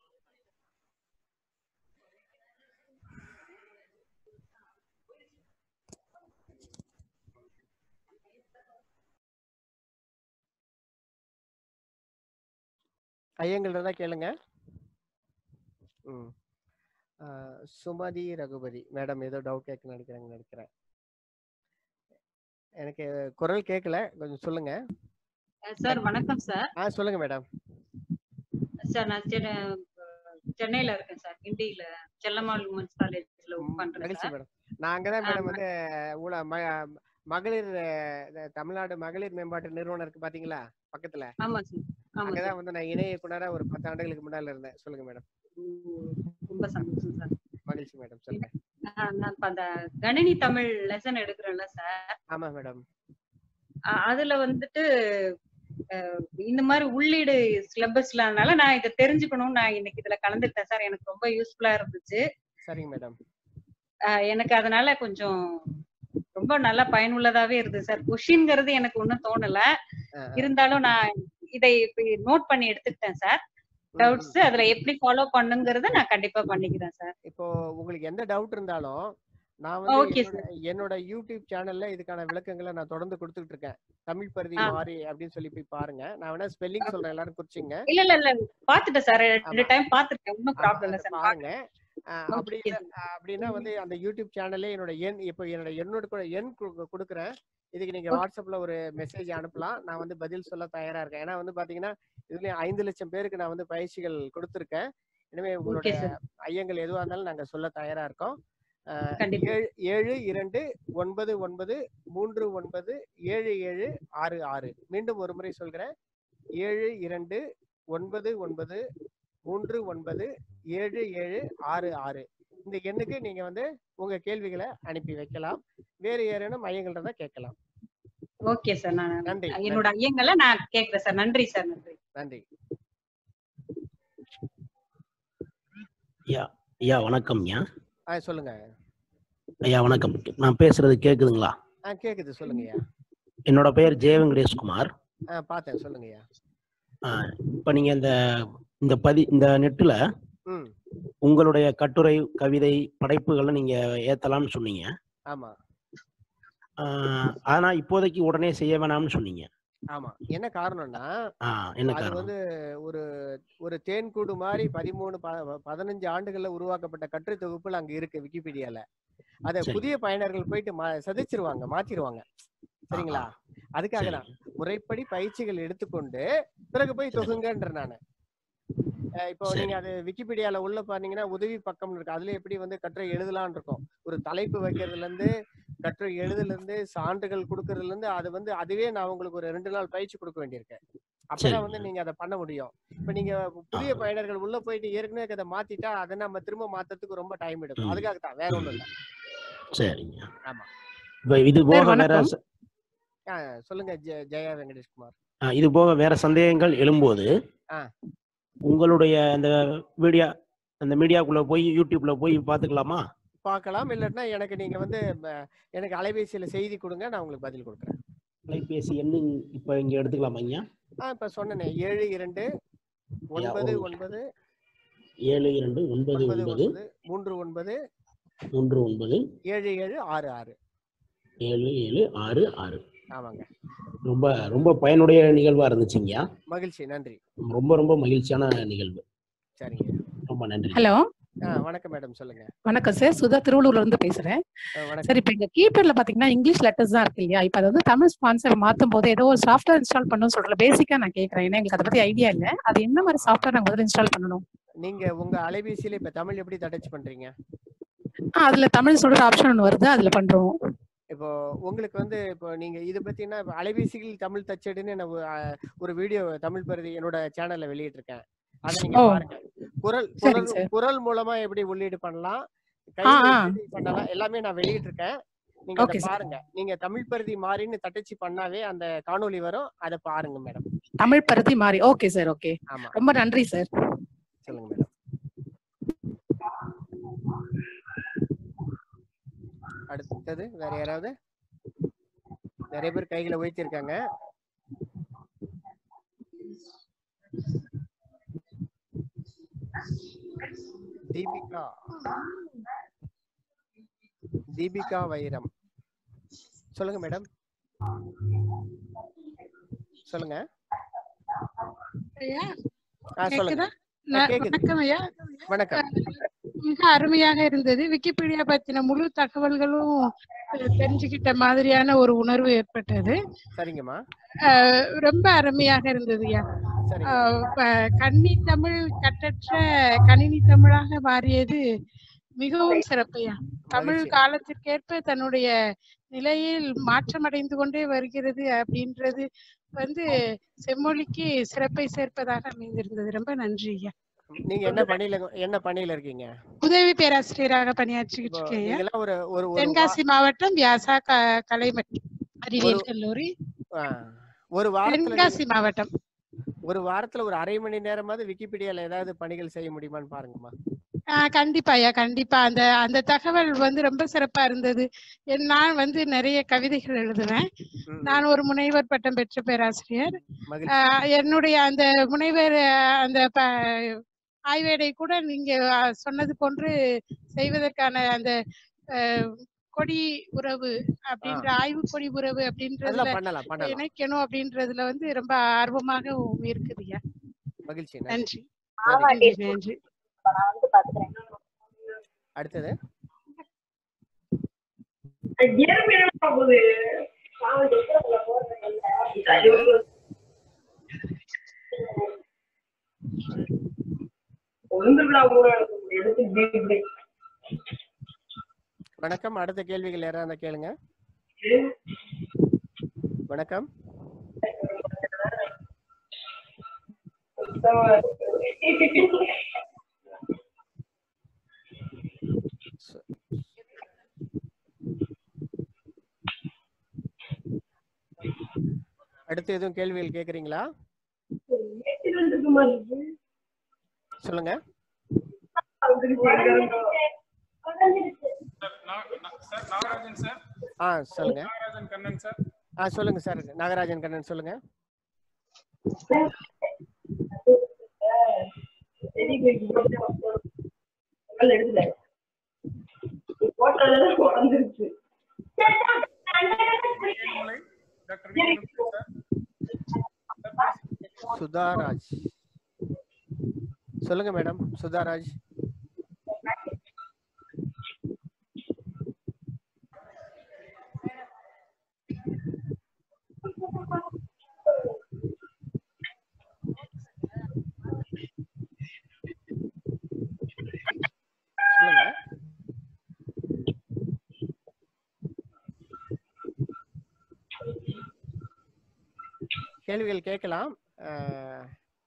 ஐயங்கள் இருந்தா கேளுங்க ம் ஆஹ் சுமதி ரகுபதி மேடம் ஏதோ டவுட் கேட்க நினைக்கிறாங்க நினைக்கிறேன் எனக்கு குரல் கேட்கல கொஞ்சம் சொல்லுங்க சார் வணக்கம் சார் ஆ சொல்லுங்க மேடம் சார் நான் சென்னை சென்னையில இருக்கேன் சார் கிண்டியில செல்லம்மாள் உமன்ஸ் காலேஜ்ல ஒர்க் பண்றேன் மகிழ்ச்சி சார் மேடம் நான் அங்கதான் ஆ, மேடம் வந்து ஊழ ம- மகளிர் அஹ், இந்த தமிழ்நாடு மகளிர் மேம்பாட்டு நிறுவனம் இருக்கு பாத்தீங்களா பக்கத்துல ஆமா சார் ஆமா அங்கதான் சார் வந்து நான் இணைய இயக்குனரா ஒரு பத்து ஆண்டுகளுக்கு முன்னால இருந்தேன் சொல்லுங்க மேடம் ஓ, ரொம்ப சந்தோஷம் சார் மகிழ்ச்சி மேடம் சொல்லுங்க ஆ, நான் இப்ப அந்த கணினி தமிழ் லெசன் எடுக்கிறேன்ல சார் ஆமா மேடம் அ- அதுல வந்துட்டு அஹ், இந்த மாதிரி உள்ளீடு சிலபஸ்லனால நான் இதை தெரிஞ்சுக்கணும் நான் இன்னைக்கு இதுல கலந்துக்கிட்டேன் சார் எனக்கு ரொம்ப யூஸ்ஃபுல்லா இருந்துச்சு சரிங்க மேடம் அஹ், எனக்கு அதனால கொஞ்சம் ரொம்ப நல்லா பயனுள்ளதாவே இருந்தது சார் கொஷின்ங்கிறது எனக்கு ஒன்றும் தோணல இருந்தாலும் நான் இதை நோட் பண்ணி எடுத்துக்கிட்டேன் சார் டவுட்ஸ் அதுல எப்படி ஃபாலோ பண்ணுங்கறத நான் கண்டிப்பா பண்ணிக்கிறேன் சார் இப்போ உங்களுக்கு எந்த டவுட் இருந்தாலும் நான் வந்து Okay, என்னோட- என்னோட யூடியூப் சேனல்ல இதுக்கான விளக்கங்களை நான் தொடர்ந்து கொடுத்துட்டு இருக்கேன் தமிழ் பருதி ஆ. மாறி அப்படின்னு சொல்லி போய் பாருங்க நான் வேணா ஸ்பெல்லிங் சொல்றேன் எல்லாரும் குறிச்சிங்க இல்ல இல்ல இல்ல பாத்துட்டேன் சார் ரெண்டு ஆமா. டைம் பாத்துருக்கேன் ஒன்னும் ஆமா, ப்ராப்ளம் இல்ல அதை சார் பாருங்க அஹ் Okay, அப்படி இல்ல அஹ் அப்படின்னா வந்து அந்த யூடியூப் சேனல்லே என்னோட எண் இப்போ என்னோட எண்ணோட கூட எண் கு- கொடுக்குறேன் இதுக்கு நீங்க Okay. வாட்ஸ்அப்ல ஒரு மெசேஜ் அனுப்பலாம் நான் வந்து பதில் சொல்ல தயாரா இருக்கேன் ஏன்னா வந்து பாத்தீங்கன்னா இதுலயும் ஐந்து லட்சம் பேருக்கு நான் வந்து பயிற்சிகள் கொடுத்துருக்கேன் எனவே உங்களுடைய ஓகே சார் ஐயங்கள் எதுவா இருந்தாலும் நாங்க சொல்ல தயாரா இருக்கோம் அஹ் கண்டிப்பா ஏழு ஏழு இரண்டு ஒன்பது ஒன்பது மூன்று ஒன்பது ஏழு ஏழு ஆறு ஆறு மீண்டும் ஒரு முறை சொல்கிறேன் ஏழு இரண்டு ஒன்பது ஒன்பது மூன்று ஒன்பது ஏழு ஏழு ஆறு ஆறு இந்த எண்ணுக்கு நீங்க வந்து உங்க கேள்விகளை அனுப்பி வைக்கலாம் வேறு ஏதேனும் மையங்கள் இருந்தா கேட்கலாம் ஓகே சார் நான் நன்றி என்னோட ஐயங்களை நான் கேக்குறேன் சார் நன்றி சார் நன்றி நன்றி ஐயா ஐயா வணக்கம் ஐயா ஆ சொல்லுங்க ஐயா வணக்கம் நான் பேசுறது கேக்குதுங்களா ஆ கேக்குது சொல்லுங்கய்யா என்னோட பெயர் ஜெய வெங்கடேஷ்குமார் ஆ பார்த்தேன் சொல்லுங்கய்யா இப்போ நீங்க இந்த இந்த பதி இந்த நெட்டில் ம் உங்களுடைய கட்டுரை கவிதை படைப்புகளை நீங்க ஏத்தலாம்னு சொன்னீங்க ஆமா ஆஹ் ஆனா இப்போதைக்கு உடனே செய்ய வேணாம்னு சொன்னீங்க ஆமா என்ன காரணம்னா ஆ என்ன அது காரணம் வந்து ஒரு ஒரு தேன்கூடு மாதிரி பதிமூணு ப- பதினஞ்சு ஆண்டுகள்ல உருவாக்கப்பட்ட கட்டுரை தொகுப்புல அங்க இருக்கு விக்கிபீடியால அத சரி. புதிய பயனர்கள் போயிட்டு மா- சதிச்சிருவாங்க மாத்திருவாங்க சரிங்களா அதுக்காக சரி. தான் முறைப்படி பயிற்சிகள் எடுத்துக்கொண்டு பிறகு போய் தொகுங்கன்ற நானு அஹ் இப்போ சரி. நீங்க அது விக்கிபீடியால உள்ள பாத்தீங்கன்னா உதவி பக்கம் இருக்கு அதுல எப்படி வந்து கட்டுரை எழுதலாம்னு இருக்கும் ஒரு தலைப்பு வைக்கிறதுல இருந்து கட்டுரை எழுதுல இருந்து சான்றுகள் கொடுக்கறதுல இருந்து அது வந்து அதுவே நான் உங்களுக்கு ஒரு ரெண்டு நாள் பயிற்சி கொடுக்க வேண்டியிருக்கு அப்பதான் வந்து சரிங்க. நீங்க அதை பண்ண முடியும் இப்ப நீங்க புதிய பயனர்கள் உள்ள போயிட்டு ஏற்கனவே அதை மாத்திட்டா அதை நம்ம திரும்ப மாத்துறதுக்கு ரொம்ப டைம் எடுக்கும் ம். அதுக்காக தான் வேற ஒண்ணும் இல்ல சரிங்க ஆமா. இப்போ இது போக வேற வணக்கம். ச- ஆஹ் சொல்லுங்க ஜெ- ஜெயா வெங்கடேஷ்குமார் ஆ, இது போக வேற சந்தேகங்கள் எழும்போது ஆ. உங்களுடைய அந்த வீடியோ அந்த மீடியாக்குள்ள போய் யூடியூப்ல போய் பார்த்துக்கலாமா பார்க்கலாம் இல்லாட்டினா எனக்கு நீங்க வந்து ம- எனக்கு அலைபேசியில செய்தி கொடுங்க நான் உங்களுக்கு பதில் கொடுக்குறேன் அலைபேசி எண்ணு இப்ப இங்க எடுத்துக்கலாமா ஐயா ஆ இப்ப சொன்னேனே ஏழு இரண்டு ஒன்பது ஒரு- ஒன்பது ஏழு இரண்டு ஒன்பது ஒன்பது ஒன்பது ஒன்பது மூன்று ஒன்பது மூன்று ஒன்பது ஏழு ஏழு ஆறு ஆறு ஏழு ஏழு ஆறு ஆறு ஆமாங்க ரொம்ப ரொம்ப பயனுடைய நிகழ்வா இருந்துச்சுங்கய்யா மகிழ்ச்சி நன்றி ரொம்ப ரொம்ப மகிழ்ச்சியான நிகழ்வு சரிங்க ரொம்ப நன்றி ஹலோ ஆ வணக்கம் மேடம் சொல்லுங்க வணக்கம் சார் சுதா திருவள்ளூர்ல இருந்து பேசுறேன் ஆ, வணக்கம் சார் இப்ப எங்க கீபேட்ல பாத்தீங்கன்னா இங்கிலீஷ் லெட்டர்ஸ் தான் இருக்கு இல்லையா இப்ப அது வந்து தமிழ் ஸ்பான்சர் மாத்தும் போது ஏதோ ஒரு சாஃப்ட்வேர் இன்ஸ்டால் பண்ணணும்னு சொல்றல பேசிக்கா நான் கேக்குறேன் ஏன்னா எங்களுக்கு அதை பத்தி ஐடியா இல்ல அது என்ன மாதிரி சாஃப்ட்வேர் நாங்க முதல்ல இன்ஸ்டால் பண்ணணும் நீங்க உங்க அலைபேசியில இப்ப தமிழ் எப்படி தட்டச்சு பண்றீங்க ஆ, அதுல தமிழ் சொல்ற ஆப்ஷன் ஒன்று வருது அதுல பண்றோம் இப்போ உங்களுக்கு வந்து இப்போ நீங்க இது பத்தினா இப்ப அலைபேசியில் தமிழ் தச்சடுன்னு நான் ஒரு, ஆ, ஒரு வீடியோ தமிழ் பருதி என்னோட சேனல்ல வெளியிட்டிருக்கேன் அதை நீங்க ஓ. பாருங்க குரல் சரிங்க குரல் சார். குரல் மூலமா எப்படி உள்ளீடு பண்ணலாம் ஆ, கையில ஆ. எப்படி பண்ணலாம் எல்லாமே நான் வெளியிட்டிருக்கேன் நீங்க அதை Okay, sir. பாருங்க நீங்க தமிழ் பருதி மாறின்னு தட்டச்சு பண்ணாவே அந்த காணொளி வரும் அதை பாருங்க மேடம் தமிழ் பருத்தி மாறி ஓகே சார் ஓகே ஆமா ரொம்ப நன்றி சார் சொல்லுங்க மேடம் அடுத்தது வேற யாராவது நிறைய பேர் கைகளை உயர்த்திருக்காங்க தீபிகா தீபிகா வைரம் சொல்லுங்க மேடம் சொல்லுங்க ஐயா ஆ சொல்லுங்க கேக்குதா ஆ, ந- கேக்குது வணக்கம் ஐயா வணக்கம் மிக அருமையாக இருந்தது விக்கிபீடியா பத்தின முழு தகவல்களும் அஹ், தெரிஞ்சுக்கிட்ட மாதிரியான ஒரு உணர்வு ஏற்பட்டது சரிங்கம்மா அஹ், ரொம்ப அருமையாக இருந்தது ஐயா சரிங்க அஹ், ப- கன்னி தமிழ் கட்டற்ற கணினி தமிழாக மாறியது மிகவும் சிறப்பையா தமிழ் மகிழ்ச்சி. காலத்திற்கேற்ப தன்னுடைய நிலையில் மாற்றமடைந்து கொண்டே வருகிறது அப்படின்றது வந்து செம்மொழிக்கு சிறப்பை சேர்ப்பதாக அமைந்திருந்தது ரொம்ப நன்றி ஐயா நீங்க என்ன பணியில என்ன பணியில இருக்கீங்க உதவி பேராசிரியராக பணியாற்றிக்கிட்டு இப்போ இருக்கேன் ஐயா. நீங்கெல்லாம் ஒரு ஒரு ஒரு வா- தென்காசி மாவட்டம் வியாசா க- கலை மற்றும் அறிவியல் கல்லூரி ஆ, ஒரு வாரத்துல தென்காசி மாவட்டம் ஒரு வாரத்துல ஒரு அரை மணி நேரமாவது விக்கிபீடியால ஏதாவது பணிகள் செய்ய முடியுமான்னு பாருங்கம்மா ஆஹ் கண்டிப்பா ஐயா கண்டிப்பா அந்த அந்த தகவல் வந்து ரொம்ப சிறப்பா இருந்தது என் நான் வந்து நிறைய கவிதைகள் எழுதுவேன் ம், நான் ஒரு முனைவர் பட்டம் பெற்ற பேராசிரியர் மகிழ்ச்சி ஆஹ் என்னுடைய அந்த முனைவர் ஆஹ் அந்த ப- ஆய்வேடை கூட நீங்க ஆஹ் சொன்னது போன்று செய்வதற்கான அந்த ஆஹ் கொடி உறவு அப்படின்ற ஆய்வு கொடி உறவு அப்படின்றதுல அதெல்லாம் பண்ணலாம் பண்ணலாம் இணைக்கணும் அப்படின்றதுல வந்து ரொம்ப ஆர்வமாக இருக்குது ஐயா மகிழ்ச்சி நன்றி நன்றி நன்றி நன்றி அடுத்தது வணக்கம் அடுத்த கேள்விகள் யாராவது கேளுங்க வணக்கம் அடுத்து எதுவும் கேள்விகள் கேக்குறீங்களா சொல்லுங்க சார் நாகராஜன் சார் ஆ சொல்லுங்க நாகராஜன் கண்ணன் சார் ஆ சொல்லுங்க சார் நாகராஜன் கண்ணன் சொல்லுங்க வேலுமலை டாக்டர் வேலுமலை சார் சுதாராஜ் சொல்லுங்க மேடம் சுதாராஜ் சொல்லுங்க கேள்விகள் கேட்கலாம் அஹ்,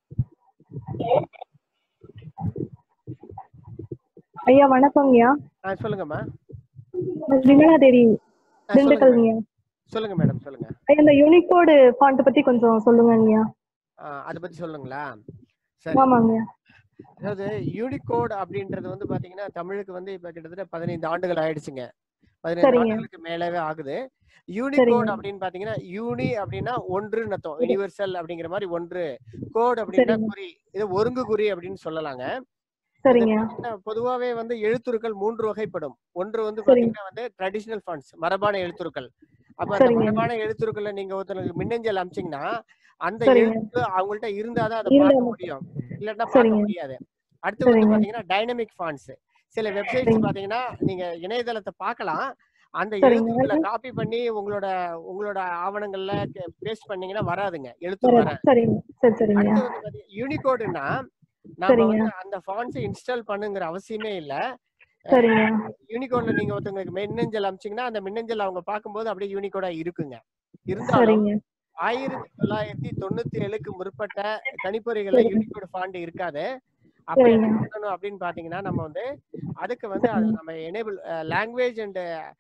ஐயா வணக்கம்யா ஆ சொல்லுங்கம்மா விமலா தேவி ஆ, சொல்லுங்க திண்டுக்கல்ங்கய்யா மேடம். சொல்லுங்க மேடம் சொல்லுங்க ஐயா இந்த யூனிகோடு ஃபாண்ட் பத்தி கொஞ்சம் சொல்லுங்கய்யா ஆ, அதை பத்தி சொல்லுங்களா சரி ஆமாங்கய்யா அதாவது யூனிகோட் அப்படின்றது வந்து பாத்தீங்கன்னா தமிழுக்கு வந்து இப்ப கிட்டத்தட்ட பதினைந்து ஆண்டுகள் ஆயிடுச்சுங்க பதினைந்து சரிங்க. ஆண்டுகளுக்கு மேலவே ஆகுது யூனிகோட் சரிங்க. அப்படின்னு பாத்தீங்கன்னா யூனி அப்படின்னா ஒன்றுன்னு அர்த்தம் யூனிவர்சல் அப்படிங்கிற மாதிரி ஒன்று கோட் அப்படின்னா சரிங்க. குறி இது ஒருங்கு குறி அப்படின்னு சொல்லலாங்க சரிங்க பாத்தீங்கன்னா பொதுவாவே வந்து எழுத்துருக்கள் மூன்று வகைப்படும் ஒன்று வந்து சரிங்க. பாத்தீங்கன்னா வந்து ட்ரெடிஷனல் ஃபாண்ட்ஸ் மரபான எழுத்துருக்கள் அப்ப அந்த சரிங்க. மரபான எழுத்துருக்கள்ல நீங்க ஒருத்தருக்கு மின்னஞ்சல் அமிச்சீங்கன்னா அந்த சரிங்க. எழுத்து அவங்கள்ட்ட இருந்தாதான் அதை இருந்தா பார்க்க மட்டும். முடியும் இல்லன்னா பார்க்க சரிங்க. முடியாது அடுத்து வந்து சரிங்க. பாத்தீங்கன்னா டைனமிக் ஃபாண்ட்ஸ் சில வெப்சைட்ஸ் சரிங்க. பாத்தீங்கன்னா நீங்க இணையதளத்தை பார்க்கலாம் அந்த சரிங்க. எழுத்துக்களை காப்பி பண்ணி உங்களோட உங்களோட ஆவணங்கள்ல பேஸ்ட் பண்ணீங்கன்னா வராதுங்க எழுத்து வராது. வராது சரிங்க சரி சரிங்க அடுத்து வந்து பாத்தீங்கன்னா யூனிகோடுன்னா நாம சரிங்க. வந்து அந்த ஃபாண்ட்ஸை இன்ஸ்டால் பண்ணுங்கிற அவசியமே இல்ல சரிங்க யூனிகோட்ல நீங்க ஒருத்தவங்களுக்கு மின்னஞ்சல் அமிச்சீங்கன்னா அந்த மின்னஞ்சல் அவங்க பார்க்கும்போது அப்படியே யூனிகோடா இருக்குங்க இருந்தாலும் சரிங்க ஆயிரத்தி தொள்ளாயிரத்தி தொண்ணூத்தி ஏழுக்கு முற்பட்ட கணிப்பொறிகள்ல சரிங்க. யூனிகோட் ஃபாண்ட் இருக்காது அப்ப என்ன சரிங்க. பண்ணணும் அப்படின்னு பாத்தீங்கன்னா நம்ம வந்து அதுக்கு வந்து அது சரிங்க. நம்ம enable language and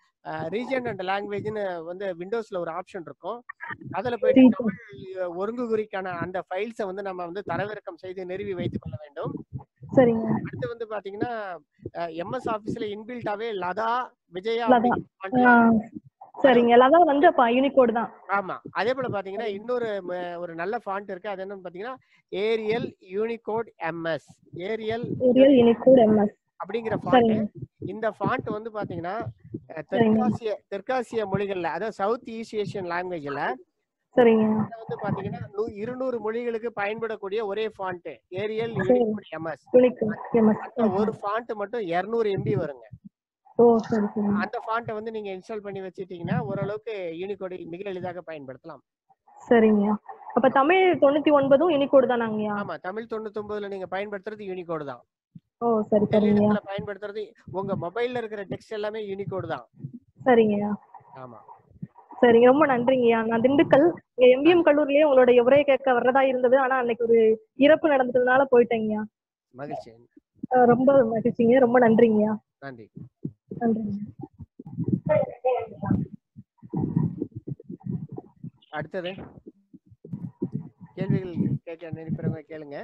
region and லாங்குவேஜ்னு வந்து விண்டோஸ்ல ஒரு ஆப்ஷன் இருக்கும் அதுல போயிட்டு Region. தமிழ் அஹ், ஒருங்கு குறிக்கான அந்த ஃபைல்ஸை வந்து நம்ம வந்து தரவிறக்கம் செய்து நிறுவி வைத்துக் கொள்ள வேண்டும் சரிங்க அடுத்து வந்து பாத்தீங்கன்னா எம்எஸ் ஆபீஸ்ல இன்பில்டாவே லதா விஜயா லதா. அப்படிங்கிற ஆ, font சரிங்க அதான் வந்து அப்ப யூனிகோடு தான் ஆமா அதே போல பாத்தீங்கன்னா இன்னொரு ம- ஒரு நல்ல ஃபாண்ட் இருக்கு அது என்னன்னு பாத்தீங்கன்னா Arial Unicode MS Arial Arial Unicode MS அப்படிங்கிற ஃபாண்ட் சரிங்க இந்த ஃபாண்ட் வந்து பாத்தீங்கன்னா அஹ், சரிங்க. தெற்காசிய தெற்காசிய மொழிகள்ல அதாவது சவுத் ஈஸ்ட் ஏசியன் லாங்குவேஜ்ல சரிங்க வந்து பாத்தீங்கன்னா நூ- இருநூறு மொழிகளுக்கு பயன்படக்கூடிய ஒரே ஃபாண்ட் ஏரியல் சரி. யூனிகோட் எம்எஸ் யூனிகோடு எம்எஸ் அந்த ஒரு ஃபாண்ட் மட்டும் 200 எம்பி வருங்க ஓ சரி சரி அந்த ஃபாண்ட்டை வந்து நீங்க இன்ஸ்டால் பண்ணி வச்சிட்டீங்கன்னா ஓரளவுக்கு யூனிகோடு மிக எளிதாக பயன்படுத்தலாம் சரிங்க அப்ப தமிழ் தொண்ணூத்தி ஒன்பதும் யூனிகோடு தானாங்கய்யா ஆமா தமிழ் தொண்ணூத்தொன்பதுல நீங்க பயன்படுத்துறது யூனிகோடு தான் ஓ சரி சரிங்கய்யா டெலிடத்துல பயன்படுத்துறது உங்க மொபைல்ல இருக்கிற டெக்ஸ்ட் எல்லாமே யூனிகோடு தான் சரிங்கய்யா ஆமா சரிங்க ரொம்ப நன்றிங்கய்யா நான் திண்டுக்கல் இங்க எம்பிஎம் கல்லூரிலேயே உங்களோட உரையை கேட்க வர்றதா இருந்தது ஆனா அன்னைக்கு ஒரு இறப்பு நடந்ததுனால போயிட்டேங்கய்யா மகிழ்ச்சி அஹ் ரொம்ப மகிழ்ச்சிங்க ரொம்ப நன்றிங்கய்யா நன்றி நன்றிங்க அடுத்தது கேள்விகள் கேட்க நினைக்கிறவங்க கேளுங்க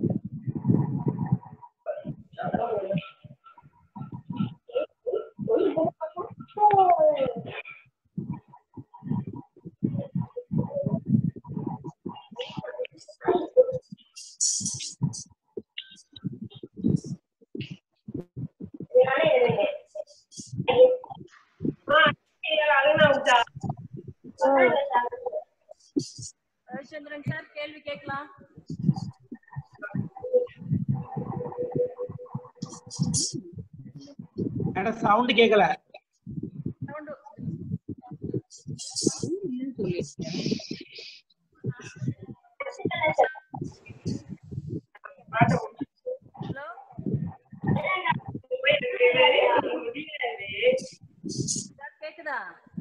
ரவிச்சந்திரன் சார் கேள்வி கேட்கலாம் மேடம் சவுண்ட் கேட்கல Sound ஹலோ சார் கேக்குதா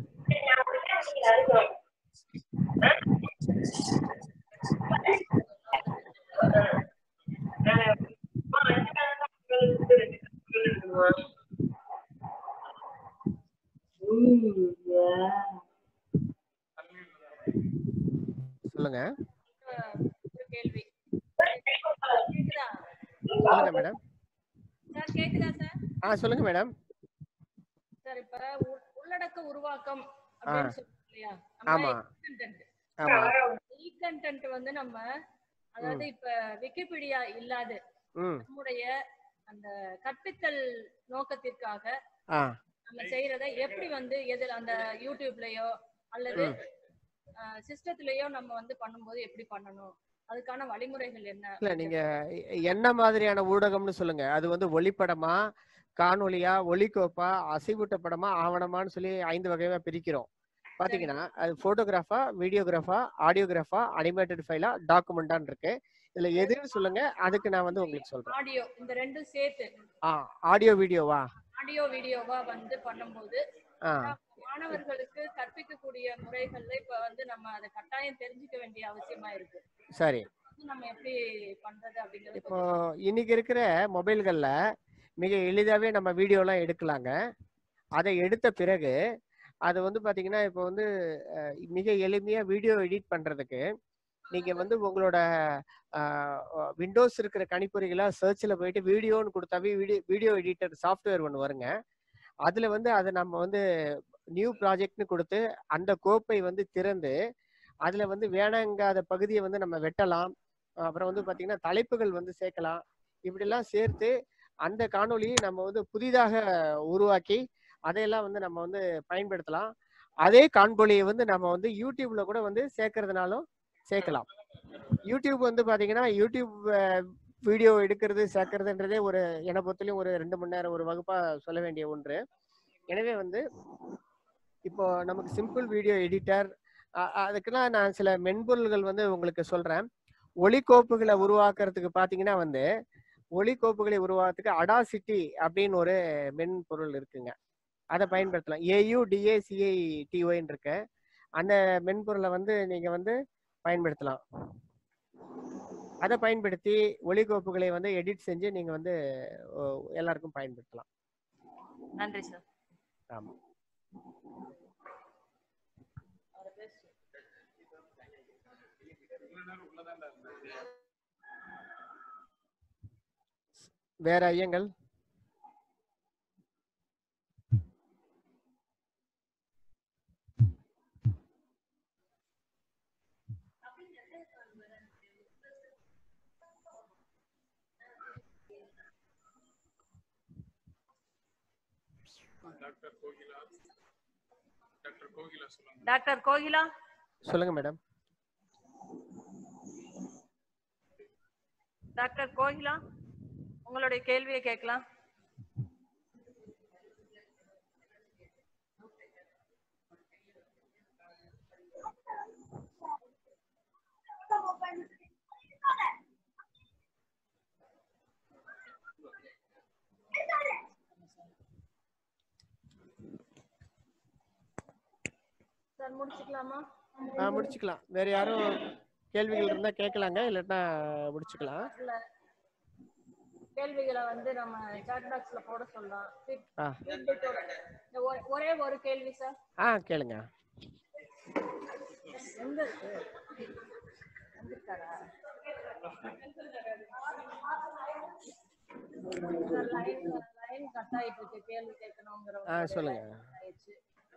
சொல்லுங்க அஹ், ஒரு கேள்வி கேக்குதா சொல்லுங்க மேடம் சார் கேக்குதா சார் ஆ சொல்லுங்க மேடம் சார் இப்ப உள்- உள்ளடக்க உருவாக்கம் அப்படின்னு சொல்றோம் இல்லையா ஆமா கண்டென்ட் ஆமா இ கண்டென்ட் வந்து நம்ம அதாவது இப்ப விக்கிபீடியா இல்லாது ம் நம்முடைய அந்த கற்பித்தல் நோக்கத்திற்காக ஆ நம்ம செய்யறத எப்படி வந்து எதில் அந்த யூடியூப்லயோ அல்லது சிஸ்டத்திலயோ நம்ம வந்து பண்ணும்போது எப்படி பண்ணணும் அதுக்கான வழிமுறைகள் என்ன இல்ல நீங்க எ- என்ன மாதிரியான ஊடகம்னு சொல்லுங்க அது வந்து ஒளிப்படமா காணொளியா ஒளிக்கோப்பா அசைவூட்ட படமா ஆவணமான்னு சொல்லி ஐந்து வகையா பிரிக்கிறோம் பாத்தீங்கன்னா அது போட்டோகிராஃபா வீடியோகிராஃபா ஆடியோகிராஃபா அனிமேட்டட் ஃபைலா டாக்குமெண்டான்னு இருக்கு இதுல எதுன்னு சொல்லுங்க அதுக்கு நான் வந்து உங்களுக்கு சொல்றேன் ஆடியோ இந்த ரெண்டும் சேர்த்து ஆ ஆடியோ வீடியோவா ஆடியோ வீடியோவா வந்து பண்ணும்போது ஆ மாணவர்களுக்கு கற்பிக்கக்கூடிய முறைகள்ல இப்ப வந்து நம்ம அதை கட்டாயம் தெரிஞ்சுக்க வேண்டிய அவசியமா இருக்கு சரி அது நம்ம எப்படி பண்றது அப்படிங்கறது இப்போ இன்னைக்கு இருக்கிற மொபைல்கள்ல மிக எளிதாவே நம்ம வீடியோலாம் எடுக்கலாங்க அதை எடுத்த பிறகு அது வந்து பாத்தீங்கன்னா இப்போ வந்து அஹ், மிக எளிமையா வீடியோ எடிட் பண்றதுக்கு நீங்க வந்து உங்களோட விண்டோஸ் இருக்கிற கணிப்பொறிகளை சர்ச்சில் போயிட்டு வீடியோன்னு கொடுத்தாவே வீடியோ வீடியோ எடிட்டர் சாஃப்ட்வேர் ஒன்று வருங்க அதுல வந்து அதை நம்ம வந்து நியூ ப்ராஜெக்ட்னு கொடுத்து அந்த கோப்பை வந்து திறந்து அதுல வந்து வேணாங்காத பகுதியை வந்து நம்ம வெட்டலாம் அப்புறம் வந்து பாத்தீங்கன்னா தலைப்புகள் வந்து சேர்க்கலாம் இப்படிலாம் சேர்த்து அந்த காணொளியை நம்ம வந்து புதிதாக உருவாக்கி அதையெல்லாம் வந்து நம்ம வந்து பயன்படுத்தலாம் அதே காணொளியை வந்து நம்ம வந்து யூடியூப்ல கூட வந்து சேர்க்கறதுனாலும் சேர்க்கலாம் யூடியூப் வந்து பாத்தீங்கன்னா யூடியூப் வீடியோ எடுக்கிறது சேர்க்கறதுன்றதே ஒரு என்னை பொறுத்தலையும் ஒரு ரெண்டு மணி நேரம் ஒரு வகுப்பா சொல்ல வேண்டிய ஒன்று எனவே வந்து இப்போ நமக்கு சிம்பிள் வீடியோ எடிட்டர் அதுக்கெல்லாம் நான் சில மென்பொருள்கள் வந்து உங்களுக்கு சொல்றேன் ஒளிக்கோப்புகளை உருவாக்குறதுக்கு பார்த்தீங்கன்னா வந்து ஒளிக்கோப்புகளை உருவாக்குறதுக்கு அடாசிட்டி அப்படின்னு ஒரு மென்பொருள் இருக்குங்க அதை பயன்படுத்தலாம் ஏயு டிஏசிஐ டிஒய்ன்னு இருக்கு அந்த மென்பொருளை வந்து நீங்க வந்து பயன்படுத்தலாம் அதை பயன்படுத்தி ஒளிக்கோப்புகளை வந்து எடிட் செஞ்சு நீங்க வந்து ஓ, எல்லாருக்கும் பயன்படுத்தலாம் நன்றி சார் ஆமா வேற ஐயங்கள் டாக்டர் கோகிலா டாக்டர் கோகிலா சொல்லுங்க டாக்டர் கோகிலா சொல்லுங்க மேடம் டாக்டர் கோகிலா உங்களுடைய கேள்வியை கேட்கலாம் சார் முடிச்சுக்கலாமா ஆ முடிச்சுக்கலாம் வேற யாரும் கேள்விகள் இருந்தா கேட்கலாங்க இல்லைன்னா முடிச்சுக்கலாம் இல்ல கேள்விகளை வந்து நம்ம சாட் பாக்ஸ்ல போட சொல்லலாம் Feed- ஆ. feedback ஓட. இந்த ஒ- ஒரே ஒரு கேள்வி சார் ஆ கேளுங்க எங்க இருக்கு வந்திருக்காரா லைன் லைன் கட் ஆயிட்டு இருக்கு கேள்வி கேட்கணுங்கிற ஒரு ஆ சொல்லுங்க ஆயிடுச்சு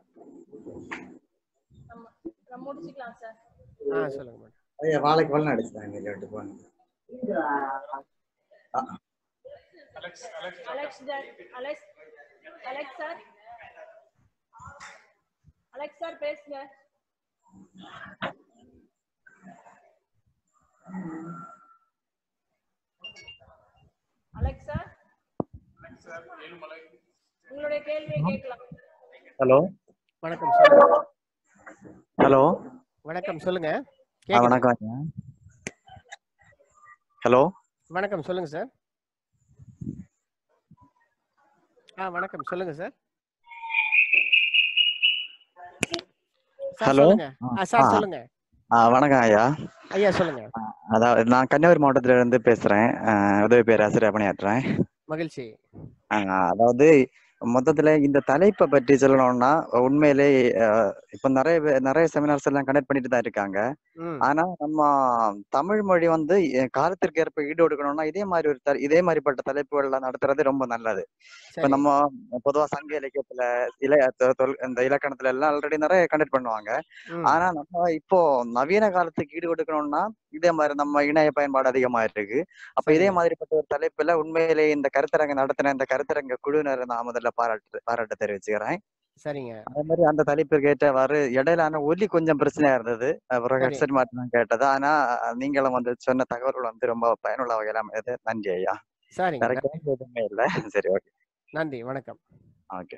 நம்ம நம்ம முடிச்சுக்கலாம் சார் ஆ சொல்லுங்க மேடம் ஐயா வாழைக்கு வளம் அடிச்சுட்டாங்க இல்லாட்டி போங்க அலெக்ஸ் அலெக்ஸ் அலெக்ஸ் ஜா- Alex Alex sir Alex sir பேசுங்க அலெக்ஸ் சார் சார் ஏழுமலை உங்களுடைய கேள்வியை கேட்கலாம் ஹலோ வணக்கம் சொல்லுங்க ஹலோ வணக்கம் சொல்லுங்க ஆ கேக்குது. வணக்கம் ஐயா ஹலோ வணக்கம் சொல்லுங்க சார் ஆ வணக்கம் சொல்லுங்க சார் சார் ஹலோ சொல்லுங்க ஆ சார் ஆ. சொல்லுங்க ஆ வணக்கம் ஐயா ஐயா சொல்லுங்க அதாவது நான் கன்னியாகுமரி மாவட்டத்துல இருந்து பேசுறேன் ஆ, உதவி பேராசிரியர் பணியாற்றுறேன் மகிழ்ச்சி ஆ, அதாவது மொத்தத்துல இந்த தலைப்பை பற்றி சொல்லணும்னா உண்மையிலே அஹ், இப்ப நிறைய பே- நிறைய செமினார்ஸ் எல்லாம் கனெக்ட் பண்ணிட்டு தான் இருக்காங்க ம் ஆனா நம்ம தமிழ் மொழி வந்து எ- காலத்திற்கு ஏற்ப ஈடு கொடுக்கணும்னா இதே மாதிரி ஒரு த- இதே மாதிரிப்பட்ட தலைப்புகள்ல நடத்துறது ரொம்ப நல்லது இப்ப சரி நம்ம பொதுவா சங்க இலக்கியத்துல இல தொ- தொல்- இந்த இலக்கணத்துல எல்லாம் ஆல்ரெடி நிறைய கண்டக்ட் பண்ணுவாங்க ம் ஆனா நம்ம இப்போ நவீன காலத்துக்கு ஈடு கொடுக்கணும்னா இதே மாதிரி நம்ம இணைய பயன்பாடு அதிகமா இருக்கு அப்ப இதே சரிங்க மாதிரிப்பட்ட ஒரு தலைப்புல உண்மையிலேயே இந்த கருத்தரங்க நடத்தின இந்த கருத்தரங்க குழுவினர் நான் முதல்ல பாராட்டு பாராட்டு தெரிவிச்சுக்கிறேன் சரிங்க அதே மாதிரி அந்த தலைப்புக்கு ஏற்றவாறு இடையில ஆனா ஒலி கொஞ்சம் பிரச்சனையா இருந்தது அப்புறம் சரி ஹெட்செட் மாட்டி தான் கேட்டது ஆனா அஹ், நீங்களும் வந்து சொன்ன தகவல்கள் வந்து ரொம்ப பயனுள்ள வகையில அமைது நன்றி ஐயா சரிங்க வேற நன்றி கேள்வி எதுவுமே இல்ல சரி ஓகே நன்றி வணக்கம் ஓகே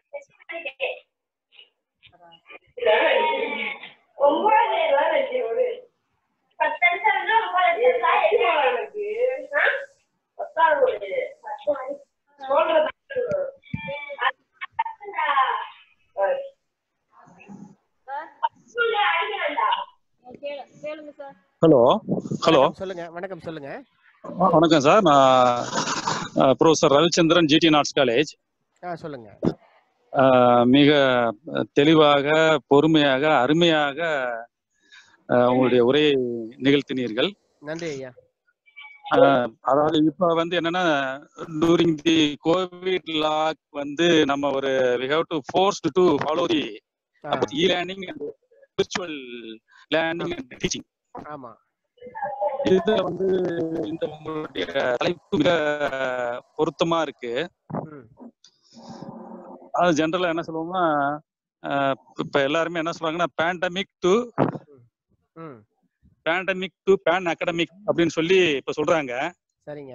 கேளு கேளுங்க சார் ஹலோ ஹலோ வணக்கம் சொல்லுங்க வணக்கம் சொல்லுங்க வணக்கம் சார் நான் professor Ravichandran GD arts college ஆ சொல்லுங்க மிக தெளிவாக பொறுமையாக அருமையாக அஹ், உங்களுடைய உரையை நிகழ்த்தினீர்கள் நன்றி ஐயா அஹ், அதாவது இப்ப வந்து என்னன்னா டூரிங் தி கோவிட் லாக் வந்து நம்ம ஒரு we have to force to follow the e learning and virtual learning and teaching ஆமா இதுல வந்து இந்த உங்களுடைய தலைப்பு மிக பொருத்தமா இருக்கு ம் அது ஜென்ரலா என்ன சொல்லுவோம்னா அஹ், இப்ப எல்லாருமே என்ன சொல்றாங்கன்னா பேண்டமிக் டு ம் பேண்டமிக் டு பேன் அகடமிக் அப்படின்னு சொல்லி இப்ப சொல்றாங்க சரிங்க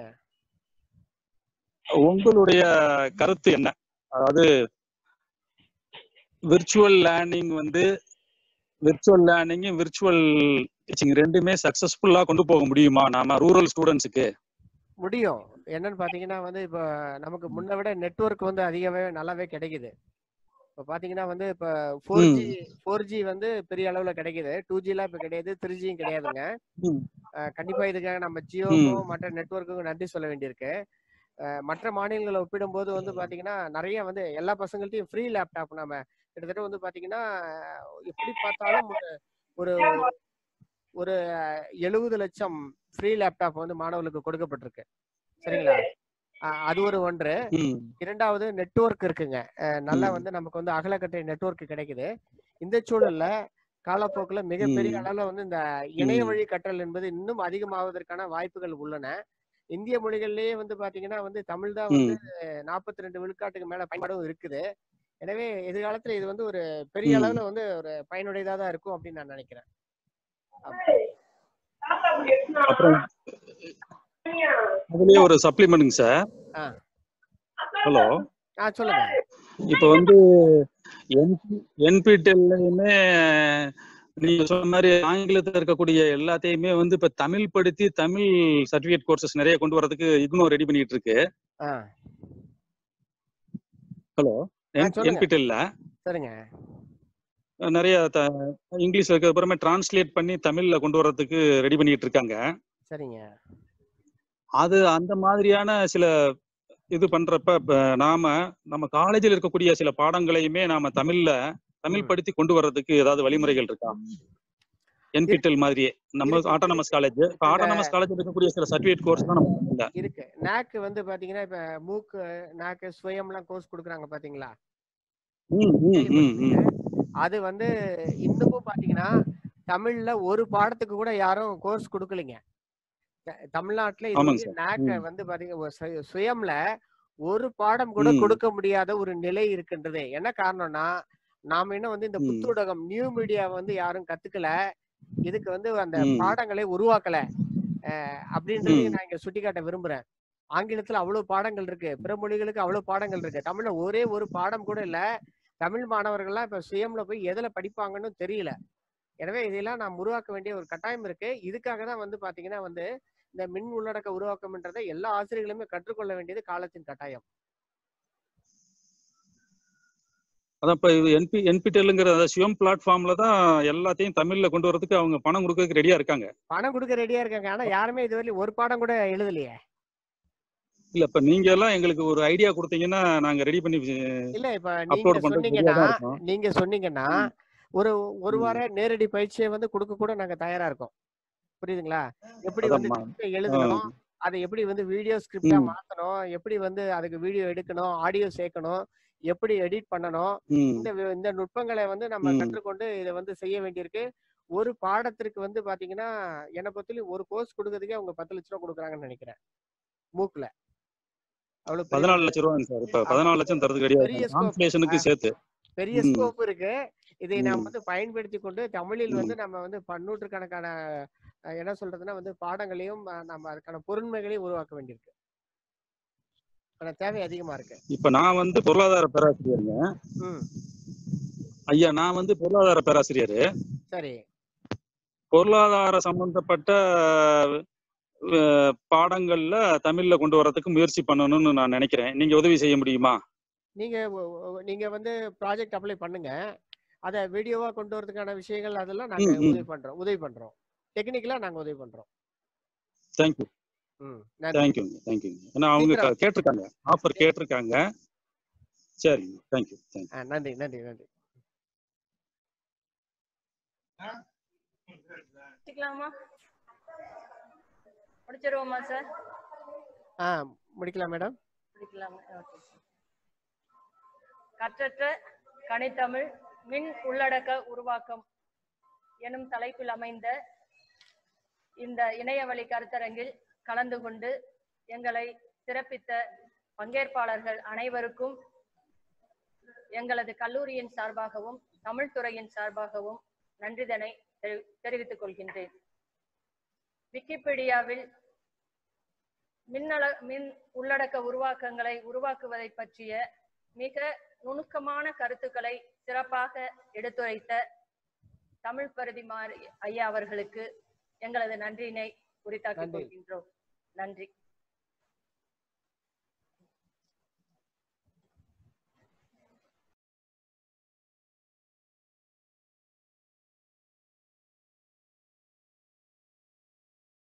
உங்களுடைய கருத்து என்ன அதாவது விர்ச்சுவல் லேர்னிங் வந்து விர்ச்சுவல் லேர்னிங் விர்ச்சுவல் டீச்சிங் ரெண்டுமே சக்சஸ்ஃபுல்லா கொண்டு போக முடியுமா நாம ரூரல் ஸ்டூடெண்ட்ஸுக்கு முடியும் என்னன்னு பாத்தீங்கன்னா வந்து இப்போ நமக்கு முன்ன விட நெட்வொர்க் வந்து அதிகமே நல்லாவே கிடைக்குது இப்போ பாத்தீங்கன்னா வந்து இப்போ ஃபோர் ஜி ஃபோர் ஜி வந்து பெரிய அளவுல கிடைக்குது டூ ஜிலாம் இப்போ கிடையாது த்ரீ ஜியும் கிடையாதுங்க ம். அஹ் கண்டிப்பா இதுக்காக நம்ம ஜியோக்கும் மற்ற நெட்வொர்க்குக்கும் நன்றி சொல்ல வேண்டியிருக்கு அஹ் மற்ற மாநிலங்களை ஒப்பிடும்போது வந்து பாத்தீங்கன்னா நிறைய வந்து எல்லா பசங்கள்ட்டையும் ஃப்ரீ லேப்டாப் நம்ம கிட்டத்தட்ட வந்து பாத்தீங்கன்னா எப்படி பார்த்தாலும் ஒரு- ஒரு ஒரு எழுபது லட்சம் ஃப்ரீ லேப்டாப் வந்து மாணவர்களுக்கு கொடுக்கப்பட்டிருக்கு சரிங்களா அஹ் அது ஒரு ஒன்று ம். இரண்டாவது நெட்வொர்க் இருக்குங்க அஹ் நல்லா ம். வந்து நமக்கு வந்து அகலக்கட்டை நெட்வொர்க் கிடைக்குது இந்த சூழல்ல காலப்போக்குல மிகப்பெரிய ம். அளவுல வந்து இந்த இணைய ம். வழி கற்றல் என்பது இன்னும் அதிகமாவதற்கான வாய்ப்புகள் உள்ளன இந்திய மொழிகள்லயே வந்து பாத்தீங்கன்னா வந்து தமிழ் தான் வந்து நாற்பத்தி ரெண்டு விழுக்காட்டுக்கு மேல பயன்பாடும் இருக்குது எனவே எதிர்காலத்துல இது வந்து ஒரு பெரிய ம். அளவுல வந்து ஒரு பயனுடையதா தான் இருக்கும் அப்படின்னு நான் நினைக்கிறேன் அப்புறம் அதுலயே ஒரு சப்ளிமெண்ட்டுங்க சார் ஆ ஹலோ ஆ சொல்லுங்க இப்ப வந்து என்பிடெல்லையுமே நீங்க சொன்ன மாதிரி ஆங்கிலத்துல இருக்கக்கூடிய எல்லாத்தையுமே வந்து இப்ப தமிழ் படுத்தி தமிழ் சர்டிபிகேட் கோர்சஸ் நிறைய கொண்டு வரதுக்கு இக்னோ ரெடி பண்ணிட்டு இருக்கு ஆ ஹலோ ஆ, சொல்லுங்க. என்பிடெல்ல சரிங்க நிறைய த- இங்கிலீஷ்ல இருக்க அப்புறமே டிரான்ஸ்லேட் பண்ணி தமிழ்ல கொண்டு வரதுக்கு ரெடி பண்ணிட்டு இருக்காங்க சரிங்க அது அந்த மாதிரியான சில இது பண்றப்ப இப்ப நாம நம்ம காலேஜில் இருக்கக்கூடிய சில பாடங்களையுமே நாம தமிழ்ல தமிழ் படுத்தி கொண்டு வர்றதுக்கு ஏதாவது வழிமுறைகள் இருக்கா என்பிடெல் மாதிரியே நம்ம ஆட்டோனமஸ் காலேஜ் இப்போ ஆட்டோனமஸ் காலேஜ் இருக்கக்கூடிய சில சர்டிஃபிகேட் கோர்ஸ் தான் நம்ம தமிழ்ல இருக்கு நாக்கு வந்து பாத்தீங்கன்னா இப்ப மூக்கு நாக்கு சுயம்லாம் கோர்ஸ் கொடுக்குறாங்க பாத்தீங்களா ம் ம் ம் ம் அது வந்து இன்னமும் பாத்தீங்கன்னா தமிழ்ல ஒரு பாடத்துக்கு கூட யாரும் கோர்ஸ் கொடுக்கலைங்க த- தமிழ்நாட்டுல இது ஆமாங்க வந்து சார். நாக்க ம். வந்து பாத்தீங்க ஒரு சுய- சுயம்ல ஒரு பாடம் கூட ம். கொடுக்க முடியாத ஒரு நிலை இருக்கின்றது என்ன காரணம்னா நாம இன்னும் வந்து இந்த ம். புத்தூடகம் நியூ மீடியா வந்து யாரும் கத்துக்கல இதுக்கு வந்து அந்த ம். பாடங்களை உருவாக்கல அஹ் அப்படின்றதையும் ம். நான் இங்க சுட்டிக்காட்ட விரும்புறேன் ஆங்கிலத்துல அவ்வளவு பாடங்கள் இருக்கு பிற மொழிகளுக்கு அவ்வளவு பாடங்கள் இருக்கு தமிழ்ல ஒரே ஒரு பாடம் கூட இல்ல தமிழ் மாணவர்கள்லாம் இப்ப சுயம்ல போய் எதுல படிப்பாங்கன்னு தெரியல எனவே இதெல்லாம் நாம் உருவாக்க வேண்டிய ஒரு கட்டாயம் இருக்கு இதுக்காக தான் வந்து பாத்தீங்கன்னா வந்து இந்த மின் உள்ளடக்க உருவாக்கம்ன்றதை எல்லா ஆசிரியர்களுமே கற்றுக்கொள்ள வேண்டியது காலத்தின் கட்டாயம் அதான் இப்போ இது என்பி என்பிடெல்ங்கிற சிவம் பிளாட்ஃபார்ம்ல தான் எல்லாத்தையும் தமிழ்ல கொண்டு வரதுக்கு அவங்க பணம் கொடுக்கறதுக்கு ரெடியா இருக்காங்க பணம் கொடுக்க ரெடியா இருக்காங்க ஆனா யாருமே இதுவரையிலும் ஒரு பாடம் கூட எழுதலையே இல்ல இப்ப நீங்க எல்லாம் எங்களுக்கு ஒரு ஐடியா கொடுத்தீங்கன்னா நாங்க ரெடி பண்ணி இல்ல இப்ப நீங்க அப்லோட் பண்றது ரெடியா சொன்னீங்கன்னா தான் இருக்கோம் நீங்க சொன்னீங்கன்னா ஒரு ஒரு ம். வார நேரடி பயிற்சியை வந்து கொடுக்க கூட நாங்க தயாரா இருக்கோம் புரியுதுங்களா எப்படி வந்து அதாம்மா script ஆ. எழுதணும் அதை எப்படி வந்து வீடியோ ஸ்கிரிப்டா ம். மாத்தணும் எப்படி வந்து அதுக்கு வீடியோ எடுக்கணும் ஆடியோ சேர்க்கணும் எப்படி எடிட் பண்ணணும் ம். இந்த வி- இந்த நுட்பங்களை வந்து நம்ம ம். கற்றுக்கொண்டு இதை வந்து செய்ய வேண்டியிருக்கு ஒரு பாடத்திற்கு வந்து பாத்தீங்கன்னா என்னை பொறுத்தவரையும் ஒரு கோர்ஸ் கொடுக்கறதுக்கே அவங்க பத்து லட்ச ரூபா கொடுக்குறாங்கன்னு நினைக்கிறேன் மூக்குல அவ்வளவு பெரிய பதினாலு லட்சம் ரூபாங்க சார் இப்ப பதினாலு லட்சம் தரதுக்கு ரெடியா பெரிய இருக்காங்க ஸ்கோப் டிரான்ஸ்லேஷனுக்கு சேர்த்து பெரிய ம். ஸ்கோப் இருக்கு இதை நாம் ம். வந்து பயன்படுத்தி கொண்டு தமிழில் ம். வந்து நம்ம வந்து பன்னூற்றுக்கணக்கான அஹ், என்ன சொல்றதுன்னா வந்து பாடங்களையும் அஹ், நம்ம அதுக்கான பொருண்மைகளையும் உருவாக்க வேண்டியிருக்கு ஆனா தேவை அதிகமா இருக்கு இப்ப நான் வந்து பொருளாதார பேராசிரியருங்க ம் ஐயா நான் வந்து பொருளாதார பேராசிரியர் சரி பொருளாதார சம்பந்தப்பட்ட அஹ், பாடங்கள்ல தமிழ்ல கொண்டு வரதுக்கு முயற்சி பண்ணணும்னு நான் நினைக்கிறேன் நீங்க உதவி செய்ய முடியுமா நீங்க ஒ- ஒ- நீங்க வந்து ப்ராஜெக்ட் அப்ளை பண்ணுங்க அதை வீடியோவா கொண்டு வரதுக்கான விஷயங்கள் அதெல்லாம் நாங்க ம், ம். உதவி பண்றோம் உதவி பண்றோம் டெக்னிக்கலா நாங்க உதவி பண்றோம் தேங்க்யூ ம் நன்றி தேங்க்யூங்க தேங்க்யூங்க ஏன்னா அவங்க சீக்கிரம். க- கேட்டிருக்காங்க ஆஃபர் கேட்டிருக்காங்க சரிங்க தேங்க்யூ தேங்க்யூ ஆ, நன்றி நன்றி நன்றி முடிச்சுக்கலாமா முடிச்சிருவோமா சார் ஆ முடிக்கலாம் மேடம் முடிக்கலாமா ஓகே கற்றற்ற கனித்தமிழ் மின் உள்ளடக்க உருவாக்கம் எனும் தலைப்பில் அமைந்த இந்த இணையவழி கருத்தரங்கில் கலந்து கொண்டு எங்களை சிறப்பித்த பங்கேற்பாளர்கள் அனைவருக்கும் எங்களது கல்லூரியின் சார்பாகவும் தமிழ் துறையின் சார்பாகவும் நன்றிதனை தெரி- தெரிவித்துக் கொள்கின்றேன் விக்கிபீடியாவில் மின்னல மின் உள்ளடக்க உருவாக்கங்களை உருவாக்குவதை பற்றிய மிக நுணுக்கமான கருத்துக்களை சிறப்பாக எடுத்துரைத்த தமிழ் பரிதிமார் ஐயா அவர்களுக்கு எங்களது நன்றியினை உரித்தாக்கிக் நன்றி. கொள்கின்றோம் நன்றி